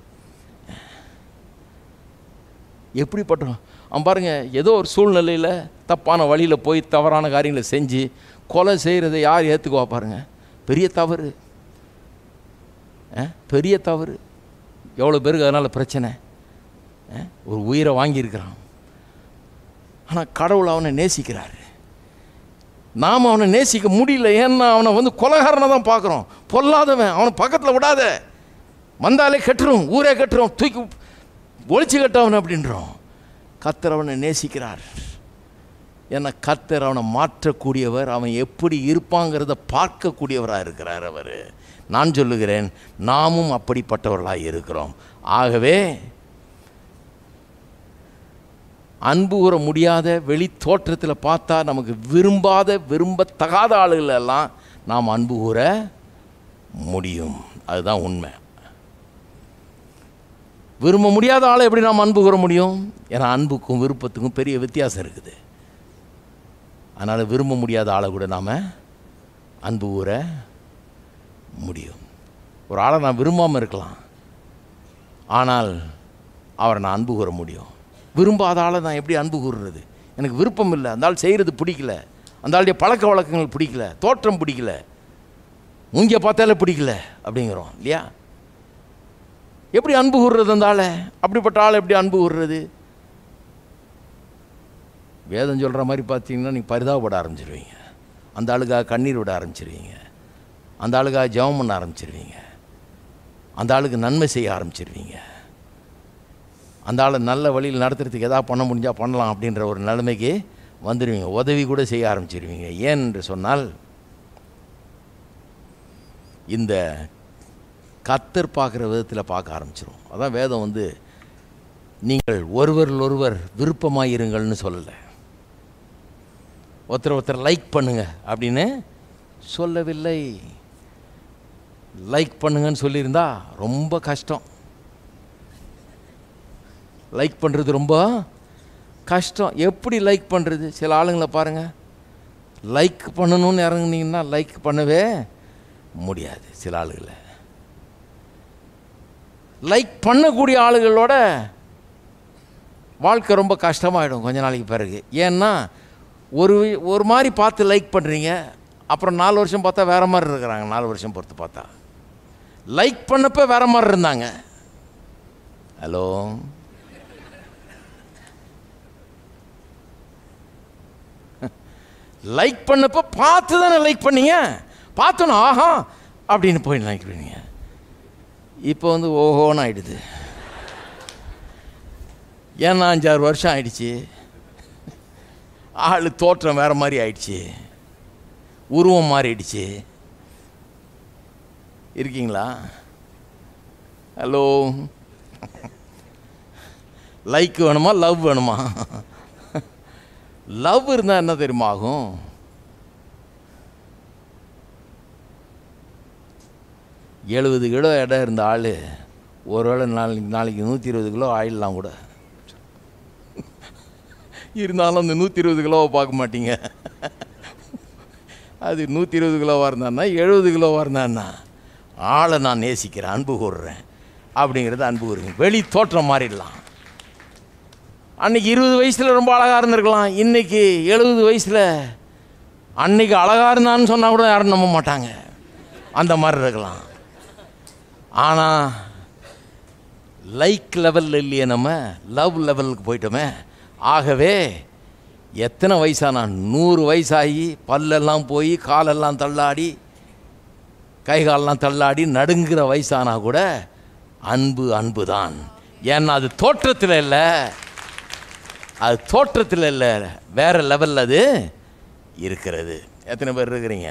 எப்படிப்பட்ட அவன் பாருங்க ஏதோ ஒரு சூழ்நிலையில் தப்பான வழியில் போய் தவறான காரியங்களை செஞ்சு கொலை செய்கிறதை யார் ஏற்றுக்குவா பாருங்க பெரிய தவறு அஹ், பெரிய தவறு எவ்வளோ பேருக்கு அதனால் பிரச்சனை அஹ், ஒரு உயிரை வாங்கியிருக்கிறான் ஆனால் கடவுள் அவனை நேசிக்கிறாரு நாம் அவனை நேசிக்க முடியல ஏன்னா அவனை வந்து கொலகாரனை தான் பார்க்குறோம் பொல்லாதவன் அவனை பக்கத்தில் விடாத வந்தாலே கெட்டுரும் ஊரே கெட்டுரும் தூக்கி ஒழிச்சு கட்டவன் அப்படின்றோம் கத்தர் அவனை நேசிக்கிறார் ஏன்னா கத்தர் அவனை மாற்றக்கூடியவர் அவன் எப்படி இருப்பாங்கிறத பார்க்கக்கூடியவராக இருக்கிறார் அவர் நான் சொல்லுகிறேன் நாமும் அப்படிப்பட்டவர்களாக இருக்கிறோம் ஆகவே அன்பு கூற முடியாத வெளி தோற்றத்தில் பார்த்தா நமக்கு விரும்பாத விரும்பத்தகாத ஆளுகள் எல்லாம் நாம் அன்பு கூற முடியும் அதுதான் உண்மை விரும்ப முடியாத ஆளை எப்படி நாம் அன்பு கூற முடியும் ஏன்னா அன்புக்கும் விருப்பத்துக்கும் பெரிய வித்தியாசம் இருக்குது அதனால் விரும்ப முடியாத ஆளை கூட நாம் அன்பு கூற முடியும் ஒரு ஆளை நான் விரும்பாமல் இருக்கலாம் ஆனால் அவரை நான் அன்பு கூற முடியும் விரும்பாத ஆளை நான் எப்படி அன்பு கூறுறது எனக்கு விருப்பம் இல்லை அந்த ஆள் செய்கிறது பிடிக்கல அந்த ஆளுடைய பழக்க வழக்கங்கள் பிடிக்கல தோற்றம் பிடிக்கல மூஞ்ச பார்த்தாலே பிடிக்கல அப்படிங்கிறோம் இல்லையா எப்படி அன்பு கூறுறது அந்த ஆளை அப்படிப்பட்ட ஆளை எப்படி அன்பு கூறுறது வேதம் சொல்கிற மாதிரி பார்த்தீங்கன்னா நீங்கள் பரிதாபப்பட ஆரம்பிச்சிருவீங்க அந்த ஆளுக்காக கண்ணீர் விட ஆரம்பிச்சிருவீங்க அந்த ஆளுக்காக ஜெபம் பண்ண ஆரம்பிச்சிருவீங்க அந்த ஆளுக்கு நன்மை செய்ய ஆரம்பிச்சிருவீங்க அந்த ஆளை நல்ல வழியில் நடத்துறதுக்கு எதாவது பண்ண முடிஞ்சால் பண்ணலாம் அப்படின்ற ஒரு நிலைமைக்கு வந்துடுவீங்க உதவி கூட செய்ய ஆரம்பிச்சிருவீங்க ஏன் என்று சொன்னால் இந்த கத்தர் பார்க்குற விதத்தில் பார்க்க ஆரம்பிச்சிரும் அதான் வேதம் வந்து நீங்கள் ஒருவரில் ஒருவர் விருப்பமாக இருங்கள்னு சொல்லலை ஒருத்தர் ஒருத்தர் லைக் பண்ணுங்க அப்படின்னு சொல்லவில்லை லைக் பண்ணுங்கன்னு சொல்லியிருந்தா ரொம்ப கஷ்டம் லைக் பண்ணுறது ரொம்ப கஷ்டம் எப்படி லைக் பண்ணுறது சில ஆளுங்களை பாருங்கள் லைக் பண்ணணும்னு இறங்குனீங்கன்னா லைக் பண்ணவே முடியாது சில ஆளுகளை லைக் பண்ணக்கூடிய ஆளுகளோட வாழ்க்கை ரொம்ப கஷ்டமாயிடும் கொஞ்ச நாளைக்கு பிறகு ஏன்னா ஒரு ஒரு மாதிரி பார்த்து லைக் பண்ணுறீங்க அப்புறம் நாலு வருஷம் பார்த்தா வேற மாதிரி இருக்கிறாங்க நாலு வருஷம் பொறுத்து பார்த்தா லைக் பண்ணப்ப வேற மாதிரி இருந்தாங்க ஹலோ லைக் பண்ணப்ப பார்த்து தானே லைக் பண்ணீங்க பார்த்தோன்னு ஆஹா அப்படின்னு போய் லைக் பண்ணீங்க இப்போ வந்து ஓஹோன்னு ஆயிடுது ஏன்னா அஞ்சாறு வருஷம் ஆயிடுச்சு ஆள் தோற்றம் வேற மாதிரி ஆயிடுச்சு உருவம் மாறிடுச்சு இருக்கீங்களா ஹலோ லைக் வேணுமா லவ் வேணுமா லவ் இருந்தால் என்ன தெரியுமா ஆகும் எழுபது கிலோ இடம் இருந்த ஆள் ஒருவேளை நாளைக்கு நாளைக்கு நூற்றி இருபது கிலோ ஆயிடலாம் கூட இருந்தாலும் அந்த நூற்றி இருபது கிலோவை பார்க்க மாட்டீங்க அது நூற்றி இருபது கிலோவாக இருந்தான்னா எழுபது கிலோவாக இருந்தான்னா ஆளை நான் நேசிக்கிறேன் அன்பு கூறுறேன் அப்படிங்கிறது அன்பு கூறுங்க வெளி தோற்றம் மாறிடலாம் அன்னைக்கு இருபது வயசில் ரொம்ப அழகாக இருந்திருக்கலாம் இன்னைக்கு எழுபது வயசில் அன்னைக்கு அழகாக இருந்தான்னு சொன்னால் கூட யாரும் நம்ப மாட்டாங்க அந்த மாதிரி இருக்கலாம் ஆனால் லைக் லெவலில் இல்லையே நம்ம லவ் லெவலுக்கு போயிட்டோமே ஆகவே எத்தனை வயசானா நூறு வயசாகி பல்லெல்லாம் போய் காலெல்லாம் தள்ளாடி கை காலெல்லாம் தள்ளாடி நடுங்குற வயசானா கூட அன்பு அன்பு தான் ஏன்னா அது தோற்றத்தில் இல்லை அது தோற்றத்தில் இல்லை வேற லெவலில் அது இருக்கிறது எத்தனை பேர் இருக்கிறீங்க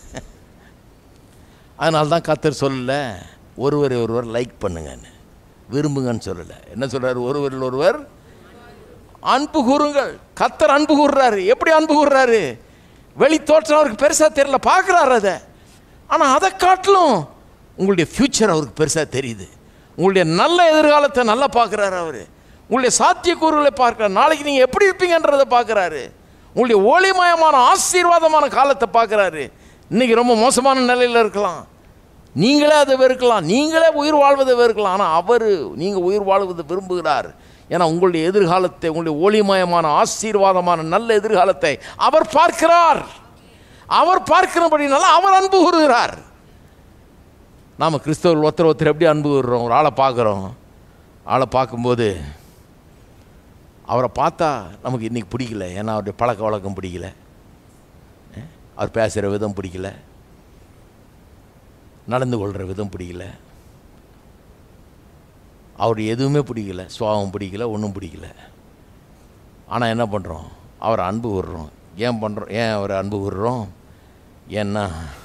அதனால தான் கத்தர் சொல்லல ஒருவரை ஒருவர் லைக் பண்ணுங்கன்னு விரும்புங்கன்னு சொல்லலை என்ன சொல்றாரு ஒருவரில் ஒருவர் அன்பு கூறுங்கள் கத்தர் அன்பு கூறுறாரு எப்படி அன்பு கூறுறாரு வெளி தோற்றம் அவருக்கு பெருசாக தெரியல பார்க்குறாரு அதை ஆனால் அதை காட்டிலும் உங்களுடைய ஃப்யூச்சர் அவருக்கு பெருசாக தெரியுது உங்களுடைய நல்ல எதிர்காலத்தை நல்லா பார்க்குறாரு அவர் உங்களுடைய சாத்தியக்கூறுகளை பார்க்குறாரு நாளைக்கு நீங்கள் எப்படி இருப்பீங்கன்றதை பார்க்குறாரு உங்களுடைய ஒளிமயமான ஆசீர்வாதமான காலத்தை பார்க்குறாரு இன்னைக்கு ரொம்ப மோசமான நிலையில் இருக்கலாம் நீங்களே அதை வெறுக்கலாம் நீங்களே உயிர் வாழ்வதை வெறுக்கலாம் ஆனால் அவர் நீங்கள் உயிர் வாழ்வதை விரும்புகிறார் ஏன்னா உங்களுடைய எதிர்காலத்தை உங்களுடைய ஒளிமயமான ஆசீர்வாதமான நல்ல எதிர்காலத்தை அவர் பார்க்கிறார் அவர் பார்க்கிறபடினால அவர் அன்பு கூறுகிறார் நாம் கிறிஸ்தவர்கள் ஒருத்தர் ஒருத்தர் எப்படி அன்பு கூறுறோம் ஒரு ஆளை பார்க்குறோம் ஆளை பார்க்கும்போது அவரை பார்த்தா நமக்கு இன்றைக்கி பிடிக்கல ஏன்னா அவருடைய பழக்க வழக்கம் பிடிக்கல அஹ், அவர் பேசுகிற விதம் பிடிக்கல நடந்து கொள்கிற விதம் பிடிக்கல அவர் எதுவுமே பிடிக்கல சுவாபம் பிடிக்கல ஒன்றும் பிடிக்கல ஆனால் என்ன பண்ணுறோம் அவரை அன்பு கூறுறோம் ஏன் பண்ணுறோம் ஏன் அவரை அன்பு கூறுறோம் ஏன்னா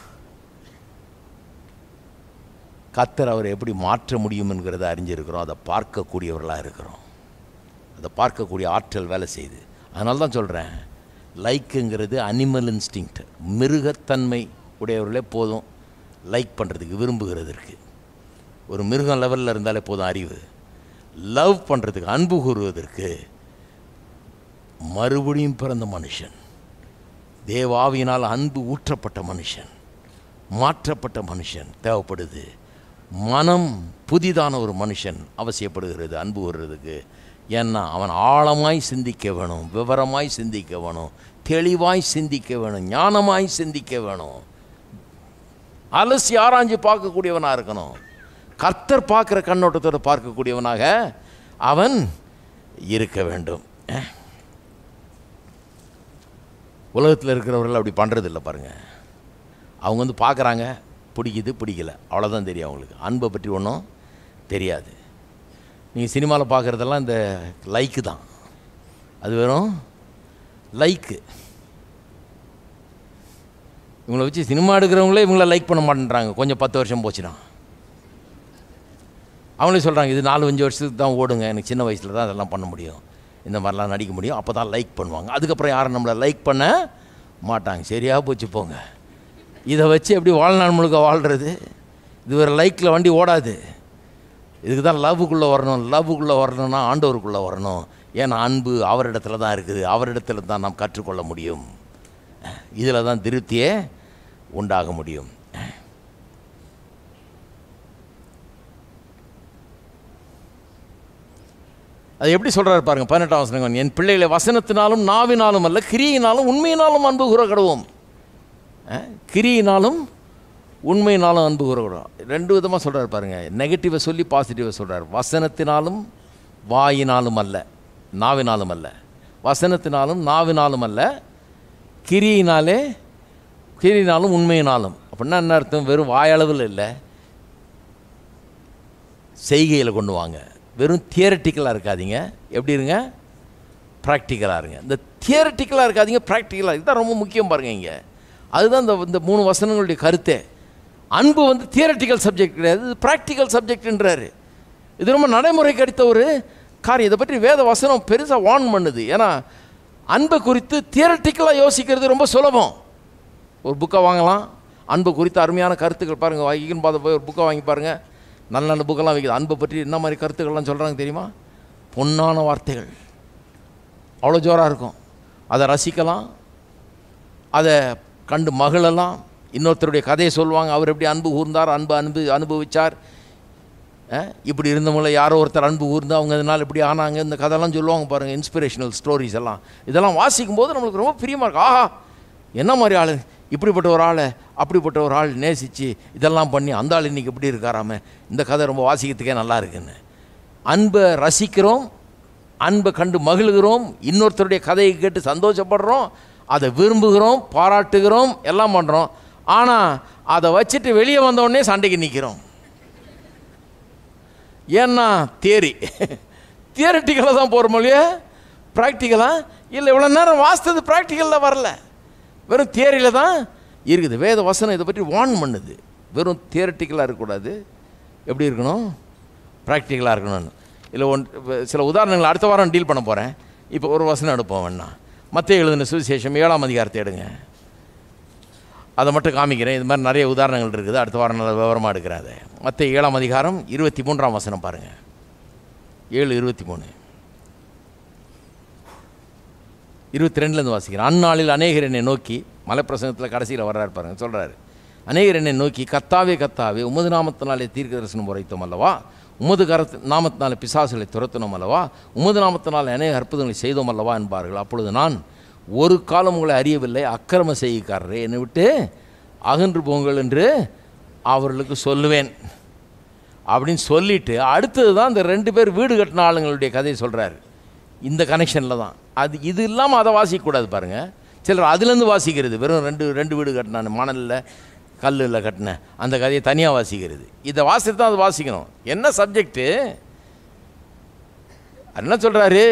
கத்தர் அவரை எப்படி மாற்ற முடியும் என்கிறத அறிஞ்சிருக்கிறோம் அதை பார்க்கக்கூடியவர்களாக இருக்கிறோம் அதை பார்க்கக்கூடிய ஆற்றல் வேலை செய்யுது அதனால தான் சொல்கிறேன் லைக்குங்கிறது அனிமல் இன்ஸ்டிங்க்ட் மிருகத்தன்மை உடையவர்களே போதும் லைக் பண்ணுறதுக்கு விரும்புகிறதற்கு ஒரு மிருகம் லெவலில் இருந்தாலே போதும் அறிவு லவ் பண்ணுறதுக்கு அன்பு கூறுவதற்கு மறுபடியும் பிறந்த மனுஷன் தேவாவியினால் அன்பு ஊற்றப்பட்ட மனுஷன் மாற்றப்பட்ட மனுஷன் தேவைப்படுது மனம் புதிதான ஒரு மனுஷன் அவசியப்படுகிறது அன்பு கூறுறதுக்கு ஏன்னா அவன் ஆழமாய் சிந்திக்க வேணும் விவரமாய் சிந்திக்க வேணும் தெளிவாய் சிந்திக்க வேணும் ஞானமாய் சிந்திக்க வேணும் அலசி ஆராய்ஞ்சு பார்க்கக்கூடியவனாக இருக்கணும் கர்த்தர் பார்க்குற கண்ணோட்டத்தோடு பார்க்கக்கூடியவனாக அவன் இருக்க வேண்டும் அஹ். உலகத்தில் இருக்கிறவர்கள் அப்படி பண்ணுறது இல்லை பாருங்கள் அவங்க வந்து பார்க்குறாங்க பிடிக்குது பிடிக்கல அவ்வளோதான் தெரியும் அவங்களுக்கு அன்பை பற்றி ஒன்றும் தெரியாது நீங்கள் சினிமாவில் பார்க்குறதெல்லாம் இந்த லைக்கு தான் அது வெறும் லைக்கு இவங்களை வச்சு சினிமா எடுக்கிறவங்களே இவங்கள லைக் பண்ண மாட்டேன்றாங்க கொஞ்சம் பத்து வருஷம் போச்சுன்னா அவங்களே சொல்கிறாங்க இது நாலு அஞ்சு வருஷத்துக்கு தான் ஓடுங்க எனக்கு சின்ன வயசில் தான் அதெல்லாம் பண்ண முடியும் இந்த மாதிரிலாம் நடிக்க முடியும் அப்போ தான் லைக் பண்ணுவாங்க அதுக்கப்புறம் யாரும் நம்மளை லைக் பண்ண மாட்டாங்க சரியாக போச்சு போங்க இதை வச்சு எப்படி வாழ்நாள் முழுக்க வாழ்கிறது இது ஒரு லைக்கில் வண்டி ஓடாது இதுக்கு தான் லவ்வுக்குள்ளே வரணும் லவ்வுக்குள்ளே வரணும்னா ஆண்டவருக்குள்ளே வரணும் ஏன்னா அன்பு அவரிடத்துல தான் இருக்குது அவரிடத்துல தான் நாம் கற்றுக்கொள்ள முடியும் இதில் தான் திருப்தியே உண்டாக முடியும் அது எப்படி சொல்கிறாரு பாருங்க பதினெட்டாம் வசனம் என் பிள்ளைகளை வசனத்தினாலும் நாவினாலும் அல்ல கிரியினாலும் உண்மையினாலும் அன்பு கூற கடவோம் கிரியினாலும் உண்மையினாலும் அன்பு கூறக்கூடும் ரெண்டு விதமாக சொல்கிறார் பாருங்க நெகட்டிவை சொல்லி பாசிட்டிவை சொல்கிறார் வசனத்தினாலும் வாயினாலும் அல்ல நாவினாலும் அல்ல வசனத்தினாலும் நாவினாலும் அல்ல கிரியினாலே கிரியினாலும் உண்மையினாலும் அப்படின்னா என்ன அர்த்தம் வெறும் வாயளவில் இல்லை செய்கையில் கொண்டு வாங்க வெறும் தியரட்டிக்கலாக இருக்காதீங்க எப்படி இருங்க ப்ராக்டிக்கலாக இருங்க இந்த தியரட்டிக்கலாக இருக்காதீங்க ப்ராக்டிக்கலாக இதுதான் ரொம்ப முக்கியம் பாருங்க இங்கே அதுதான் இந்த இந்த மூணு வசனங்களுடைய கருத்தே அன்பு வந்து தியரட்டிக்கல் சப்ஜெக்ட் கிடையாது இது ப்ராக்டிக்கல் சப்ஜெக்ட்ன்றாரு இது ரொம்ப நடைமுறைக்கு அடுத்த ஒரு காரியம் இதை பற்றி வேத வசனம் பெருசாக வார்ன் பண்ணுது ஏன்னா அன்பை குறித்து தியரட்டிக்கலாக யோசிக்கிறது ரொம்ப சுலபம் ஒரு புக்கை வாங்கலாம் அன்பை குறித்து அருமையான கருத்துக்கள் பாருங்கள் வாங்கிக்கின்னு பார்த்து போய் ஒரு புக்கை வாங்கி பாருங்கள் நல்ல நல்ல புக்கெல்லாம் வைக்குது அன்பை பற்றி என்ன மாதிரி கருத்துக்கள்லாம் சொல்கிறாங்க தெரியுமா பொன்னான வார்த்தைகள் அவ்வளோ ஜோராக இருக்கும் அதை ரசிக்கலாம் அதை கண்டு மகிழலாம் இன்னொருத்தருடைய கதையை சொல்லுவாங்க அவர் எப்படி அன்பு கூர்ந்தார் அன்பு அன்பு அனுபவிச்சார் அஹ், இப்படி இருந்தவங்கள யாரோ ஒருத்தர் அன்பு கூர்ந்து அவங்க இதனால் இப்படி ஆனாங்க இந்த கதையெல்லாம் சொல்லுவாங்க பாருங்கள் இன்ஸ்பிரேஷனல் ஸ்டோரிஸ் எல்லாம் இதெல்லாம் வாசிக்கும் போது நம்மளுக்கு ரொம்ப பிரியமாக இருக்கும் ஆஹா என்ன மாதிரி ஆள் இப்படிப்பட்ட ஒரு ஆளை அப்படிப்பட்ட ஒரு ஆள் நேசித்து இதெல்லாம் பண்ணி அந்த ஆள் இன்றைக்கி இப்படி இருக்காராம இந்த கதை ரொம்ப வாசிக்கிறதுக்கே நல்லா இருக்குன்னு அன்பை ரசிக்கிறோம் அன்பை கண்டு மகிழ்கிறோம் இன்னொருத்தருடைய கதையை கேட்டு சந்தோஷப்படுறோம் அதை விரும்புகிறோம் பாராட்டுகிறோம் எல்லாம் பண்ணுறோம் ஆனால் அதை வச்சுட்டு வெளியே வந்தோடனே சண்டைக்கு நிற்கிறோம் ஏன்னா தேரி தியரட்டிக்கலாக தான் போகிற மொழியே ப்ராக்டிக்கலாக இல்லை இவ்வளோ நேரம் வாசித்தது ப்ராக்டிக்கலில் வரல வெறும் தியரியில் தான் இருக்குது வேத வசனம் இதை பற்றி வார்ன் பண்ணுது வெறும் தியரட்டிக்கலாக இருக்கக்கூடாது எப்படி இருக்கணும் ப்ராக்டிக்கலாக இருக்கணும்னு இல்லை ஒன் இப்ப சில உதாரணங்கள் அடுத்த வாரம் டீல் பண்ண போகிறேன் இப்போ ஒரு வசனம் எடுப்போம் வேணா மத்திய எழுதின சுவிசேஷம் ஏழாம் அதிகாரத்தை எடுங்க அதை மட்டும் காமிக்கிறேன் இது மாதிரி நிறைய உதாரணங்கள் இருக்குது அடுத்த வாரம் நல்ல விவரமாக எடுக்கிறேன் அதை மத்திய ஏழாம் அதிகாரம் இருபத்தி மூன்றாம் வசனம் பாருங்கள் ஏழு இருபத்தி மூணு இருபத்தி ரெண்டுலேருந்து வாசிக்கிறேன் அந்நாளில் அநேகர் என்னை நோக்கி மலைப்பிரசங்கத்தில் கடைசியில் வர்றாரு பாருங்க சொல்கிறாரு அநேகர் என்னை நோக்கி கத்தாவே கத்தாவே உமது நாமத்தினாலே தீர்க்க தரிசனம் உரைத்தோம் அல்லவா உமது கரத்து நாமத்தினாலே பிசாசுகளை துரத்தினோம் அல்லவா உமது நாமத்தினால் அநேக அற்புதங்களை செய்தோம் அல்லவா என்பார்கள் அப்பொழுது நான் ஒரு காலம் உங்களை அறியவில்லை அக்கிரம செய்யக்காரரே என்னை விட்டு அகன்று போங்கள் என்று அவர்களுக்கு சொல்லுவேன் அப்படின்னு சொல்லிட்டு அடுத்தது தான் இந்த ரெண்டு பேர் வீடு கட்டின ஆளுங்களுடைய கதையை சொல்கிறாரு இந்த கனெக்ஷனில் தான் அது இது இல்லாமல் அதை வாசிக்கக்கூடாது பாருங்கள் சிலர் அதுலேருந்து வாசிக்கிறது வெறும் ரெண்டு ரெண்டு வீடு கட்டினான் மணலில் கல்லில் கட்டின அந்த கதையை தனியாக வாசிக்கிறது இதை வாசித்து தான் அது வாசிக்கணும் என்ன சப்ஜெக்ட்டு என்ன சொல்கிறாரு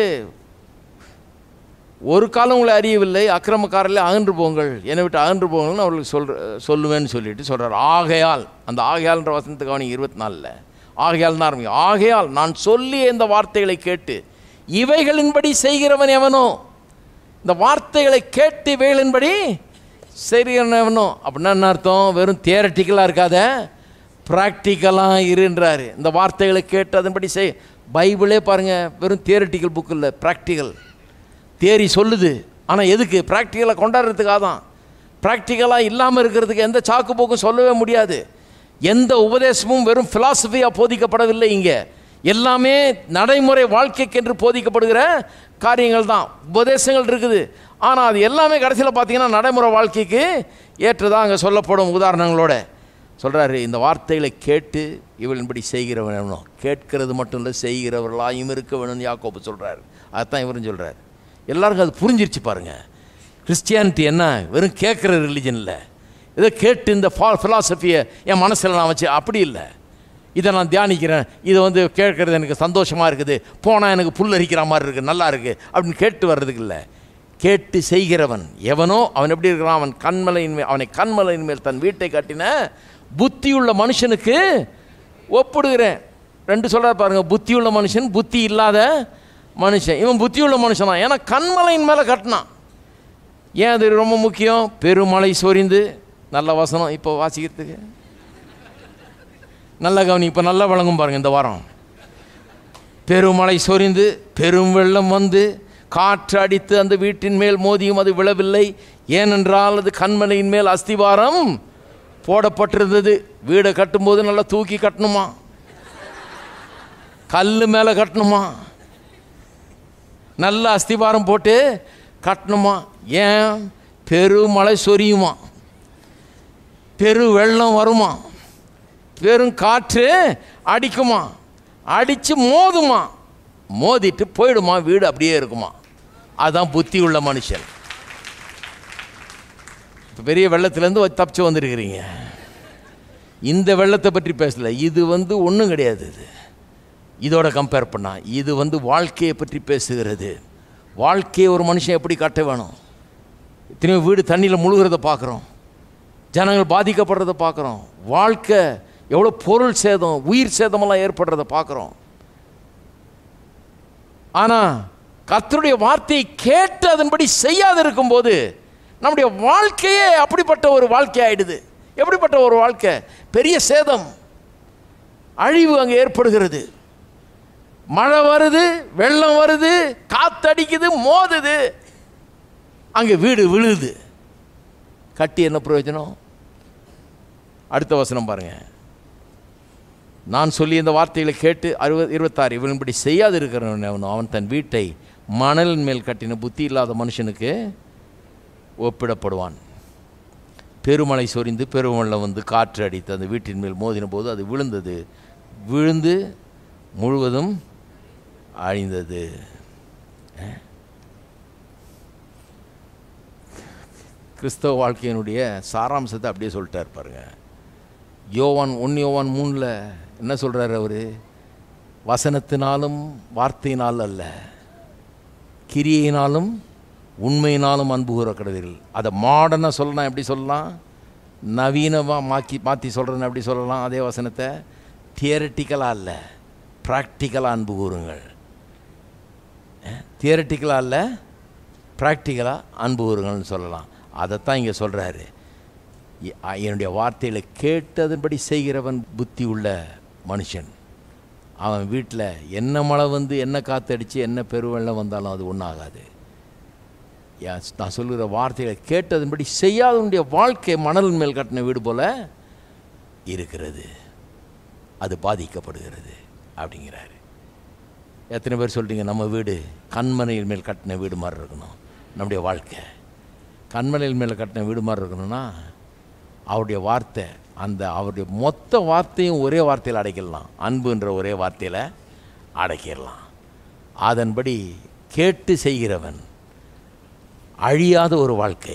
ஒரு காலம் உங்களை அறியவில்லை அக்கிரமக்காரில் அகன்று போங்கள் என்னை விட்டு அகன்று போங்கள்னு அவர்களுக்கு சொல் சொல்லுவேன்னு சொல்லிட்டு சொல்கிறார் ஆகையால் அந்த ஆகையால்ன்ற வசனத்தை கவனிங்க இருபத்தி நாலில் ஆகையால் தான் ஆரம்பிக்கும் ஆகையால் நான் சொல்லிய இந்த வார்த்தைகளை கேட்டு இவைகளின்படி செய்கிறவன் எவனோ இந்த வார்த்தைகளை கேட்டு இவைகளின்படி செய்கிறவன் எவனோ அப்படின்னா என்ன அர்த்தம் வெறும் தியரட்டிக்கலாக இருக்காத ப்ராக்டிக்கலாக இருன்றாரு இந்த வார்த்தைகளை கேட்டு அதன்படி செய் பைபிளே பாருங்கள் வெறும் தியரட்டிக்கல் புக் இல்லை ப்ராக்டிக்கல் தேரி சொல்லுது ஆனால் எதுக்கு ப்ராக்டிக்கலாக கொண்டாடுறதுக்காக தான் ப்ராக்டிக்கலாக இல்லாமல் இருக்கிறதுக்கு எந்த சாக்கு போக்கும் சொல்லவே முடியாது எந்த உபதேசமும் வெறும் ஃபிலாசபியாக போதிக்கப்படவில்லை இங்கே எல்லாமே நடைமுறை வாழ்க்கைக்கென்று போதிக்கப்படுகிற காரியங்கள் தான் உபதேசங்கள் இருக்குது ஆனால் அது எல்லாமே கடைசியில் பார்த்தீங்கன்னா நடைமுறை வாழ்க்கைக்கு ஏற்றதாக அங்கே சொல்லப்படும் உதாரணங்களோட சொல்கிறாரு இந்த வார்த்தைகளை கேட்டு இவளின்படி செய்கிறவன் வேணும் கேட்கிறது மட்டும் இல்லை செய்கிறவர்களாயும் இருக்க வேணும்னு யாக்கோப்பு சொல்கிறாரு அதுதான் இவரும் சொல்கிறார் எல்லாருக்கும் அது புரிஞ்சிருச்சு பாருங்க கிறிஸ்டியானிட்டி என்ன வெறும் கேட்குற ரிலிஜன் இல்லை ஏதோ கேட்டு இந்த ஃபா ஃபிலாசபியை என் மனசில் நான் வச்சு அப்படி இல்லை இதை நான் தியானிக்கிறேன் இதை வந்து கேட்குறது எனக்கு சந்தோஷமாக இருக்குது போனால் எனக்கு புல் அரிக்கிற மாதிரி இருக்குது நல்லா இருக்குது அப்படின்னு கேட்டு வர்றதுக்கு இல்லை கேட்டு செய்கிறவன் எவனோ அவன் எப்படி இருக்கிறான் அவன் கண்மலையின் மேல் அவனை கண்மலையின் மேல் தன் வீட்டை கட்டின புத்தியுள்ள மனுஷனுக்கு ஒப்பிடுகிறேன் ரெண்டு சொல்கிறார் பாருங்க புத்தியுள்ள மனுஷன் புத்தி இல்லாத மனுஷன் இவன் புத்தியுள்ள மனுஷன் தான் ஏன்னா கண்மலையின் மேலே கட்டினான் ஏன் அது ரொம்ப முக்கியம் பெருமழை சொரிந்து நல்ல வசனம் இப்போ வாசிக்கிறதுக்கு நல்ல கவனி இப்போ நல்லா வழங்கும் பாருங்க இந்த வாரம் பெருமழை சொரிந்து பெரும் வெள்ளம் வந்து காற்று அடித்து அந்த வீட்டின் மேல் மோதியும் அது விழவில்லை ஏனென்றால் அது கண்மலையின் மேல் அஸ்திவாரம் போடப்பட்டிருந்தது வீடை கட்டும்போது நல்லா தூக்கி கட்டணுமா கல் மேலே கட்டணுமா நல்ல அஸ்திவாரம் போட்டு கட்டணுமா ஏன் பெருமழை சொரியுமா பெரு வெள்ளம் வருமா பெரும் காற்று அடிக்குமா அடித்து மோதுமா மோதிட்டு போயிடுமா வீடு அப்படியே இருக்குமா அதான் புத்தி உள்ள மனுஷன் இப்போ பெரிய வெள்ளத்துலேருந்து தப்பிச்சு வந்திருக்கிறீங்க இந்த வெள்ளத்தை பற்றி பேசல இது வந்து ஒன்றும் கிடையாது இது இதோட கம்பேர் பண்ணா இது வந்து வாழ்க்கையை பற்றி பேசுகிறது வாழ்க்கையை ஒரு மனுஷன் எப்படி காட்ட வேணும் இத்தனையோ வீடு தண்ணியில் முழுகிறத பார்க்குறோம் ஜனங்கள் பாதிக்கப்படுறத பார்க்குறோம் வாழ்க்கை எவ்வளோ பொருள் சேதம் உயிர் சேதமெல்லாம் ஏற்படுறத பார்க்குறோம் ஆனால் கர்த்தருடைய வார்த்தையை கேட்டு அதன்படி செய்யாது இருக்கும்போது நம்முடைய வாழ்க்கையே அப்படிப்பட்ட ஒரு வாழ்க்கை ஆயிடுது எப்படிப்பட்ட ஒரு வாழ்க்கை பெரிய சேதம் அழிவு அங்கே ஏற்படுகிறது மழை வருது வெள்ளம் வருது காத்தடிக்குது மோதுது அங்கே வீடு விழுது கட்டி என்ன பிரயோஜனம் அடுத்த வசனம் பாருங்க நான் சொல்லி இந்த வார்த்தைகளை கேட்டு அறுபது இருபத்தாறு இவன்படி செய்யாது இருக்கிறவன் அவனோ அவன் தன் வீட்டை மணலின் மேல் கட்டின புத்தி இல்லாத மனுஷனுக்கு ஒப்பிடப்படுவான் பெருமழை சொரிந்து பெருமழை வந்து காற்று அடித்து அந்த வீட்டின் மேல் மோதின போது அது விழுந்தது விழுந்து முழுவதும் அழிந்தது கிறிஸ்தவ வாழ்க்கையினுடைய சாராம்சத்தை அப்படியே சொல்லிட்டார் பாருங்க யோவான் ஒன் யோவான் மூணில் என்ன சொல்கிறார் அவர் வசனத்தினாலும் வார்த்தையினால் அல்ல கிரியையினாலும் உண்மையினாலும் அன்பு கூற கடவீர்கள் அதை மாடர்னாக சொல்லலாம் எப்படி சொல்லலாம் நவீனமாக மாக்கி மாற்றி சொல்கிறேன்னு எப்படி சொல்லலாம் அதே வசனத்தை தியரட்டிக்கலாக இல்லை ப்ராக்டிக்கலாக அன்பு கூறுங்கள் தியரட்டிக்கலாக இல்லை ப்ராக்டிக்கலாக அன்பு கூறுங்கள்னு சொல்லலாம் அதைத்தான் இங்கே சொல்கிறாரு என்னுடைய வார்த்தைகளை கேட்டதன்படி செய்கிறவன் புத்தி உள்ள மனுஷன் அவன் வீட்டில் என்ன மழை வந்து என்ன காற்றடிச்சு என்ன பெருவெள்ளம் வந்தாலும் அது ஒன்றாகாது யா- நான் சொல்லுகிற வார்த்தைகளை கேட்டதன்படி செய்யாதவனுடைய வாழ்க்கை மணல் மேல் கட்டின வீடு போல இருக்கிறது அது பாதிக்கப்படுகிறது அப்படிங்கிறாரு எத்தனை பேர் சொல்றீங்க நம்ம வீடு கண்மனையில் மேல் கட்டின வீடு மாதிரி இருக்கணும் நம்முடைய வாழ்க்கை கண்மனையில் மேல் கட்டின வீடு மாதிரி இருக்கணும்னா அவருடைய வார்த்தை அந்த அவருடைய மொத்த வார்த்தையும் ஒரே வார்த்தையில் அடைக்கலாம் அன்புன்ற ஒரே வார்த்தையில் அடைக்கிடலாம் அதன்படி கேட்டு செய்கிறவன் அழியாத ஒரு வாழ்க்கை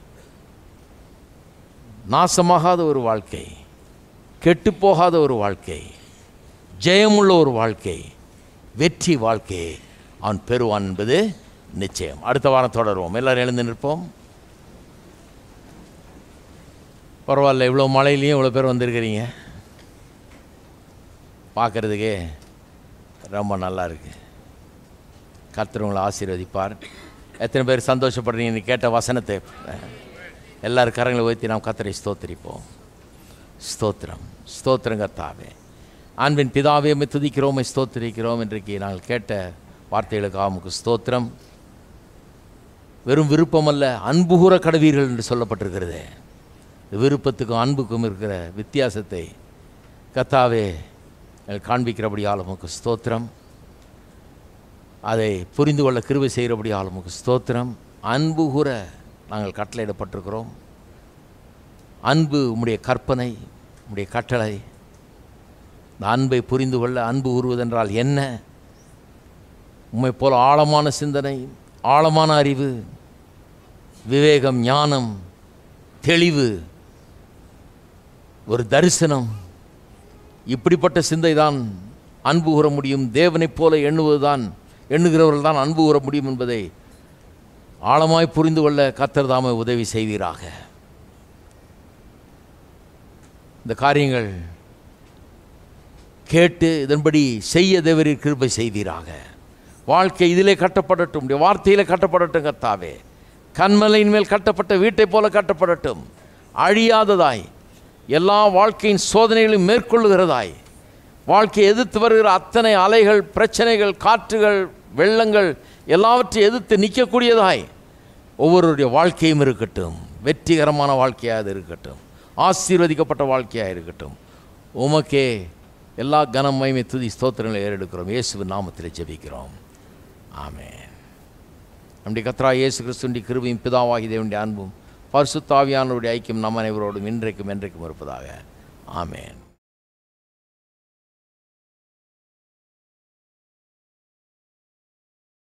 நாசமாகாத ஒரு வாழ்க்கை கெட்டுப்போகாத ஒரு வாழ்க்கை ஜெயமுள்ள ஒரு வாழ்க்கை வெற்றி வாழ்க்கையை அவன் பெறுவான் என்பது நிச்சயம் அடுத்த வாரம் தொடருவோம் எல்லாரும் எழுந்து நிற்போம் பரவாயில்ல இவ்வளோ மழையிலையும் இவ்வளோ பேர் வந்திருக்கிறீங்க பார்க்குறதுக்கே ரொம்ப நல்லா இருக்கு கர்த்தர் உங்களை ஆசீர்வதிப்பார் எத்தனை பேர் சந்தோஷப்படுறீங்க நீ கேட்ட வசனத்தை எல்லாரும் கரங்களை உயர்த்தி நாம் கத்தரை ஸ்தோத்திரிப்போம் ஸ்தோத்திரம் ஸ்தோத்திரம் கர்த்தாவே அன்பின் பிதாவே உம்மை துதிக்கிறோம் உம்மை ஸ்தோத்திரிக்கிறோம் இன்றைக்கு நாங்கள் கேட்ட வார்த்தைகளுக்காக உமக்கு ஸ்தோத்திரம் வெறும் விருப்பம் அல்ல அன்புகூற கடவீர்கள் என்று சொல்லப்பட்டிருக்கிறதே விருப்பத்துக்கும் அன்புக்கும் இருக்கிற வித்தியாசத்தை கத்தாவே எங்களுக்கு காண்பிக்கிறபடியால் உமக்கு ஸ்தோத்திரம் அதை புரிந்து கொள்ள கிருபை செய்கிறபடியால் உமக்கு ஸ்தோத்திரம் அன்பு கூற நாங்கள் கட்டளையிடப்பட்டிருக்கிறோம் அன்பு உம்முடைய கற்பனை உம்முடைய கட்டளை இந்த அன்பை புரிந்து கொள்ள அன்பு கூறுவதென்றால் என்ன உம்மை போல ஆழமான சிந்தனை ஆழமான அறிவு விவேகம் ஞானம் தெளிவு ஒரு தரிசனம் இப்படிப்பட்ட சிந்தை தான் அன்பு கூற முடியும் தேவனைப் போல எண்ணுவதுதான் எண்ணுகிறவர்கள் தான் அன்பு கூற முடியும் என்பதை ஆழமாய் புரிந்து கொள்ள கத்தர் தாமே உதவி செய்வீராக இந்த காரியங்கள் கேட்டு இதன்படி செய்ய தேவரீர் கிருபை செய்வீராக வாழ்க்கை இதிலே கட்டப்படட்டும் உம்முடைய வார்த்தையிலே கட்டப்படட்டும் கர்த்தாவே கண்மலையின் மேல் கட்டப்பட்ட வீட்டைப் போல கட்டப்படட்டும் அழியாததாய் எல்லா வாழ்க்கையின் சோதனைகளையும் மேற்கொள்ளுகிறதாய் வாழ்க்கையை எதிர்த்து வருகிற அத்தனை அலைகள் பிரச்சனைகள் காற்றுகள் வெள்ளங்கள் எல்லாவற்றையும் எதிர்த்து நிற்கக்கூடியதாய் ஒவ்வொருவருடைய வாழ்க்கையும் இருக்கட்டும் வெற்றிகரமான வாழ்க்கையாக அது இருக்கட்டும் ஆசீர்வதிக்கப்பட்ட வாழ்க்கையாக இருக்கட்டும் உமக்கே எல்லா கனம் மகிமை துதி ஸ்தோத்திரங்களை ஏறெடுக்கிறோம் இயேசுவின் நாமத்தில் ஜெபிக்கிறோம் ஆமென் நம்முடைய கத்ரா இயேசு கிறிஸ்துடைய கிருபையும் பிதாவாகி தேவனுடைய அன்பும் பரிசுத்தாவியானவருடைய ஐக்கியம் நம் அனைவரோடும் இன்றைக்கும் என்றைக்கும் இருப்பதாக ஆமென்